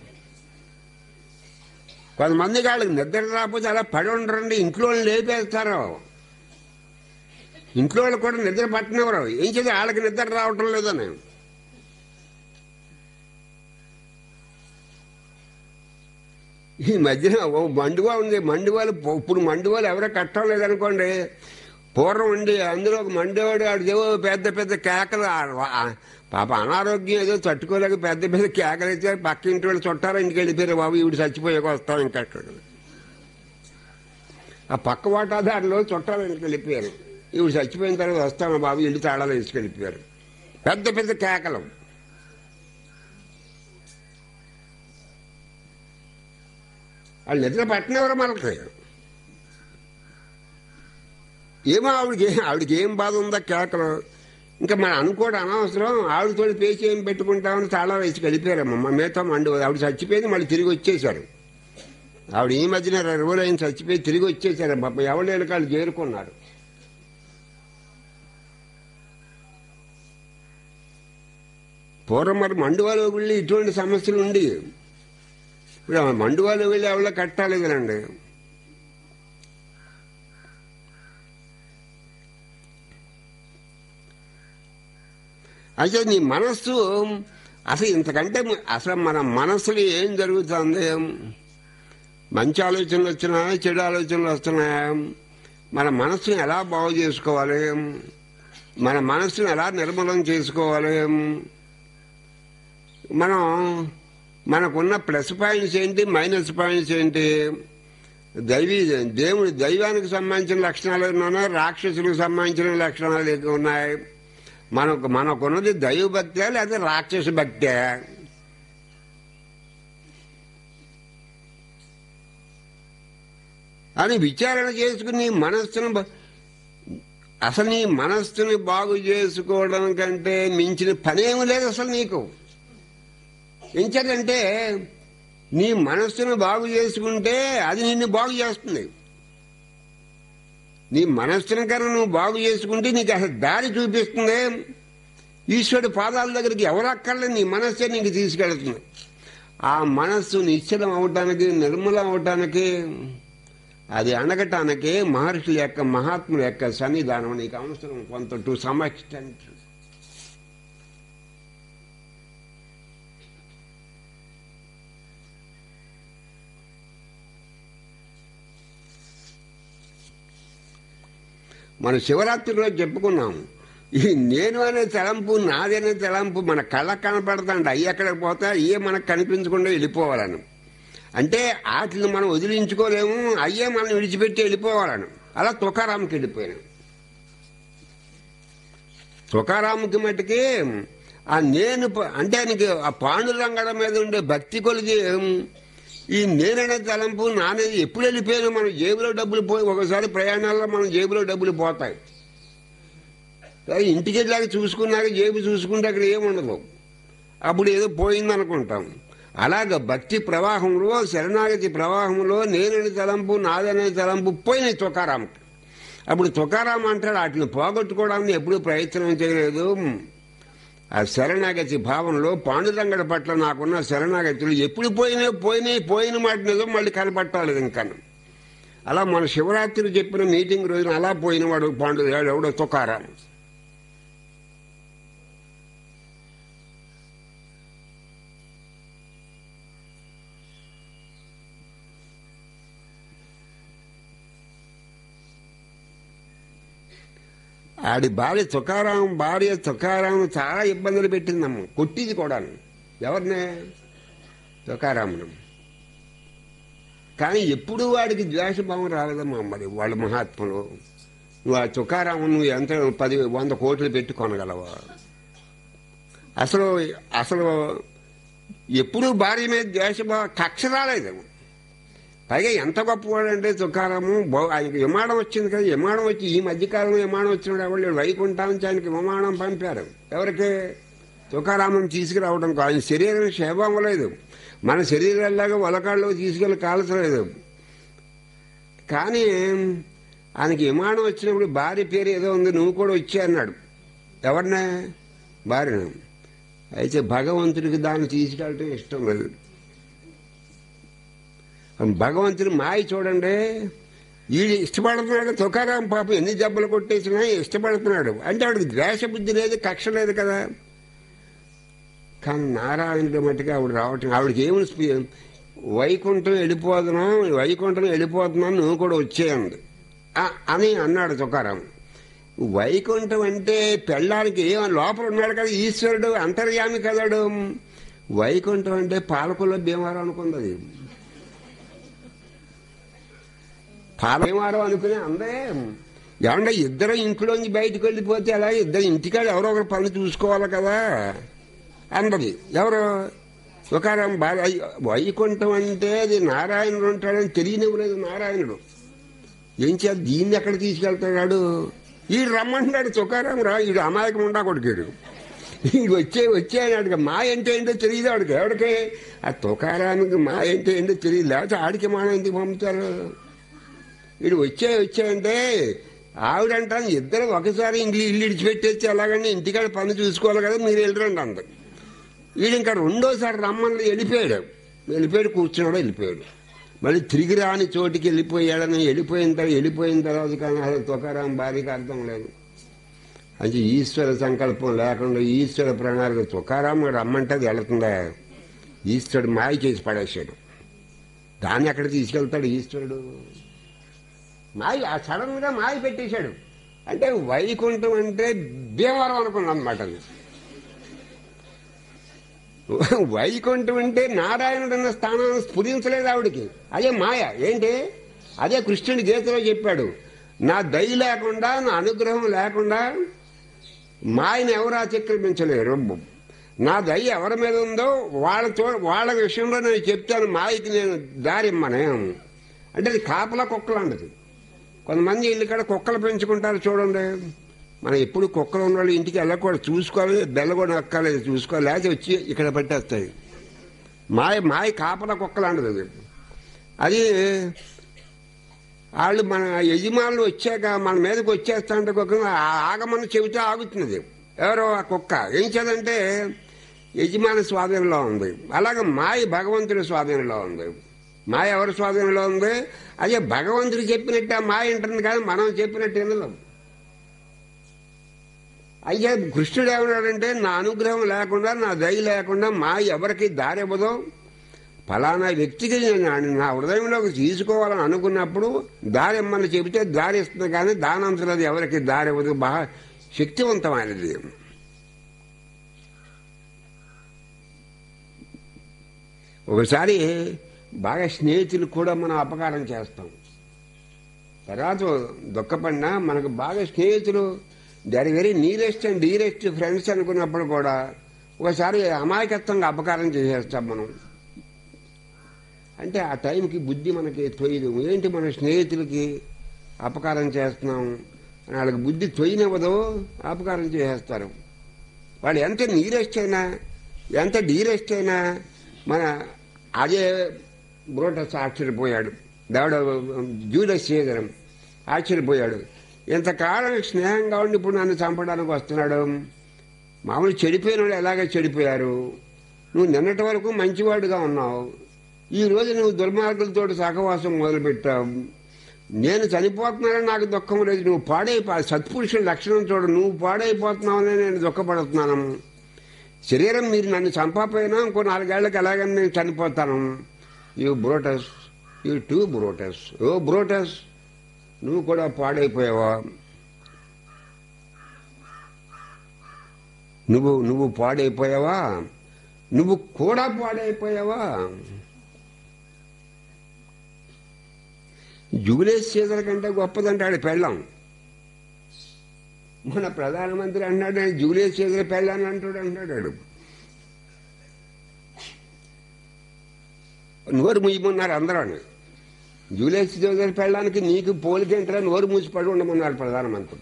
కొంతమంది వాళ్ళకి నిద్ర రాకపోతే అలా పడి ఉండరండి ఇంట్లో లేపేస్తారు ఇంట్లో వాళ్ళు కూడా నిద్ర పట్టనివ్వరు ఏం చేసి వాళ్ళకి నిద్ర రావటం లేదని ఈ మధ్యన ఓ మండువా ఉంది మండువాలు ఇప్పుడు మండువాలు ఎవరో కట్టం లేదనుకోండి పూర్వం ఉండి అందులో ఒక మండేవాడు ఆడిదేవో పెద్ద పెద్ద కేకలు పాప అనారోగ్యం ఏదో తట్టుకోలేక పెద్ద పెద్ద కేకలు అయితే పక్క ఇంటి వాళ్ళు చుట్టారా ఇంటికి వెళ్ళిపోయారు బాబు ఈవిడ చచ్చిపోయాక వస్తాం ఇంకా ఆ పక్క వాటాదారులో చుట్టాలు ఇంటికి వెళ్ళిపోయారు ఈవిడ చచ్చిపోయిన తర్వాత వస్తాను బాబు ఇల్లు తాళాలు తీసుకెళ్ళిపోయారు పెద్ద పెద్ద కేకలు వాళ్ళు నిద్ర పట్టినవరు మనకి ఏమో ఆవిడకి ఆవిడకి ఏం బాధ ఉందా కేకలు ఇంకా మనం అనుకోవడం అనవసరం ఆవిడతో పేచి ఏం పెట్టుకుంటామని తాళా వేసి కలిపారమ్మ మేతో మండు ఆవిడ చచ్చిపోయింది మళ్ళీ తిరిగి వచ్చేసారు ఆవిడ ఈ మధ్యన ఇరవై అయిన చచ్చిపోయి తిరిగి వచ్చేసారు పాప ఎవరి కాళ్ళు చేరుకున్నారు పూర్వం మరి మండువాలో వెళ్ళి ఇటువంటి సమస్యలు ఉండి ఇప్పుడు ఆ మండువాలో వెళ్ళి ఎవరో కట్టాలి కదండి అయితే నీ మనస్సు అసలు ఇంతకంటే అసలు మన మనస్సులో ఏం జరుగుతుంది మంచి ఆలోచనలు వచ్చినాయా చెడు ఆలోచనలు వస్తున్నాయా మన మనస్సుని ఎలా బాగు చేసుకోవాలి మన మనస్సుని ఎలా నిర్మూలన చేసుకోవాలి మనం మనకున్న ప్లస్ పాయింట్స్ ఏంటి మైనస్ పాయింట్స్ ఏంటి దైవీ దేవుడి దైవానికి సంబంధించిన లక్షణాలు ఎన్ని ఉన్నాయి రాక్షసులకు సంబంధించిన లక్షణాలు ఎక్కువ ఉన్నాయి మనకు మనకున్నది దైవ భక్తే లేదా రాక్షస భక్తే అని విచారణ చేసుకుని మనస్సును బ- అసలు నీ మనస్సుని బాగు చేసుకోవడం కంటే మించిన పనేమి లేదు అసలు నీకు ఎంచేతంటే నీ మనస్సును బాగు చేసుకుంటే అది నిన్ను బాగు చేస్తుంది నీ మనస్సును కన్నా నువ్వు బాగు చేసుకుంటే నీకు అసలు దారి చూపిస్తుంది ఈశ్వరుడు పాదాల దగ్గరికి ఎవరు అక్కర్లేదు నీ మనస్సే నీకు తీసుకెళ్తుంది ఆ మనస్సు నిశ్చలం అవటానికి నిర్మలం అవటానికి అది అణగటానికి మహర్షుల యొక్క మహాత్ముల యొక్క సన్నిధానం నీకు అవసరం కొంత టు సమ్ ఎక్స్టెంట్ మన శివరాత్రి రోజు చెప్పుకున్నాం ఈ నేను అనే తలంపు నాదనే తలంపు మన కళ్ళకు కనపడతాండి అయ్యి ఎక్కడికి పోతా అయ్యే మనకు కనిపించకుండా వెళ్ళిపోవాలని అంటే వాటిని మనం వదిలించుకోలేము అయ్యే మనం విడిచిపెట్టి వెళ్ళిపోవాలని అలా తుకారాంకి వెళ్ళిపోయాను తుకారాముకి మట్టుకి ఆ నేను ప- అంటే ఆయనకి ఆ పాండురంగడ మీద ఉండే భక్తి కొలిది ఈ నేననే తలంపు నానేది ఎప్పుడు వెళ్ళిపోయాను మన జేబులో డబ్బులు పోయి ఒకసారి ప్రయాణాల్లో మన జేబులో డబ్బులు పోతాయి సరే ఇంటికి వెళ్ళాక చూసుకున్నాక జేబు చూసుకుంటే అక్కడ ఏముండదు అప్పుడు ఏదో పోయింది అనుకుంటాం అలాగ భక్తి ప్రవాహంలో శరణాగతి ప్రవాహంలో నేనని తలంపు నాదనే తలంపు పోయినాయి తుకారాంకి అప్పుడు తుకారాం అంటాడు వాటిని పోగొట్టుకోవడానికి ఎప్పుడూ ప్రయత్నం చేయలేదు ఆ శరణాగతి భావంలో పాండురంగడ పట్ల నాకున్న శరణాగతులు ఎప్పుడు పోయినాయి పోయినాయి పోయిన మాట నిజం మళ్ళీ కనపట్టాలి ఇంకా అలా మన శివరాత్రి చెప్పిన మీటింగ్ రోజున అలా పోయినవాడు పాండు ఎవడో తుకారాం ఆడి భార్య తుకారాం భార్య తుకారాం చాలా ఇబ్బందులు పెట్టిందమ్మ కొట్టింది కూడా ఎవరినే తుకారామును కానీ ఎప్పుడూ వాడికి ద్వేషభావం రాలేదమ్మా మరి వాళ్ళ మహాత్ములు నువ్వు ఆ తుకారాము నువ్వు ఎంత పది వంద కోట్లు పెట్టి కొనగలవా అసలు అసలు ఎప్పుడూ భార్య మీద ద్వేషభావం కక్ష రాలేదు పైగా ఎంత గొప్పవాడంటే తుకారాము బహు- ఆయనకి విమానం వచ్చింది కదా విమానం వచ్చి ఈ మధ్యకాలంలో విమానం వచ్చినాడు ఎవరు వైకుంఠం నుంచి ఆయనకి విమానం పంపారు ఎవరికి తుకారామం తీసుకురావడం కాదు. ఆయన శరీరం క్షేమం అవ్వలేదు మన శరీరాల్లాగా వలకాళ్ళు తీసుకెళ్ళి కాల్చలేదు కానీ ఆయనకి విమానం వచ్చినప్పుడు భార్య పేరు ఏదో ఉంది నువ్వు కూడా వచ్చి అన్నాడు ఎవరినే భార్యను అయితే భగవంతుడికి దాన్ని తీసుకెళ్ళటం ఇష్టం లేదు భగవంతుని మాయ చూడండి వీడు ఇష్టపడుతున్నాడు తుకారాం పాపం ఎన్ని దెబ్బలు కొట్టేసినా ఇష్టపడుతున్నాడు అంటే వాడికి ద్వేష బుద్ధి లేదు కక్ష లేదు కదా కానీ నారాయణుడి మట్టుగా ఆవిడ రావటం ఆవిడకి ఏమి స్పీ- వైకుంఠం వెళ్ళిపోతున్నాం వైకుంఠం వెళ్ళిపోతున్నాం నువ్వు కూడా వచ్చేయండి ఆ, అని అన్నాడు తుకారాం వైకుంఠం అంటే పెళ్ళానికి ఏం లోపల ఉన్నాడు కదా ఈశ్వరుడు అంతర్యామి కదాడు వైకుంఠం అంటే పాలకుల భీమారం అనుకుంది అది పాలభీమారం అనుకుని అందే ఏమంటే ఇద్దరు ఇంట్లోంచి బయటకు వెళ్ళిపోతే అలా ఇద్దరు ఇంటికాడ ఎవరో ఒకరు పనులు చూసుకోవాలి కదా అందది ఎవరు తుకారం బాగా వైకుంఠం అంటే అది నారాయణుడు ఉంటాడని తెలియనివ్వలేదు నారాయణుడు ఏం చేయాలి దీన్ని ఎక్కడ తీసుకెళ్తాడు ఈ రమ్మంటున్నాడు తుకారాం రా ఈడు అమాయకం ఉండా కొడుకాడు ఈడు వచ్చే వచ్చే అడిగి మా అంటే ఏంటో తెలియదు ఆడికి ఎవడికి ఆ తుకారానికి మా అంటే ఏంటో తెలియదు లేకపోతే ఆడికి మా ఎందుకు పంపుతారు వీడు వచ్చే వచ్చాయంటే ఆవిడంటాను ఇద్దరు ఒకసారి ఇల్లు ఇల్లు ఇడిచిపెట్టేసి ఎలాగండి ఇంటికాడ పని చూసుకోవాలి కదా మీరు వెళ్ళరండి అంత వీడు ఇంకా రెండోసారి రమ్మని వెళ్ళిపోయాడు వెళ్ళిపోయాడు కూర్చున్నాడు వెళ్ళిపోయాడు మళ్ళీ తిరిగి రాని చోటికి వెళ్ళిపోయాడని వెళ్ళిపోయిన తర్వాత వెళ్ళిపోయిన తర్వాత కానీ అసలు తుకారాం భార్యకి అర్థం లేదు అంటే ఈశ్వర సంకల్పం లేకుండా ఈశ్వర ప్రణాళిక తుకారాం రమ్మంటే అది వెళుతుందా ఈశ్వరుడు మాయ చేసి పడేశాడు దాన్ని ఎక్కడ తీసుకెళ్తాడు ఈశ్వరుడు మాయ ఆ సడన్ గా మాయ పెట్టేశాడు అంటే వైకుంఠం అంటే భీమవరం అనుకున్నాం అనమాట అది వైకుంఠం అంటే నారాయణుడు అన్న స్థానాన్ని స్ఫురించలేదు ఆవిడికి అదే మాయ ఏంటి అదే కృష్ణుడి గీతలో చెప్పాడు నా దయ లేకుండా నా అనుగ్రహం లేకుండా మాయను ఎవరు అతిక్రమించలేరు నా దయ ఎవరి మీద ఉందో వాళ్ళ చో వాళ్ళ విషయంలో నేను చెప్తాను మాయకి నేను దారిమ్మనే అంటే అది కాపలా కుక్కలు అంటది కొంతమంది ఇల్లు కాడ కుక్కలు పెంచుకుంటారు చూడండి మనం ఎప్పుడు కుక్కలు ఉన్న వాళ్ళు ఇంటికి వెళ్ళకూడదు చూసుకోవాలి బెల్ల కూడా ఎక్కాలి చూసుకోవాలి లేకపోతే వచ్చి ఇక్కడ పెట్టేస్తాయి మాయ మాయ కాపలా కుక్కలు అంటది అది అది వాళ్ళు మన యజమానులు వచ్చాక మన మీదకి వచ్చేస్తా అంటే కుక్క ఆగమని చెబితే ఆగుతున్నది ఎవరో ఆ కుక్క ఏం చేదంటే యజమాని స్వాధీనంలో ఉంది అలాగే మాయ భగవంతుడి స్వాధీనంలో ఉంది మాయ ఎవరి స్వాధీనంలో ఉంది అదే భగవంతుడు చెప్పినట్టు ఆ మాయ ఉంటుంది కానీ మనం చెప్పినట్టు వినదు అయితే కృష్ణుడు ఏమన్నాడంటే నా అనుగ్రహం లేకుండా నా దయ లేకుండా మాయ ఎవరికి దారి ఇవ్వదు ఫలానా వ్యక్తికి నేను నా హృదయంలోకి తీసుకోవాలని అనుకున్నప్పుడు దారి ఇమ్మని చెబితే దారి ఇస్తుంది కానీ దానంతరం ఎవరికి దారి ఇవ్వదు బాగా శక్తివంతమైనది ఒకసారి బాగా స్నేహితులు కూడా మనం అపకారం చేస్తాం తర్వాత దుఃఖపడినా మనకు బాగా స్నేహితులు they are very nearest and dearest friends అనుకున్నప్పుడు కూడా ఒకసారి అమాయకత్వంగా అపకారం చేసేస్తాం మనం అంటే ఆ టైంకి బుద్ధి మనకి తొయ్యదు ఏంటి మన స్నేహితులకి అపకారం చేస్తున్నాం అని వాళ్ళకి బుద్ధి తొయ్యనివ్వదో అపకారం చేసేస్తారు వాడు ఎంత నీరెస్ట్ అయినా ఎంత డీరెస్ట్ అయినా మన అదే బ్రోటస్ ఆశ్చర్యపోయాడు దావిడ జూలస్ చేదనం ఆశ్చర్యపోయాడు ఇంతకాలం స్నేహంగా ఉండి ఇప్పుడు నన్ను చంపడానికి వస్తున్నాడు మామూలు చెడిపోయిన వాళ్ళు ఎలాగ చెడిపోయారు నువ్వు నిన్నటి వరకు మంచివాడుగా ఉన్నావు ఈ రోజు నువ్వు దుర్మార్గులతో సహవాసం మొదలుపెట్టావు నేను చనిపోతున్నానని నాకు దుఃఖం లేదు నువ్వు పాడైపో సత్పురుషుల లక్షణం చూడు నువ్వు పాడైపోతున్నావని నేను దుఃఖపడుతున్నాను శరీరం మీరు నన్ను చంపపోయినా ఇంకో నాలుగేళ్లకు ఎలాగని నేను చనిపోతాను you Brutus you too Brutus ఓ బ్రోటస్ నువ్వు కూడా పాడైపోయావా నువ్వు నువ్వు పాడైపోయావా నువ్వు కూడా పాడైపోయావా జూలియస్ సీజర్ కంటే గొప్పదంటాడు పెళ్ళాం మన ప్రధానమంత్రి అన్నాడు నేను జూలియస్ సీజర్ పెళ్ళాను అంటాడు అంటాడు నోరు ముయ్యమన్నారు అందరూ జూలియస్ సీజర్ పెళ్ళానికి నీకు పోలికేంటరా నోరు మూసిపడి ఉండమన్నారు ప్రధానమంత్రి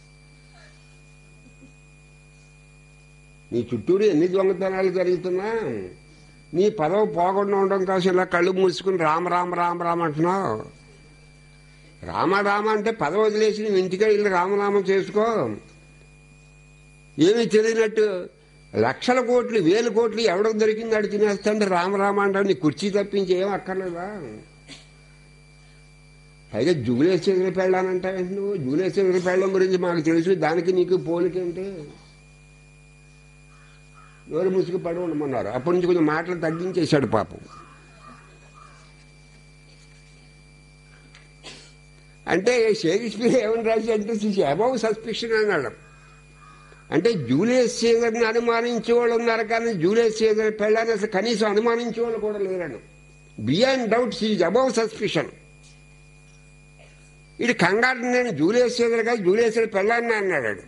నీ చుట్టూరు ఎన్ని దొంగతనాలు జరుగుతున్నా నీ పదవి పోకుండా ఉండడం కోసం ఇలా కళ్ళు మూసుకుని రామ రామ రామ రామ అంటున్నావు రామ రామ అంటే పదవి వదిలేసి నువ్వు ఇంటికి వెళ్ళి రామనామం చేసుకో ఏమీ తెలియనట్టు లక్షల కోట్లు వేల కోట్లు ఎవడకు దొరికింది అడి తినేస్తాంటే రామరామ అంటే నీ కుర్చీ తప్పించి ఏం అక్కర్లేదా పైగా జూలేశ్వరి పెళ్ళానంటే నువ్వు జూలేశ్వరి పెళ్ళం గురించి మాకు తెలుసు దానికి నీకు పోలికేంటి నోరు ముసుగు పడి ఉండమన్నారు అప్పటి నుంచి కొంచెం మాటలు తగ్గించేశాడు పాపం అంటే షేక్స్పియర్ ఏమని రాసి అంటే అబౌవ్ సస్పిషన్ అన్నాడు అంటే జూలియస్ సీజర్ని అనుమానించే వాళ్ళు ఉన్నారు కానీ జూలియస్ సీజర్ పెళ్ళాన్ని అసలు కనీసం అనుమానించే వాళ్ళు కూడా లేరను beyond doubt is above suspicion ఇది కంగారు నేను జూలియస్ సీజర్ కాదు జూలియస్ సీజర్ పెళ్ళాన్ని అన్నాడు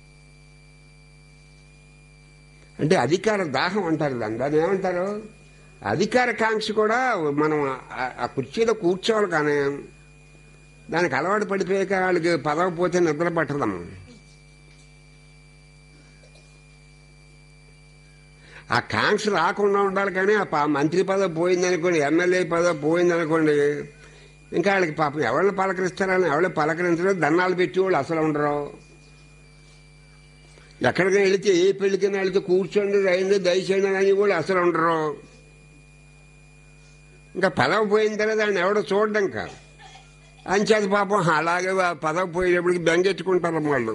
అంటే అధికార దాహం అంటారు దాన్ని దాన్ని ఏమంటారు అధికార కాంక్ష కూడా మనం ఆ- ఆ కుర్చీలో కూర్చోవాలి కానీ దానికి అలవాటు పడిపోయాక వాళ్ళకి పదవి పోతే నిద్ర పట్టదమ్మ ఆ కాంక్ష రాకుండా ఉండాలి కానీ ఆ ప- మంత్రి పదవి పోయిందనుకోండి ఎమ్మెల్యే పదవి పోయిందనుకోండి ఇంకా వాళ్ళకి పాపం ఎవరిని పలకరిస్తారని ఎవరు పలకరించరు దండాలు పెట్టి వాళ్ళు అసలు ఉండరు ఎక్కడికైనా వెళితే ఏ పెళ్లికైనా వెళితే కూర్చోండి రైండి దయచేయండి అని కూడా అసలు ఉండరు ఇంకా పదవి పోయిన తర్వాత ఆయన ఎవడో చూడడం కాదు అంచేత పాపం అలాగే ఆ పదవి పోయేటప్పటికి బెంగెట్టుకుంటారు వాళ్ళు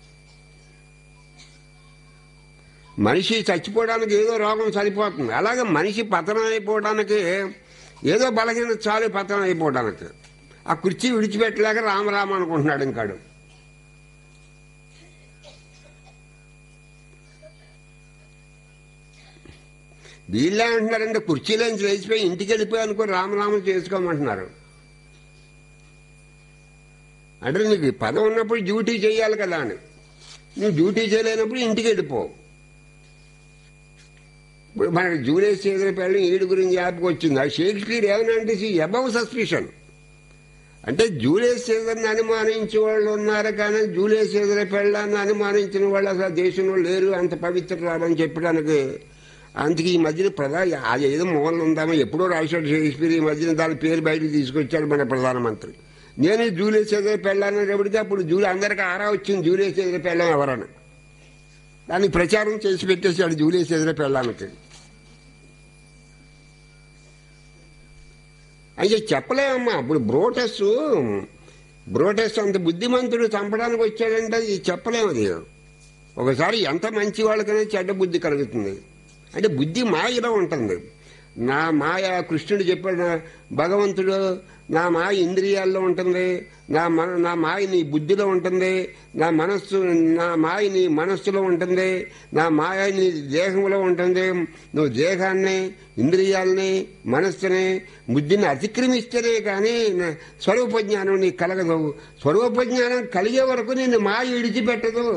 మనిషి చచ్చిపోవడానికి ఏదో రోగం సరిపోతుంది అలాగే మనిషి పతనం అయిపోవడానికి ఏదో బలహీన చాలు పతనం అయిపోవడానికి ఆ కుర్చీ విడిచిపెట్టలేక రామరామ అనుకుంటున్నాడు ఇంకాడు వీళ్ళే అంటున్నారంటే కుర్చీలోంచి లేచిపోయి ఇంటికి వెళ్ళిపోయి అనుకో రామనామం చేసుకోమంటున్నారు అంటే నీకు ఈ పదం ఉన్నప్పుడు డ్యూటీ చేయాలి కదా అని నువ్వు డ్యూటీ చేయలేనప్పుడు ఇంటికి వెళ్ళిపో ఇప్పుడు మనకి జూలియస్ సీజర్ పెళ్ళి ఈడు గురించి జ్ఞాపకం వచ్చింది ఆ షేక్స్పియర్ ఏమనంటే అబౌవ్ సస్పిషన్ అంటే జూలియస్ సీజర్ని అనుమానించే వాళ్ళు ఉన్నారు కానీ జూలియస్ సీజర్ పెళ్ళాన్ని అనుమానించిన వాళ్ళు అసలు దేశంలో లేరు అంత పవిత్రురాలని చెప్పడానికి అందుకే ఈ మధ్యన ప్రధా అది ఏదో మూలన ఉందామో ఎప్పుడో రాశాడు షేక్స్పియర్ ఈ మధ్యన దాని పేరు బయటకు తీసుకొచ్చాడు మన ప్రధానమంత్రి నేను జూలియస్ సీజర్ పెళ్ళాను రేపటికి అప్పుడు జూలి అందరికీ ఆరా వచ్చింది జూలియస్ సీజర్ పెళ్ళాం ఎవరని దాన్ని ప్రచారం చేసి పెట్టేశాడు జూలియస్ సీజర్ పెళ్ళానికి అయితే చెప్పలేమమ్మా ఇప్పుడు బ్రోటస్ బ్రోటస్ అంత బుద్ధిమంతుడు చంపడానికి వచ్చాడంటే అది చెప్పలేము అది ఒకసారి ఎంత మంచి వాళ్ళకైనా చెడ్డ బుద్ధి కలుగుతుంది అంటే బుద్ధి మాయలో ఉంటుంది నా మాయ కృష్ణుడు చెప్పాడు నా భగవంతుడు నా మాయ ఇంద్రియాల్లో ఉంటుంది నా మన నా మాయ నీ బుద్ధిలో ఉంటుంది నా మనస్సు నా మాయ నీ మనస్సులో ఉంటుంది నా మాయ నీ దేహంలో ఉంటుంది నువ్వు దేహాన్ని ఇంద్రియాలని మనస్సుని బుద్ధిని అతిక్రమిస్తేనే కానీ నా స్వరూప జ్ఞానం నీకు కలగదు స్వరూప జ్ఞానం కలిగే వరకు నిన్ను మాయ విడిచిపెట్టదు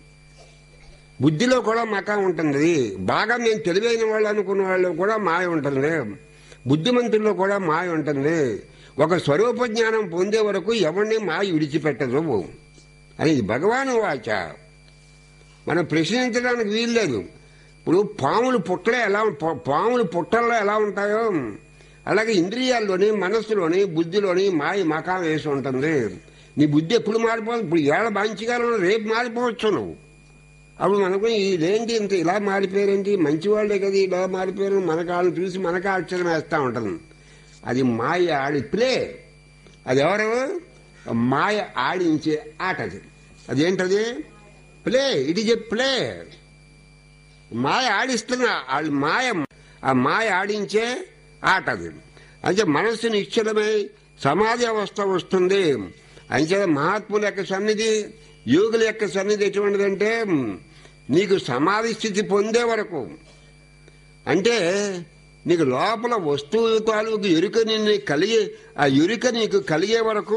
బుద్ధిలో కూడా మకా ఉంటుంది బాగా మేము తెలివైన వాళ్ళు అనుకున్న వాళ్ళు కూడా మాయ ఉంటుంది బుద్ధిమంతుల్లో కూడా మాయ ఉంటుంది ఒక స్వరూప జ్ఞానం పొందే వరకు ఎవరిని మాయ విడిచిపెట్టదు అని భగవాన్ వాచ మనం ప్రశ్నించడానికి వీల్లేదు ఇప్పుడు పాములు పుట్టలే ఎలా పా- పాములు పుట్టల్లో ఎలా ఉంటాయో అలాగే ఇంద్రియాల్లోని మనస్సులోని బుద్ధిలోని మాయ మకాం వేసి ఉంటుంది నీ బుద్ధి ఎప్పుడు మారిపోతుంది ఇప్పుడు ఏళ్ళ మంచిగా ఉన్న రేపు మారిపోవచ్చు నువ్వు అప్పుడు మనకు ఇదేంటి ఇంత ఇలా మారిపోయారేంటి మంచి వాళ్ళే కదా ఇలా మారిపోయారు మనకు వాళ్ళని చూసి మనకే ఆశ్చర్యం వేస్తూ ఉంటుంది అది మాయ ఆడి ప్లే అది ఎవరు మాయ ఆడించే ఆట అది అదేంటది play it is a play మాయ ఆడిస్తున్న వాళ్ళు మాయ ఆ మాయ ఆడించే ఆట అది అంటే మనస్సు నిశ్చలమై సమాధి అవస్థ వస్తుంది అంతే మహాత్ముల యొక్క సన్నిధి యోగుల యొక్క సన్నిధి ఎటువంటిదంటే నీకు సమాధి స్థితి పొందే వరకు అంటే నీకు లోపల వస్తువు తాలూకు ఎరుక నిన్ను కలిగే ఆ ఎరుక నీకు కలిగే వరకు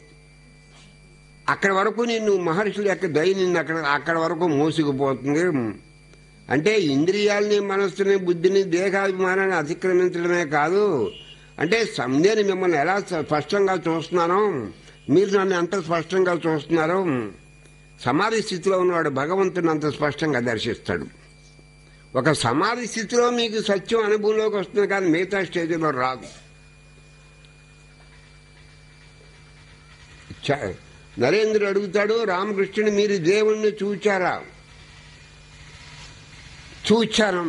అక్కడ వరకు నిన్ను మహర్షుల యొక్క దయ నిన్ను అక్కడ అక్కడ వరకు మోసుకుపోతుంది అంటే ఇంద్రియాలని మనస్సుని బుద్ధిని దేహాభిమానాన్ని అతిక్రమించడమే కాదు అంటే సం- నేను మిమ్మల్ని ఎలా స్పష్టంగా చూస్తున్నానో మీరు నన్ను ఎంత స్పష్టంగా చూస్తున్నారో సమాధి స్థితిలో ఉన్నవాడు భగవంతుని అంత స్పష్టంగా దర్శిస్తాడు ఒక సమాధి స్థితిలో మీకు సత్యం అనుభవంలోకి వస్తుంది కానీ మిగతా స్టేజ్లో రాదు చ- నరేంద్రుడు అడుగుతాడు రామకృష్ణుని మీరు దేవుణ్ణి చూచారా చూచాను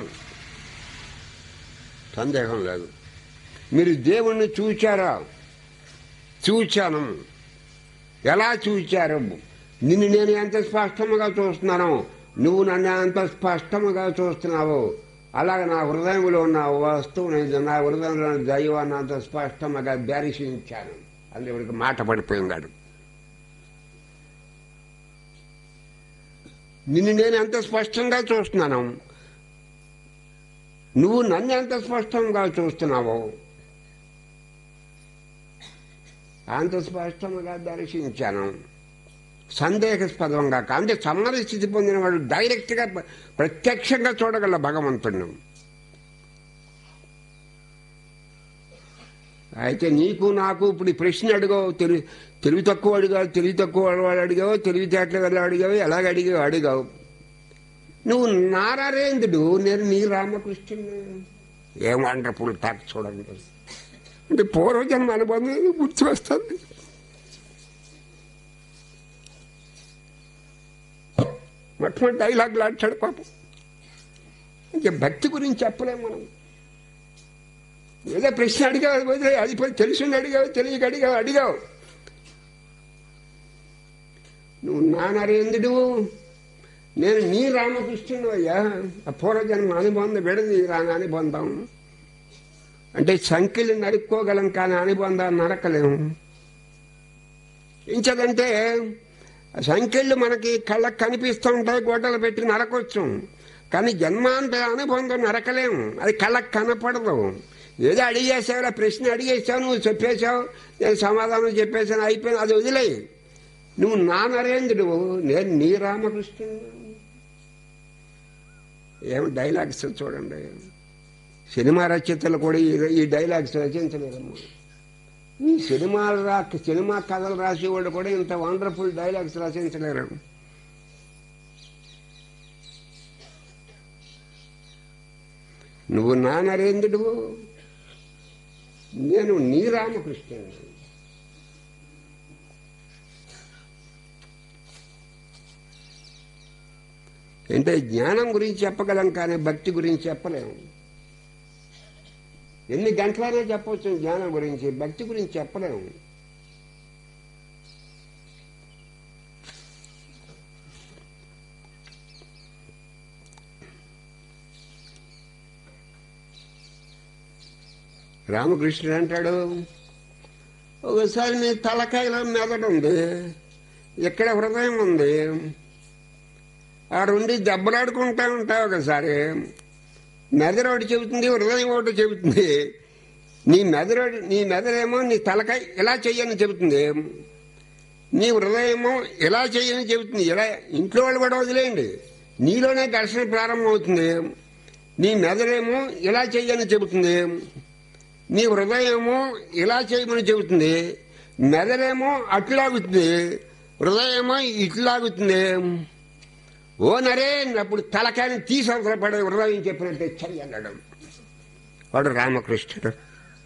సందేహం లేదు మీరు దేవుణ్ణి చూచారా చూచాను ఎలా చూచారు నిన్ను నేను ఎంత స్పష్టముగా చూస్తున్నానో నువ్వు నన్ను ఎంత స్పష్టముగా చూస్తున్నావో అలాగే నా హృదయంలో ఉన్న వస్తువుని నా హృదయంలో ఉన్న దైవాన్ని అంత స్పష్టముగా దర్శించాను అని ఇవిడికి మాట పడిపోయిందాడు నిన్ను నేను ఎంత స్పష్టంగా చూస్తున్నాను నువ్వు నన్ను ఎంత స్పష్టంగా చూస్తున్నావో అంత స్పష్టంగా దర్శించాను సందేహాస్పదంగా కా- అంటే సమాధి స్థితి పొందిన వాడు డైరెక్ట్ గా ప్ర- ప్రత్యక్షంగా చూడగల భగవంతుడు అయితే నీకు నాకు ఇప్పుడు ఈ ప్రశ్న అడిగావు తెలివి తెలివి తక్కువ అడిగావు తెలివి తక్కువ వాడు అడిగావు తెలివితేటల వల్ల అడిగావు ఎలాగ అడిగావు అడిగావు నువ్వు నారారేంద్రుడు నేను నీ రామకృష్ణుడు ఏం వండర్ఫుల్ టాక్ చూడండి అంటే పూర్వజన్మ అనుబంధం గుర్తు వస్తుంది మొట్టమొదటి డైలాగ్ ఆడాడు పాపం ఇంకా భక్తి గురించి చెప్పలేము మనం ఏదో ప్రశ్న అడిగావు అది వదిలే అది పోయి తెలిసి అడిగావు తెలియక అడిగావు అడిగావు నువ్వు నా నరేంద్రుడు నేను నీ రామకృష్ణుడు అయ్యా ఆ పూర్వజన్మ అనుబంధం విడది రాని అనుబంధం అంటే సంఖ్యలు నరుక్కోగలం కానీ అనుబంధాన్ని నరకలేము ఇంచదంటే సంఖ్యలు మనకి కళ్ళకు కనిపిస్తూ ఉంటాయి గోడలు పెట్టి నరకొచ్చు కానీ జన్మాంత అనుబంధం నరకలేము అది కళ్ళకు కనపడదు ఏదో అడిగేసావు ఆ ప్రశ్న అడిగేసావు నువ్వు చెప్పేశావు నేను సమాధానం చెప్పేసాను అయిపోయింది అది వదిలే నువ్వు నా నరేంద్రుడు నేను నీ రామకృష్ణుడు ఏం డైలాగ్స్ చూడండి సినిమా రచయితలు కూడా ఈ- ఈ డైలాగ్స్ రచించలేదమ్మా ఈ సినిమాలు రా సినిమా కథలు రాసేవాళ్ళు కూడా ఇంత వండర్ఫుల్ డైలాగ్స్ రచించలేరు నువ్వు నా నరేంద్రుడు నేను నీ రామకృష్ణుడు అంటే జ్ఞానం గురించి చెప్పగలం కానీ భక్తి గురించి చెప్పలేము ఎన్ని గంటలైనా చెప్పవచ్చు జ్ఞానం గురించి భక్తి గురించి చెప్పలేము రామకృష్ణుడు అంటాడు ఒకసారి నీ తలకాయలో మెదడు ఉంది ఇక్కడ హృదయం ఉంది ఆ రెండు దెబ్బలాడుకుంటా ఉంటావు ఒకసారి మెదడు ఒకటి చెబుతుంది హృదయం ఒకటి చెబుతుంది నీ మెదడు నీ మెదడేమో నీ తలకాయ ఇలా చెయ్యని చెబుతుంది నీ హృదయమో ఇలా చెయ్యని చెబుతుంది ఇలా ఇంట్లో వాళ్ళు కూడా వదిలేయండి నీలోనే ఘర్షణ ప్రారంభం అవుతుంది నీ మెదడేమో ఇలా చెయ్యని చెబుతుంది నీ హృదయమో ఇలా చేయమని చెబుతుంది మెదడేమో అట్లాగుతుంది హృదయమో ఇట్లాగుతుంది ఓ నరేన్ అప్పుడు తలకాయని తీసి అవసరం పడే హృదయం చెప్పినట్టే చెయ్యి అన్నాడు వాడు రామకృష్ణుడు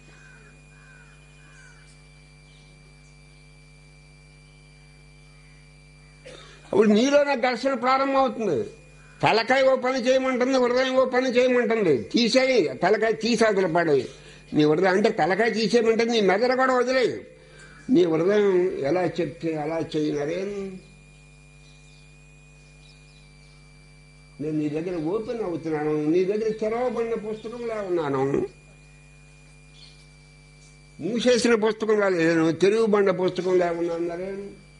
అప్పుడు నీలోనే ఘర్షణ ప్రారంభం అవుతుంది తలకాయ ఓ పని చేయమంటుంది హృదయం ఓ పని చేయమంటుంది తీసేయి తలకాయ తీసి అవతల పడేయి నీ హృదయం అంటే తలకాయ తీసేయమంటుంది నీ మెదడు కూడా వదిలేయి నీ హృదయం ఎలా చెప్తే అలా చేయనరేం నేను నీ దగ్గర ఓపెన్ అవుతున్నాను నీ దగ్గర తెరవబడిన పుస్తకంలా ఉన్నాను మూసేసిన పుస్తకంలా లేను తెరుగుబండ పుస్తకంలా ఉన్నాను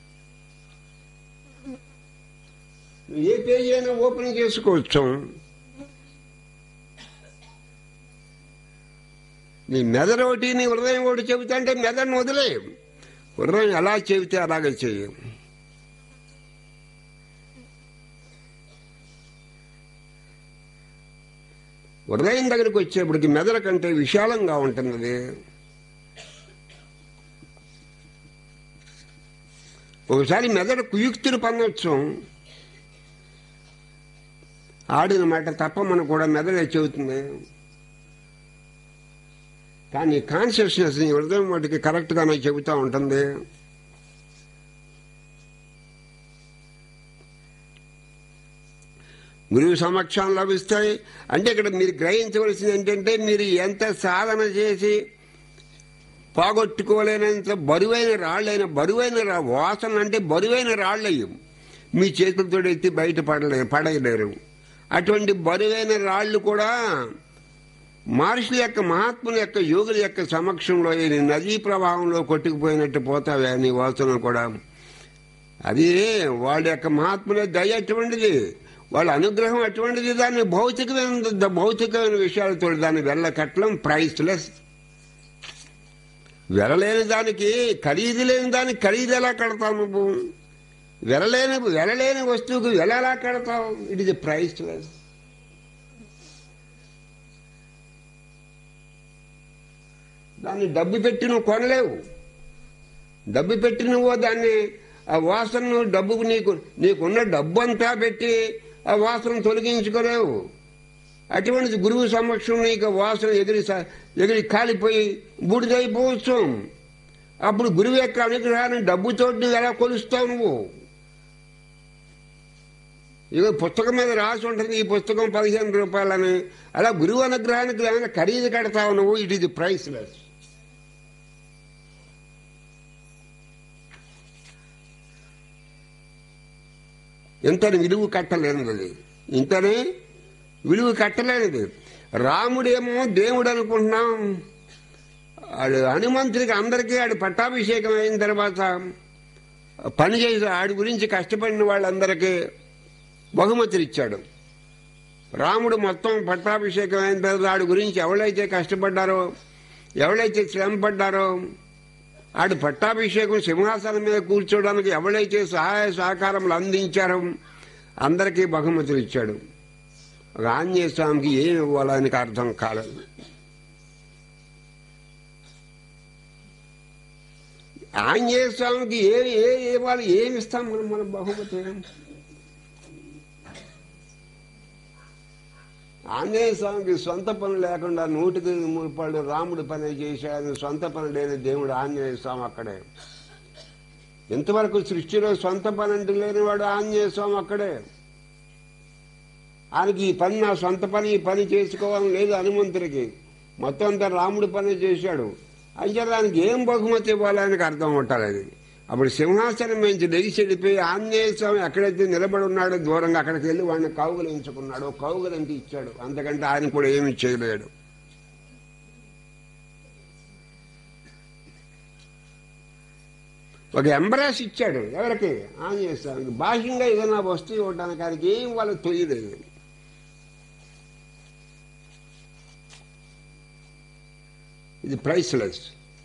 నువ్వు ఏ పేజీ అయినా ఓపెన్ చేసుకోవచ్చు నీ మెదడు ఒకటి నీ హృదయం ఒకటి చెబుతా అంటే మెదడును వదిలే హృదయం ఎలా చెబితే అలాగే చెయ్యి హృదయం దగ్గరికి వచ్చేప్పటికి మెదడు కంటే విశాలంగా ఉంటున్నది ఒకసారి మెదడు కుయుక్తిని పొందవచ్చు ఆడిన మాట తప్పమని కూడా మెదడే చెబుతుంది కానీ కాన్షియస్నెస్ నీ హృదయం వాటికి కరెక్ట్గానే చెబుతూ ఉంటుంది గురువు సమక్షం లభిస్తాయి అంటే ఇక్కడ మీరు గ్రహించవలసింది ఏంటంటే మీరు ఎంత సాధన చేసి పోగొట్టుకోలేనంత బరువైన రాళ్ళైన బరువైన రా వాసన అంటే బరువైన రాళ్ళయ్యం మీ చేతులతో ఎత్తి బయట పడలే పడలేరు అటువంటి బరువైన రాళ్ళు కూడా మహర్షుల యొక్క మహాత్ముల యొక్క యోగుల యొక్క సమక్షంలో ఈ నదీ ప్రవాహంలో కొట్టుకుపోయినట్టు పోతావే నీ వాసన కూడా అది వాళ్ళ యొక్క మహాత్ముల దయ అటువంటిది వాళ్ళ అనుగ్రహం అటువంటిది దాన్ని భౌతికమైన భౌతికమైన విషయాలతో దాన్ని వెళ్ళకట్టడం ప్రైస్లెస్ వెలలేని దానికి ఖరీదు లేని దానికి ఖరీదు ఎలా కడతావు నువ్వు వెలలేని వెలలేని వస్తువుకు వెల ఎలా కడతావు ఇట్ ఇస్ ప్రైస్లెస్ దాన్ని డబ్బు పెట్టి నువ్వు కొనలేవు డబ్బు పెట్టి నువ్వు దాన్ని ఆ వాసనను డబ్బు నీకు నీకున్న డబ్బు అంతా పెట్టి ఆ వాసన తొలగించుకోలేవు అటువంటి గురువు సమక్షం నీకు వాసన ఎగిరి స- ఎగిరి కాలిపోయి బూడిదైపోవచ్చు అప్పుడు గురువు యొక్క అనుగ్రహాన్ని డబ్బుతో నువ్వు ఎలా కొలుస్తావు నువ్వు ఇక పుస్తకం మీద రాసి ఉంటుంది ఈ పుస్తకం పదిహేను రూపాయలని అలా గురువు అనుగ్రహానికి ఏమైనా ఖరీదు కడతావు నువ్వు ఇట్ ఇది ప్రైస్లెస్ ఇంతని విలువ కట్టలేనిది ఇంతని విలువ కట్టలేనిది రాముడేమో దేవుడు అనుకుంటున్నాం ఆడు హనుమంతుడికి అందరికీ ఆడు పట్టాభిషేకం అయిన తర్వాత పని చేసి ఆడి గురించి కష్టపడిన వాళ్ళందరికీ బహుమతులు ఇచ్చాడు రాముడు మొత్తం పట్టాభిషేకం అయిన తర్వాత ఆడి గురించి ఎవరైతే కష్టపడ్డారో ఎవరైతే శ్రమ పడ్డారో ఆడు పట్టాభిషేకం సింహాసనం మీద కూర్చోవడానికి ఎవరైతే సహాయ సహకారములు అందించారో అందరికీ బహుమతులు ఇచ్చాడు ఒక ఆంజనేయ స్వామికి ఏం ఇవ్వాలని అర్థం కాలేదు ఆంజనేయ స్వామికి ఏ ఏ ఇవ్వాలి ఏమి ఇస్తాం మనం మన బహుమతి ఆంజనేయ స్వామికి సొంత పని లేకుండా నూటికి ముడిపాడు రాముడి పని చేశాడు సొంత పని లేని దేవుడు ఆంజనేయ స్వామి అక్కడే ఇంతవరకు సృష్టిలో సొంత పని అంటూ లేనివాడు ఆంజనేయ స్వామి అక్కడే ఆయనకి ఈ పని నా సొంత పని ఈ పని చేసుకోవాలని లేదు హనుమంతుడికి మొత్తం అంతా రాముడి పని చేశాడు అయితే దానికి ఏం బహుమతి ఇవ్వాలని అర్థం ఉంటారు అది అప్పుడు సింహాసనం నుంచి లెగిసి వెళ్ళిపోయి ఆంజనేయ స్వామి ఎక్కడైతే నిలబడి ఉన్నాడో దూరంగా అక్కడికి వెళ్ళి వాడిని కౌగులించుకున్నాడు కౌగులంటి ఇచ్చాడు అంతకంటే ఆయన కూడా ఏమీ చేయలేడు ఒక ఎంబరాస్ ఇచ్చాడు ఎవరికి ఆంజనేయ స్వామికి బాహ్యంగా ఏదైనా వస్తువు ఇవ్వడానికి ఆయనకి ఏం వాళ్ళకి తెలియలేదు ఇది ప్రైస్లెస్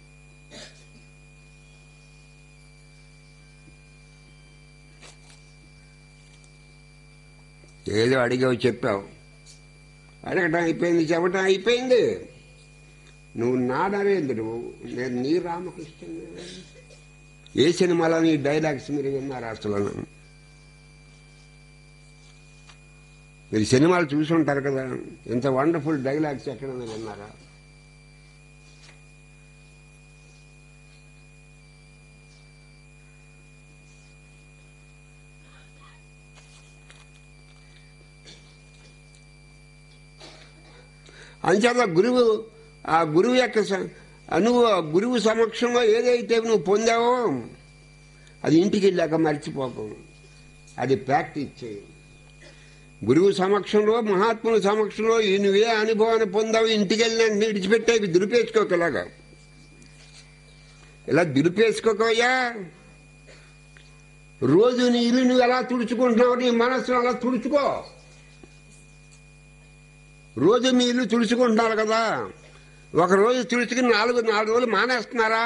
ఏదో అడిగావు చెప్పావు అడగటం అయిపోయింది చెప్పటం అయిపోయింది నువ్వు నా నరేంద్రుడు నేను నీ రామకృష్ణ ఏ సినిమాలో నీ డైలాగ్స్ మీరు విన్నారు అసలు మీరు సినిమాలు చూసి ఉంటారు కదా ఇంత వండర్ఫుల్ డైలాగ్స్ ఎక్కడైనా విన్నారా అంచేత గురువు ఆ గురువు యొక్క స- నువ్వు ఆ గురువు సమక్షంలో ఏదైతే నువ్వు పొందావో అది ఇంటికి వెళ్ళాక మర్చిపోకు అది ప్రాక్టీస్ చేయి గురువు సమక్షంలో మహాత్ముల సమక్షంలో ఈ నువ్వే అనుభవాన్ని పొందావు ఇంటికి వెళ్ళిన విడిచిపెట్టే ఇవి దులిపేసుకోక ఇలాగా ఇలా దులిపేసుకోకయ్యా రోజు నీ ఇల్లు నువ్వు ఎలా తుడుచుకుంటున్నావు నీ మనస్సును అలా తుడుచుకో రోజు మీ ఇల్లు తుడుచుకుంటున్నారు కదా ఒక రోజు తుడుచుకుని నాలుగు నాలుగు రోజులు మానేస్తున్నారా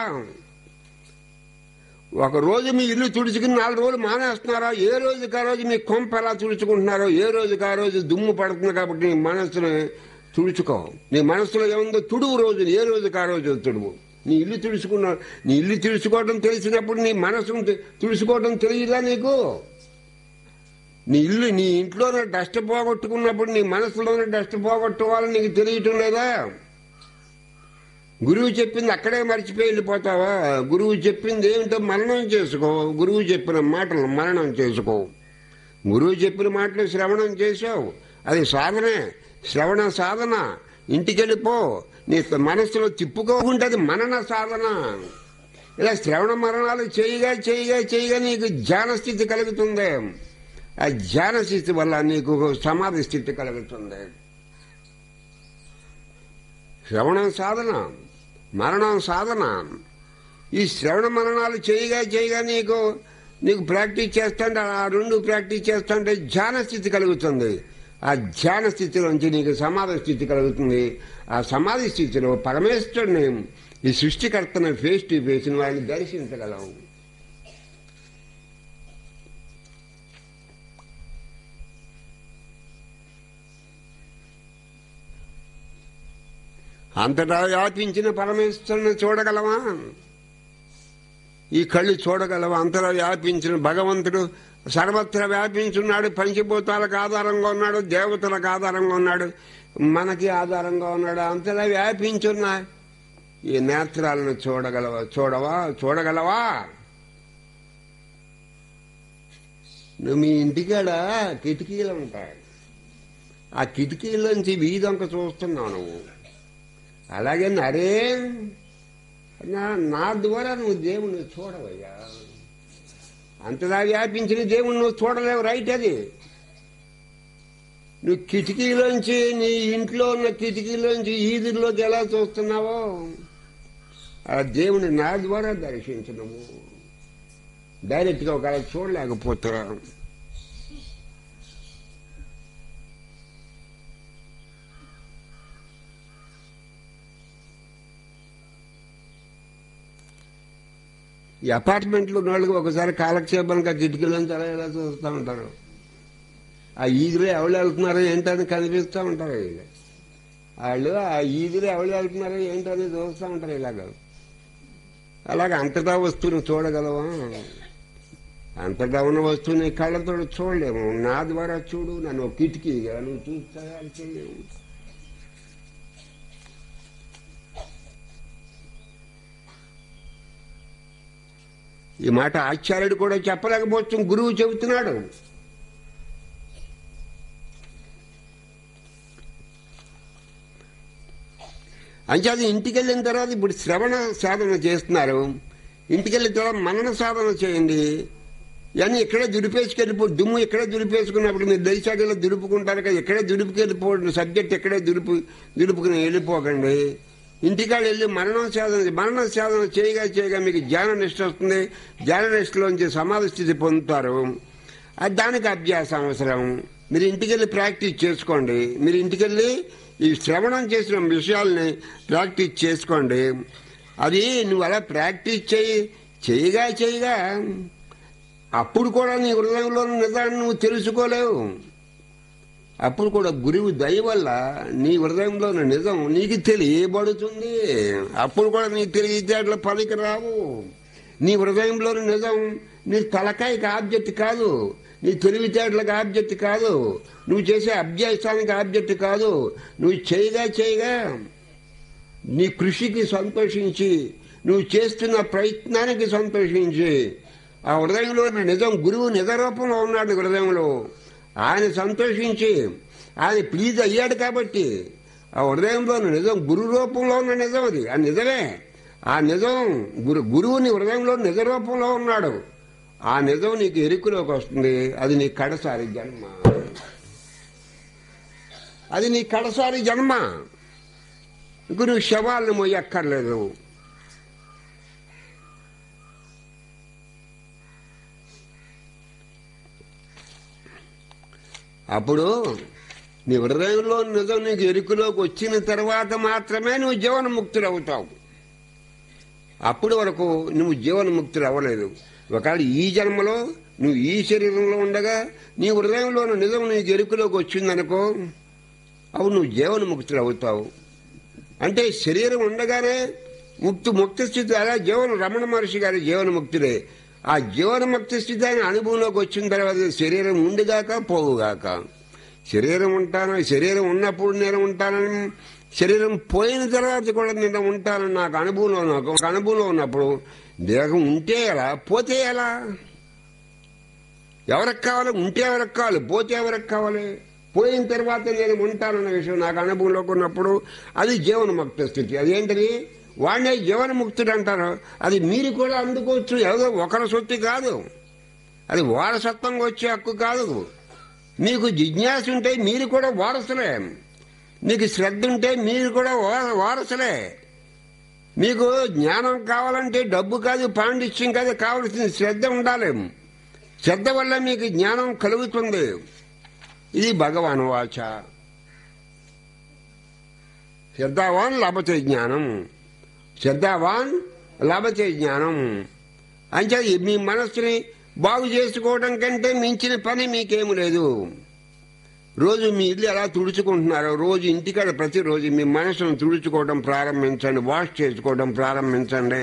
ఒక రోజు మీ ఇల్లు తుడుచుకుని నాలుగు రోజులు మానేస్తున్నారా ఏ రోజుకి ఆ రోజు మీ కొంప ఎలా తుడుచుకుంటున్నారో ఏ రోజుకి ఆ రోజు దుమ్ము పడుతుంది కాబట్టి నీ మనస్సును తుడుచుకో నీ మనస్సులో ఏముందో తుడువు రోజు ఏ రోజుకి ఆ రోజు తుడువు నీ ఇల్లు తుడుచుకున్నా నీ ఇల్లు తుడుచుకోవడం తెలిసినప్పుడు నీ మనసును తు- తుడుచుకోవడం తెలియదా నీకు నీ ఇల్లు నీ ఇంట్లోనే డస్ట్ పోగొట్టుకున్నప్పుడు నీ మనసులోనే డస్ట్ పోగొట్టుకోవాలని నీకు తెలియటం లేదా గురువు చెప్పింది అక్కడే మర్చిపోయి వెళ్ళిపోతావా గురువు చెప్పింది ఏమిటో మరణం చేసుకో గురువు చెప్పిన మాటలు మరణం చేసుకో గురువు చెప్పిన మాటలు శ్రవణం చేసావు అది సాధనే శ్రవణ సాధన ఇంటికి వెళ్ళిపో నీ మనసులో తిప్పుకోకుంటే మనన సాధన ఇలా శ్రవణ మరణాలు చేయగా చేయగా చేయగా నీకు ధ్యాన స్థితి కలుగుతుంది ఆ ధ్యాన స్థితి వల్ల నీకు సమాధి స్థితి కలుగుతుంది శ్రవణం సాధన మరణం సాధన ఈ శ్రవణ మరణాలు చేయగా చేయగా నీకు నీకు ప్రాక్టీస్ చేస్తుంటే ఆ రెండు ప్రాక్టీస్ చేస్తుంటే ధ్యాన స్థితి కలుగుతుంది ఆ ధ్యాన స్థితిలోంచి నీకు సమాధి స్థితి కలుగుతుంది ఆ సమాధి స్థితిలో పరమేశ్వరుని ఈ సృష్టికర్తను ఫేస్ టు ఫేస్ వారిని దర్శించగలవు అంతటా వ్యాపించిన పరమేశ్వరుని చూడగలవా ఈ కళ్ళు చూడగలవా అంతటా వ్యాపించిన భగవంతుడు సర్వత్రా వ్యాపించున్నాడు పంచభూతాలకు ఆధారంగా ఉన్నాడు దేవతలకు ఆధారంగా ఉన్నాడు మనకి ఆధారంగా ఉన్నాడు అంతటా వ్యాపించున్నా ఈ నేత్రాలను చూడగలవా చూడవా చూడగలవా నువ్వు మీ ఇంటికాడ కిటికీలు ఉంటాయి ఆ కిటికీలోంచి వీధంక చూస్తున్నావు నువ్వు అలాగే నరే నా నా ద్వారా నువ్వు దేవుణ్ణి చూడవయ్యా అంతలా వ్యాపించిన దేవుణ్ణి నువ్వు చూడలేవు రైట్ అది నువ్వు కిటికీలోంచి నీ ఇంట్లో ఉన్న కిటికీలోంచి ఈదుల్లోకి ఎలా చూస్తున్నావో ఆ దేవుని నా ద్వారా దర్శించినవు డైరెక్ట్గా ఒక చూడలేకపోతా ఈ అపార్ట్మెంట్లో ఉన్న వాళ్ళకి ఒకసారి కాలక్షేపానికి ఆ కిటికీలోంచి అలా ఇలా చూస్తూ ఉంటారు ఆ ఈదులో ఎవరు వెళ్తున్నారో ఏంటని కనిపిస్తూ ఉంటారు వీళ్ళు వాళ్ళు ఆ ఈదులో ఎవరు వెళ్తున్నారో ఏంటని చూస్తూ ఉంటారు ఇలాగ అలాగ అంతటా వస్తువుని చూడగలవా అంతటా ఉన్న వస్తువుని కళ్ళతో చూడలేము నా ద్వారా చూడు నన్ను ఒక కిటికీగా నువ్వు చూస్తా చేయలేవు ఈ మాట ఆచార్యుడు కూడా చెప్పలేకపోవచ్చు గురువు చెబుతున్నాడు అంచేది ఇంటికి వెళ్ళిన తర్వాత ఇప్పుడు శ్రవణ సాధన చేస్తున్నారు ఇంటికి వెళ్ళిన తర్వాత మనన సాధన చేయండి ఇవన్నీ ఇక్కడే దులిపేసుకెళ్ళిపో దుమ్ము ఇక్కడే దులిపేసుకున్నప్పుడు మీరు దైశాఖలో దులుపుకుంటారు కదా ఇక్కడే దులుపుకెళ్ళిపోండి సబ్జెక్ట్ ఇక్కడే దులుపు దులుపుకుని వెళ్ళిపోకండి ఇంటికాడ వెళ్ళి మరణం సాధన మరణ సాధన చేయగా చేయగా మీకు జ్ఞాన నిష్ట వస్తుంది జ్ఞాన నిష్టలోంచి సమాధి స్థితి పొందుతారు అది దానికి అభ్యాసం అవసరం మీరు ఇంటికెళ్ళి ప్రాక్టీస్ చేసుకోండి మీరు ఇంటికెళ్ళి ఈ శ్రవణం చేసిన విషయాల్ని ప్రాక్టీస్ చేసుకోండి అది నువ్వు అలా ప్రాక్టీస్ చేయి చేయగా చేయగా అప్పుడు కూడా నీ హృదయంలో నిజాన్ని నువ్వు తెలుసుకోలేవు అప్పుడు కూడా గురువు దయ వల్ల నీ హృదయంలో నిజం నీకు తెలియబడుతుంది అప్పుడు కూడా నీ తెలివితేటలు పనికి రావు నీ హృదయంలోని నిజం నీ తలకాయకి ఆబ్జెక్ట్ కాదు నీ తెలివితేటలకు ఆబ్జెక్ట్ కాదు నువ్వు చేసే అభ్యాసానికి ఆబ్జెక్ట్ కాదు నువ్వు చేయగా చేయగా నీ కృషికి సంతోషించి నువ్వు చేస్తున్న ప్రయత్నానికి సంతోషించి ఆ హృదయంలో ఉన్న నిజం గురువు నిజ రూపంలో ఉన్నాడు హృదయంలో ఆయన సంతోషించి ఆయన ప్లీజ్ అయ్యాడు కాబట్టి ఆ హృదయంలో ఉన్న నిజం గురు రూపంలో ఉన్న నిజం అది ఆ నిజమే ఆ నిజం గురు గురువుని హృదయంలో నిజ రూపంలో ఉన్నాడు ఆ నిజం నీకు ఎరుకులోకి వస్తుంది అది నీ కడసారి జన్మ అది నీ కడసారి జన్మ ఇంక నువ్వు శవాలను మొయ్యక్కర్లేదు అప్పుడు నీ హృదయంలో నిజం నీకు ఎరుకులోకి వచ్చిన తర్వాత మాత్రమే నువ్వు జీవనముక్తుడు అవుతావు అప్పటి వరకు నువ్వు జీవనముక్తుడు అవ్వలేదు ఒకవేళ ఈ జన్మలో నువ్వు ఈ శరీరంలో ఉండగా నీ హృదయంలోని నిజం నీకు ఎరుకులోకి వచ్చిందనుకో అవు నువ్వు జీవనముక్తుడు అవుతావు అంటే శరీరం ఉండగానే ముక్తి ముక్తి స్థితి అలా జీవన రమణ మహర్షి గారి జీవనముక్తుడే ఆ జీవనముక్తి స్థితి ఆయన అనుభవంలోకి వచ్చిన తర్వాత శరీరం ఉండిగాక పోవుగాక శరీరం ఉంటాను శరీరం ఉన్నప్పుడు నేను ఉంటానని శరీరం పోయిన తర్వాత కూడా నేను ఉంటానని నాకు అనుభవంలో నాకు ఒక అనుభవంలో ఉన్నప్పుడు దేహం ఉంటే ఎలా పోతే ఎలా ఎవరికి కావాలి ఉంటే ఎవరికి కావాలి పోతే ఎవరికి కావాలి పోయిన తర్వాత నేను ఉంటానన్న విషయం నాకు అనుభవంలోకి ఉన్నప్పుడు అది జీవనముక్త స్థితి అదేంటిది వాడినే జీవనముక్తుడు అంటారు అది మీరు కూడా అందుకోవచ్చు ఏదో ఒకరి సొత్తు కాదు అది వారసత్వంగా వచ్చే హక్కు కాదు మీకు జిజ్ఞాస ఉంటే మీరు కూడా వారసులే మీకు శ్రద్ధ ఉంటే మీరు కూడా వా- వారసులే మీకు జ్ఞానం కావాలంటే డబ్బు కాదు పాండిత్యం కాదు కావలసిన శ్రద్ధ ఉండాలి శ్రద్ధ వల్ల మీకు జ్ఞానం కలుగుతుంది ఇది భగవాన్ వాచ శ్రద్ధావాన్ లభతే జ్ఞానం శ్రద్ధావాన్ లభతే జ్ఞానం అంటే మీ మనస్సుని బాగు చేసుకోవడం కంటే మించిన పని మీకేమి లేదు రోజు మీ ఇల్లు ఎలా తుడుచుకుంటున్నారో రోజు ఇంటికాడ ప్రతిరోజు మీ మనసును తుడుచుకోవడం ప్రారంభించండి వాష్ చేసుకోవడం ప్రారంభించండి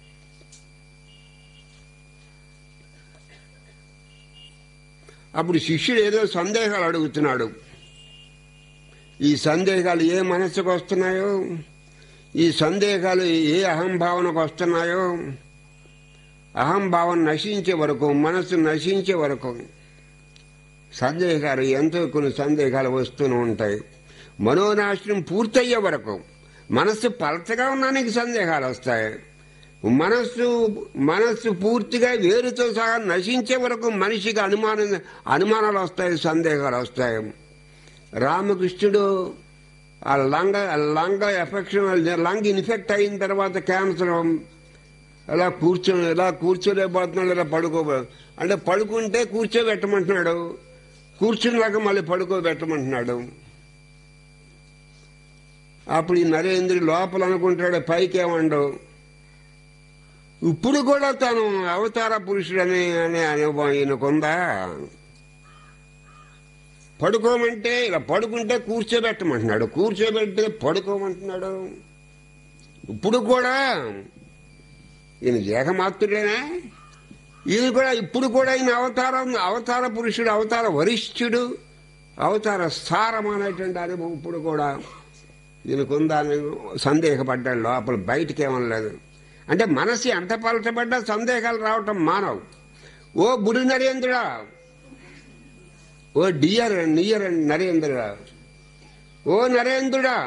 అప్పుడు శిష్యుడు ఏదో సందేహాలు అడుగుతున్నాడు ఈ సందేహాలు ఏ మనస్సుకు వస్తున్నాయో ఈ సందేహాలు ఏ అహంభావనకు వస్తున్నాయో అహంభావన నశించే వరకు మనస్సు నశించే వరకు సందేహాలు ఎంతో కొన్ని సందేహాలు వస్తూనే ఉంటాయి మనోనాశనం పూర్తయ్యే వరకు మనస్సు పలచగా ఉన్నా నీకు సందేహాలు వస్తాయి మనస్సు మనస్సు పూర్తిగా వేరుతో సహా నశించే వరకు మనిషికి అనుమానం అనుమానాలు వస్తాయి సందేహాలు వస్తాయి రామకృష్ణుడు ఆ లంగ లంగ ఎఫెక్షన్ లంగ్ ఇన్ఫెక్ట్ అయిన తర్వాత క్యాన్సర్ ఇలా కూర్చొని ఇలా కూర్చోలేకపోతున్నాడు ఇలా పడుకో అంటే పడుకుంటే కూర్చోబెట్టమంటున్నాడు కూర్చున్నాక మళ్ళీ పడుకోబెట్టమంటున్నాడు అప్పుడు ఈ నరేంద్రుడు లోపల అనుకుంటాడు పైకి ఏమండవు ఇప్పుడు కూడా తను అవతార పురుషుడని అనే అనుభవం ఈయనకుందా పడుకోమంటే ఇలా పడుకుంటే కూర్చోబెట్టమంటున్నాడు కూర్చోబెడితే పడుకోమంటున్నాడు ఇప్పుడు కూడా ఈయన జగమాత్రుడేనా ఈయన కూడా ఇప్పుడు కూడా ఈయన అవతారం అవతార పురుషుడు అవతార వరిష్ఠుడు అవతార స్థారం అనేటువంటి అనుభవం ఇప్పుడు కూడా ఈయనకుందా అని సందేహపడ్డాడు లోపల బయటికి ఏమనలేదు అంటే మనసు ఎంత పలచబడ్డా సందేహాలు రావటం మానవు ఓ బుడి నరేంద్రుడా ఓ డియర్ నియర్ నరేంద్రుడా ఓ నరేంద్రుడా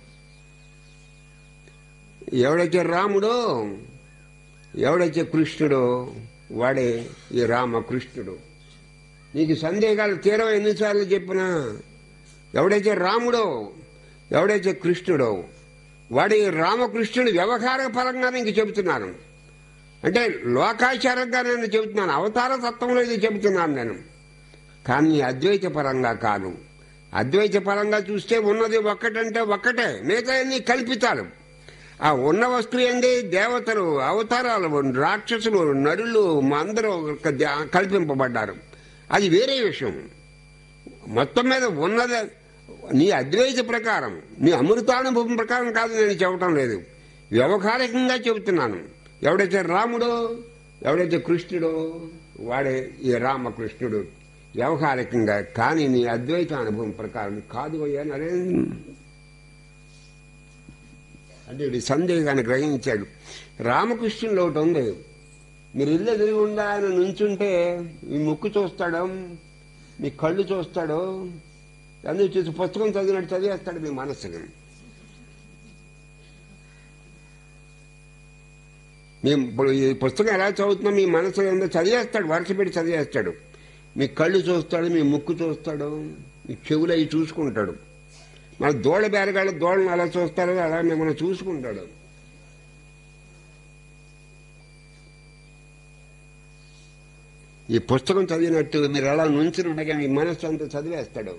ఎవడైతే రాముడో ఎవడైతే కృష్ణుడో వాడే ఈ రామకృష్ణుడు నీకు సందేహాలు తీరం ఎన్నిసార్లు చెప్పినా ఎవడైతే రాముడో ఎవడైతే కృష్ణుడో వాడి రామకృష్ణుడు వ్యవహార పరంగా నీకు చెబుతున్నాను అంటే లోకాచారంగా నేను చెబుతున్నాను అవతార తత్వంలో ఇది చెబుతున్నాను నేను కానీ అద్వైత పరంగా కాదు అద్వైత పరంగా చూస్తే ఉన్నది ఒక్కటంటే ఒక్కటే మిగతా అన్ని కల్పితాలు ఆ ఉన్న వస్తువు ఏంటి దేవతలు అవతారాలు రాక్షసులు నరులు అందరూ కల్పింపబడ్డారు అది వేరే విషయం మొత్తం మీద ఉన్నది నీ అద్వైత ప్రకారం నీ అమృతానుభవం ప్రకారం కాదు నేను చెప్పటం లేదు వ్యవహారికంగా చెబుతున్నాను ఎవడైతే రాముడో ఎవడైతే కృష్ణుడో వాడే ఈ రామకృష్ణుడు వ్యవహారికంగా కానీ నీ అద్వైత అనుభవం ప్రకారం కాదు అయ్యా నరేంద్ర అంటే వీడి సందేహాన్ని గ్రహించాడు రామకృష్ణుడు ఒకటి ఉంది మీరు ఇల్లు ఎదురుగుండా ఆయన నుంచుంటే మీ ముక్కు చూస్తాడు మీ కళ్ళు చూస్తాడు అందుకు చూసి పుస్తకం చదివినట్టు చదివేస్తాడు మీ మనస్సుని మేము ఇప్పుడు ఈ పుస్తకం ఎలా చదువుతున్నాం మీ మనసు ఉందో చదివేస్తాడు వరుస పెట్టి చదివేస్తాడు మీ కళ్ళు చూస్తాడు మీ ముక్కు చూస్తాడు మీ చెవులు అవి చూసుకుంటాడు మన దోళ బేరగాళ్ళు దోళను అలా చూస్తారో అలా మిమ్మల్ని చూసుకుంటాడు ఈ పుస్తకం చదివినట్టు మీరు అలా నుంచుని ఉండగా మీ మనస్సు అంతా చదివేస్తాడు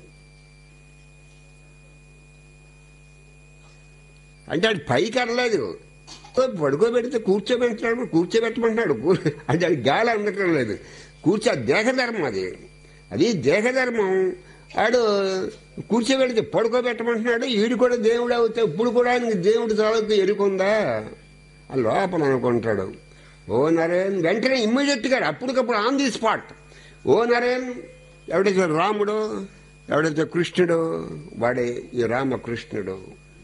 అంటే అది పైకి అనలేదు పడుకోబెడితే కూర్చోబెట్టాడు కూర్చోబెట్టమంటాడు అంటే అది గాలి అందటం లేదు కూర్చో దేహధర్మం అది అది దేహధర్మం ఆడు కూర్చోబెడితే పడుకోబెట్టమంటున్నాడు ఈడు కూడా దేవుడు అవుతే ఇప్పుడు కూడా ఆయనకి దేవుడు తాలూకు ఎరుకుందా ఆ లోపల అనుకుంటాడు ఓ నరేన్ వెంటనే ఇమ్మీడియట్ గా అప్పటికప్పుడు ఆన్ ది స్పాట్ ఓ నరేన్ ఎవడైతే రాముడు ఎవడైతే కృష్ణుడు వాడే ఈ రామకృష్ణుడు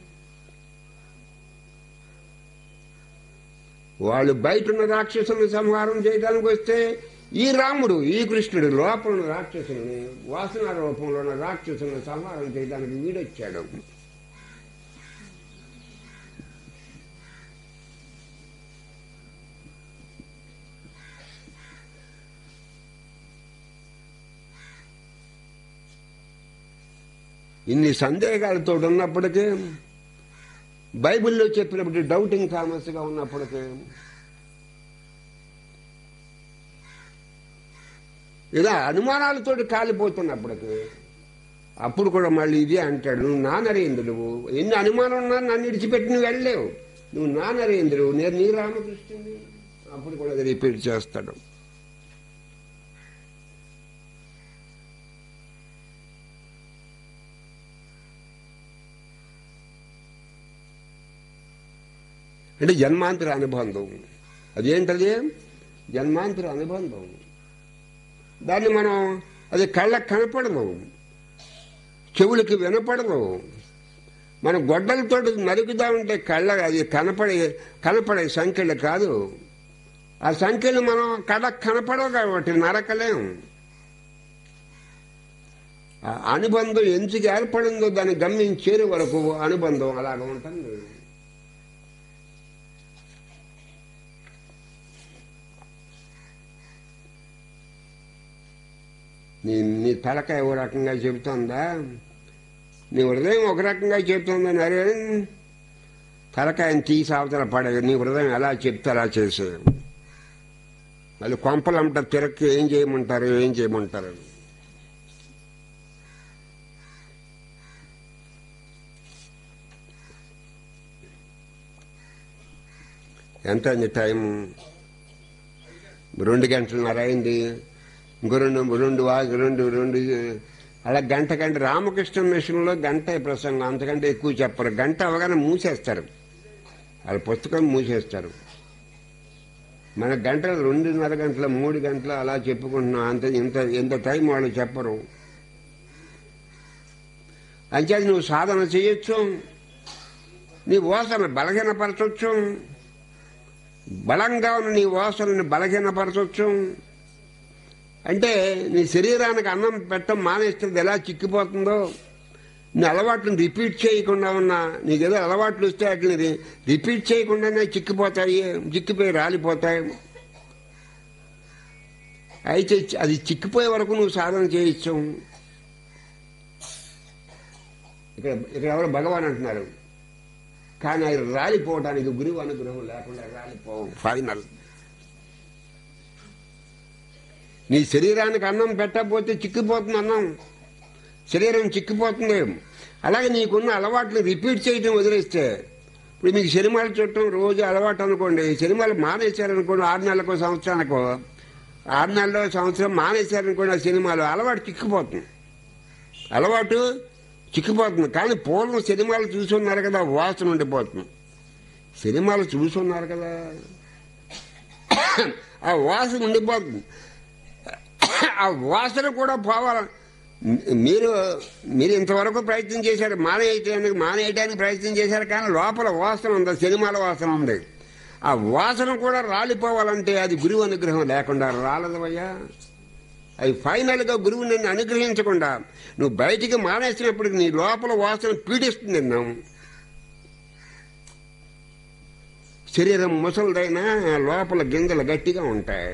వాళ్ళు బయట ఉన్న రాక్షసులను సంహారం చేయడానికి వస్తే ఈ రాముడు ఈ కృష్ణుడు లోపల ఉన్న రాక్షసుల్ని వాసన రూపంలో ఉన్న రాక్షసులను సంహారం చేయడానికి వీడొచ్చాడు ఇన్ని సందేహాలతో ఉన్నప్పటికీ బైబిల్లో చెప్పినప్పుడు డౌటింగ్ థామస్గా ఉన్నప్పటికీ ఇలా అనుమానాలతోటి కాలిపోతున్నప్పటికీ అప్పుడు కూడా మళ్ళీ ఇదే అంటాడు నువ్వు నా నరేంద్రుడు ఎన్ని అనుమానం ఉన్నా నన్ను విడిచిపెట్టి నువ్వు వెళ్ళలేవు నువ్వు నా నరేంద్రుడు నేను నీ రామకృష్ణుని అప్పుడు కూడా అది రిపీట్ చేస్తాడు అంటే జన్మాంతర అనుబంధం అదేంటది జన్మాంతర అనుబంధం దాన్ని మనం అది కళ్ళకు కనపడదు చెవులకి వినపడదు మన గొడ్డలతో నరుకుదామంటే కళ్ళ అది కనపడే కనపడే సంఖ్యలు కాదు ఆ సంఖ్యలు మనం కళ్ళకు కనపడవు కాబట్టి నరకలేం ఆ అనుబంధం ఎందుకు ఏర్పడిందో దాన్ని గమనించేరు వరకు అనుబంధం అలాగ ఉంటుంది నీ నీ తలకాయ ఓ రకంగా చెబుతోందా నీ హృదయం ఒక రకంగా చెబుతోందని అరే తలకాయని తీసి అవతల పడే నీ హృదయం ఎలా చెప్తే అలా చేసే మళ్ళీ కొంపలంట తిరక్కి ఏం చేయమంటారు ఏం చేయమంటారు ఎంత అయింది టైం రెండు గంటలన్నర అయింది ఇంకో రెండు రెండు వా రెండు రెండు అలా గంట గంట రామకృష్ణ మిషన్లో గంట ప్రసంగం అంతకంటే ఎక్కువ చెప్పరు గంట అవగానే మూసేస్తారు వాళ్ళ పుస్తకం మూసేస్తారు మన గంటలు రెండున్నర గంటల మూడు గంటలు అలా చెప్పుకుంటున్నాం అంత ఇంత ఇంత టైం వాళ్ళు చెప్పరు అంచేది నువ్వు సాధన చేయొచ్చు నీ వాసన బలహీనపరచవచ్చు బలంగా ఉన్న నీ వాసనని బలహీనపరచవచ్చు అంటే నీ శరీరానికి అన్నం పెట్టడం మానేస్తే ఎలా చిక్కిపోతుందో నీ అలవాట్లను రిపీట్ చేయకుండా ఉన్న నీకు ఏదో అలవాట్లు వస్తే వాటిని రిపీట్ చేయకుండానే చిక్కిపోతాయి చిక్కిపోయి రాలిపోతాయి అయితే అది చిక్కిపోయే వరకు నువ్వు సాధన చేయొచ్చు ఇక్కడ ఇక్కడ ఎవరు భగవాన్ అంటున్నారు కానీ అది రాలిపోవడానికి గురువు అనుగ్రహం లేకుండా రాలిపోవు ఫైనల్ నీ శరీరానికి అన్నం పెట్టకపోతే చిక్కిపోతుంది అన్నం శరీరం చిక్కిపోతుంది అలాగే నీకున్న అలవాట్లు రిపీట్ చేయడం వదిలేస్తే ఇప్పుడు మీకు సినిమాలు చుట్టం రోజు అలవాటు అనుకోండి సినిమాలు మానేశారనుకోండి ఆరు నెలలకు సంవత్సరానికో ఆరు నెలలో సంవత్సరం మానేశారనుకోండి ఆ సినిమాలు అలవాటు చిక్కిపోతుంది అలవాటు చిక్కిపోతుంది కానీ పూర్వం సినిమాలు చూసున్నారు కదా వాసన ఉండిపోతుంది సినిమాలు చూసున్నారు కదా ఆ వాసన ఉండిపోతుంది ఆ వాసన కూడా పోవాలి మీరు మీరు ఇంతవరకు ప్రయత్నం చేశారు మానేయటానికి మానేయటానికి ప్రయత్నం చేశారు కానీ లోపల వాసన ఉంది సినిమాల వాసన ఉంది ఆ వాసన కూడా రాలిపోవాలంటే అది గురువు అనుగ్రహం లేకుండా రాలదవయ్యా అది ఫైనల్ గా గురువు నిన్ను అనుగ్రహించకుండా నువ్వు బయటికి మానేసినప్పటికి నీ లోపల వాసన పీడిస్తుంది నిన్ను శరీరం ముసలిదైనా లోపల గింజలు గట్టిగా ఉంటాయి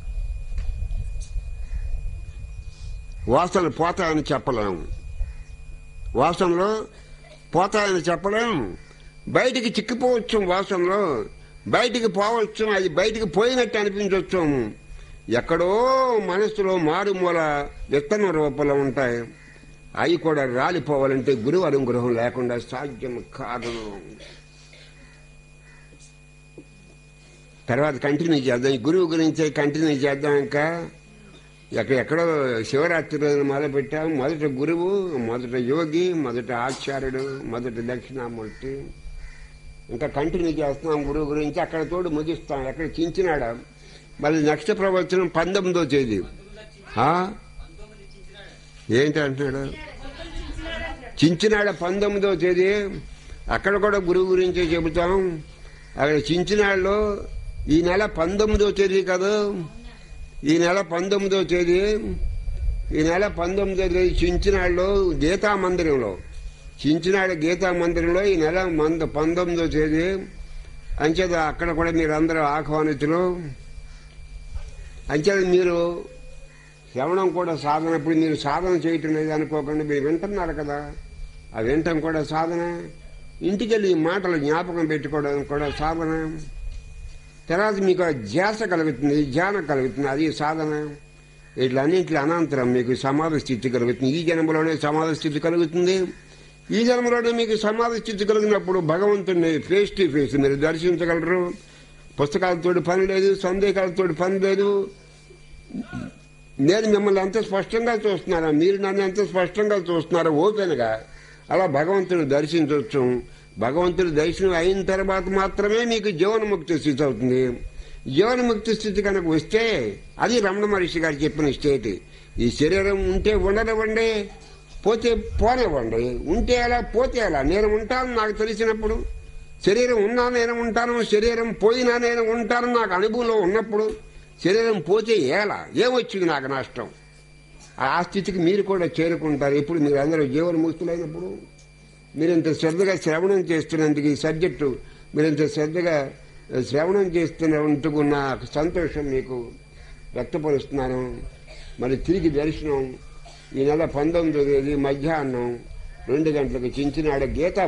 వాసనలు పోతాయని చెప్పలేం వాసనలు పోతాయని చెప్పలేం బయటికి చిక్కిపోవచ్చు వాసనలో బయటికి పోవచ్చు అది బయటికి పోయినట్టు అనిపించవచ్చు ఎక్కడో మనసులో మారుమూల విత్తన రూపంలో ఉంటాయి అవి కూడా రాలిపోవాలంటే గురువు అనుగ్రహం లేకుండా సాధ్యం కాదు తర్వాత కంటిన్యూ చేద్దాం ఈ గురువు గురించి కంటిన్యూ చేద్దాం ఇంకా ఎక్కడెక్కడో శివరాత్రి రోజున మొదలు పెట్టాం మొదట గురువు మొదట యోగి మొదట ఆచార్యుడు మొదట దక్షిణామూర్తి ఇంకా కంటిన్యూ చేస్తున్నాం గురువు గురించి అక్కడ తోడు ముగిస్తాం ఎక్కడ చించినాడా మళ్ళీ నెక్స్ట్ ప్రవచనం పంతొమ్మిదో తేదీ ఆ? ఏంటి అంటున్నాడు చించినాడ పంతొమ్మిదో తేదీ అక్కడ కూడా గురువు గురించే చెబుతాం అక్కడ చించినాడులో ఈ నెల పంతొమ్మిదో తేదీ కదా ఈ నెల పంతొమ్మిదో తేదీ ఈ నెల పంతొమ్మిదో తేదీ చించినాడులో గీతా మందిరంలో చించినాడు గీతా మందిరంలో ఈ నెల మంద పంతొమ్మిదో తేదీ అంచేత అక్కడ కూడా మీరందరూ ఆహ్వానితులు అంచేత మీరు శ్రవణం కూడా సాధన ఇప్పుడు మీరు సాధన చేయటం లేదు అనుకోకుండా మీరు వింటున్నారు కదా ఆ వినటం కూడా సాధన ఇంటికి వెళ్ళి ఈ మాటలు జ్ఞాపకం పెట్టుకోవడం కూడా సాధన తర్వాత మీకు ఆ ధ్యాస కలుగుతుంది ధ్యానం కలుగుతుంది అది సాధన వీటిలన్నింటి అనంతరం మీకు సమాధి స్థితి కలుగుతుంది ఈ జన్మలోనే సమాధి స్థితి కలుగుతుంది ఈ జన్మలోనే మీకు సమాధి స్థితి కలిగినప్పుడు భగవంతుడిని ఫేస్ టు ఫేస్ మీరు దర్శించగలరు పుస్తకాలతోటి పని లేదు సందేహాలతోటి పని లేదు నేను మిమ్మల్ని ఎంత స్పష్టంగా చూస్తున్నారా మీరు నన్ను ఎంత స్పష్టంగా చూస్తున్నారో ఓపెన్గా అలా భగవంతుని దర్శించవచ్చు భగవంతుడి దర్శనం అయిన తర్వాత మాత్రమే మీకు జీవన్ముక్తి స్థితి అవుతుంది జీవన్ముక్తి స్థితి కనుక వస్తే అది రమణ మహర్షి గారు చెప్పిన స్టేట్ ఈ శరీరం ఉంటే ఉండనివ్వండి పోతే పోనివ్వండి ఉంటే అలా పోతే అలా నేను ఉంటాను నాకు తెలిసినప్పుడు శరీరం ఉన్నా నేను ఉంటాను శరీరం పోయినా నేను ఉంటాను నాకు అనుభవంలో ఉన్నప్పుడు శరీరం పోతే ఎలా ఏమొచ్చింది నాకు నష్టం ఆ స్థితికి మీరు కూడా చేరుకుంటారు ఇప్పుడు మీరు అందరూ జీవన్ముక్తులైనప్పుడు మీరు ఇంత శ్రద్ధగా శ్రవణం చేస్తున్నందుకు ఈ సబ్జెక్టు మీరు ఇంత శ్రద్ధగా శ్రవణం చేస్తున్నందుకు నా సంతోషం మీకు వ్యక్తపరుస్తున్నాను మరి తిరిగి దర్శనం ఈ నెల పంతొమ్మిదో తేదీ మధ్యాహ్నం రెండు గంటలకు చించినాడ గీతా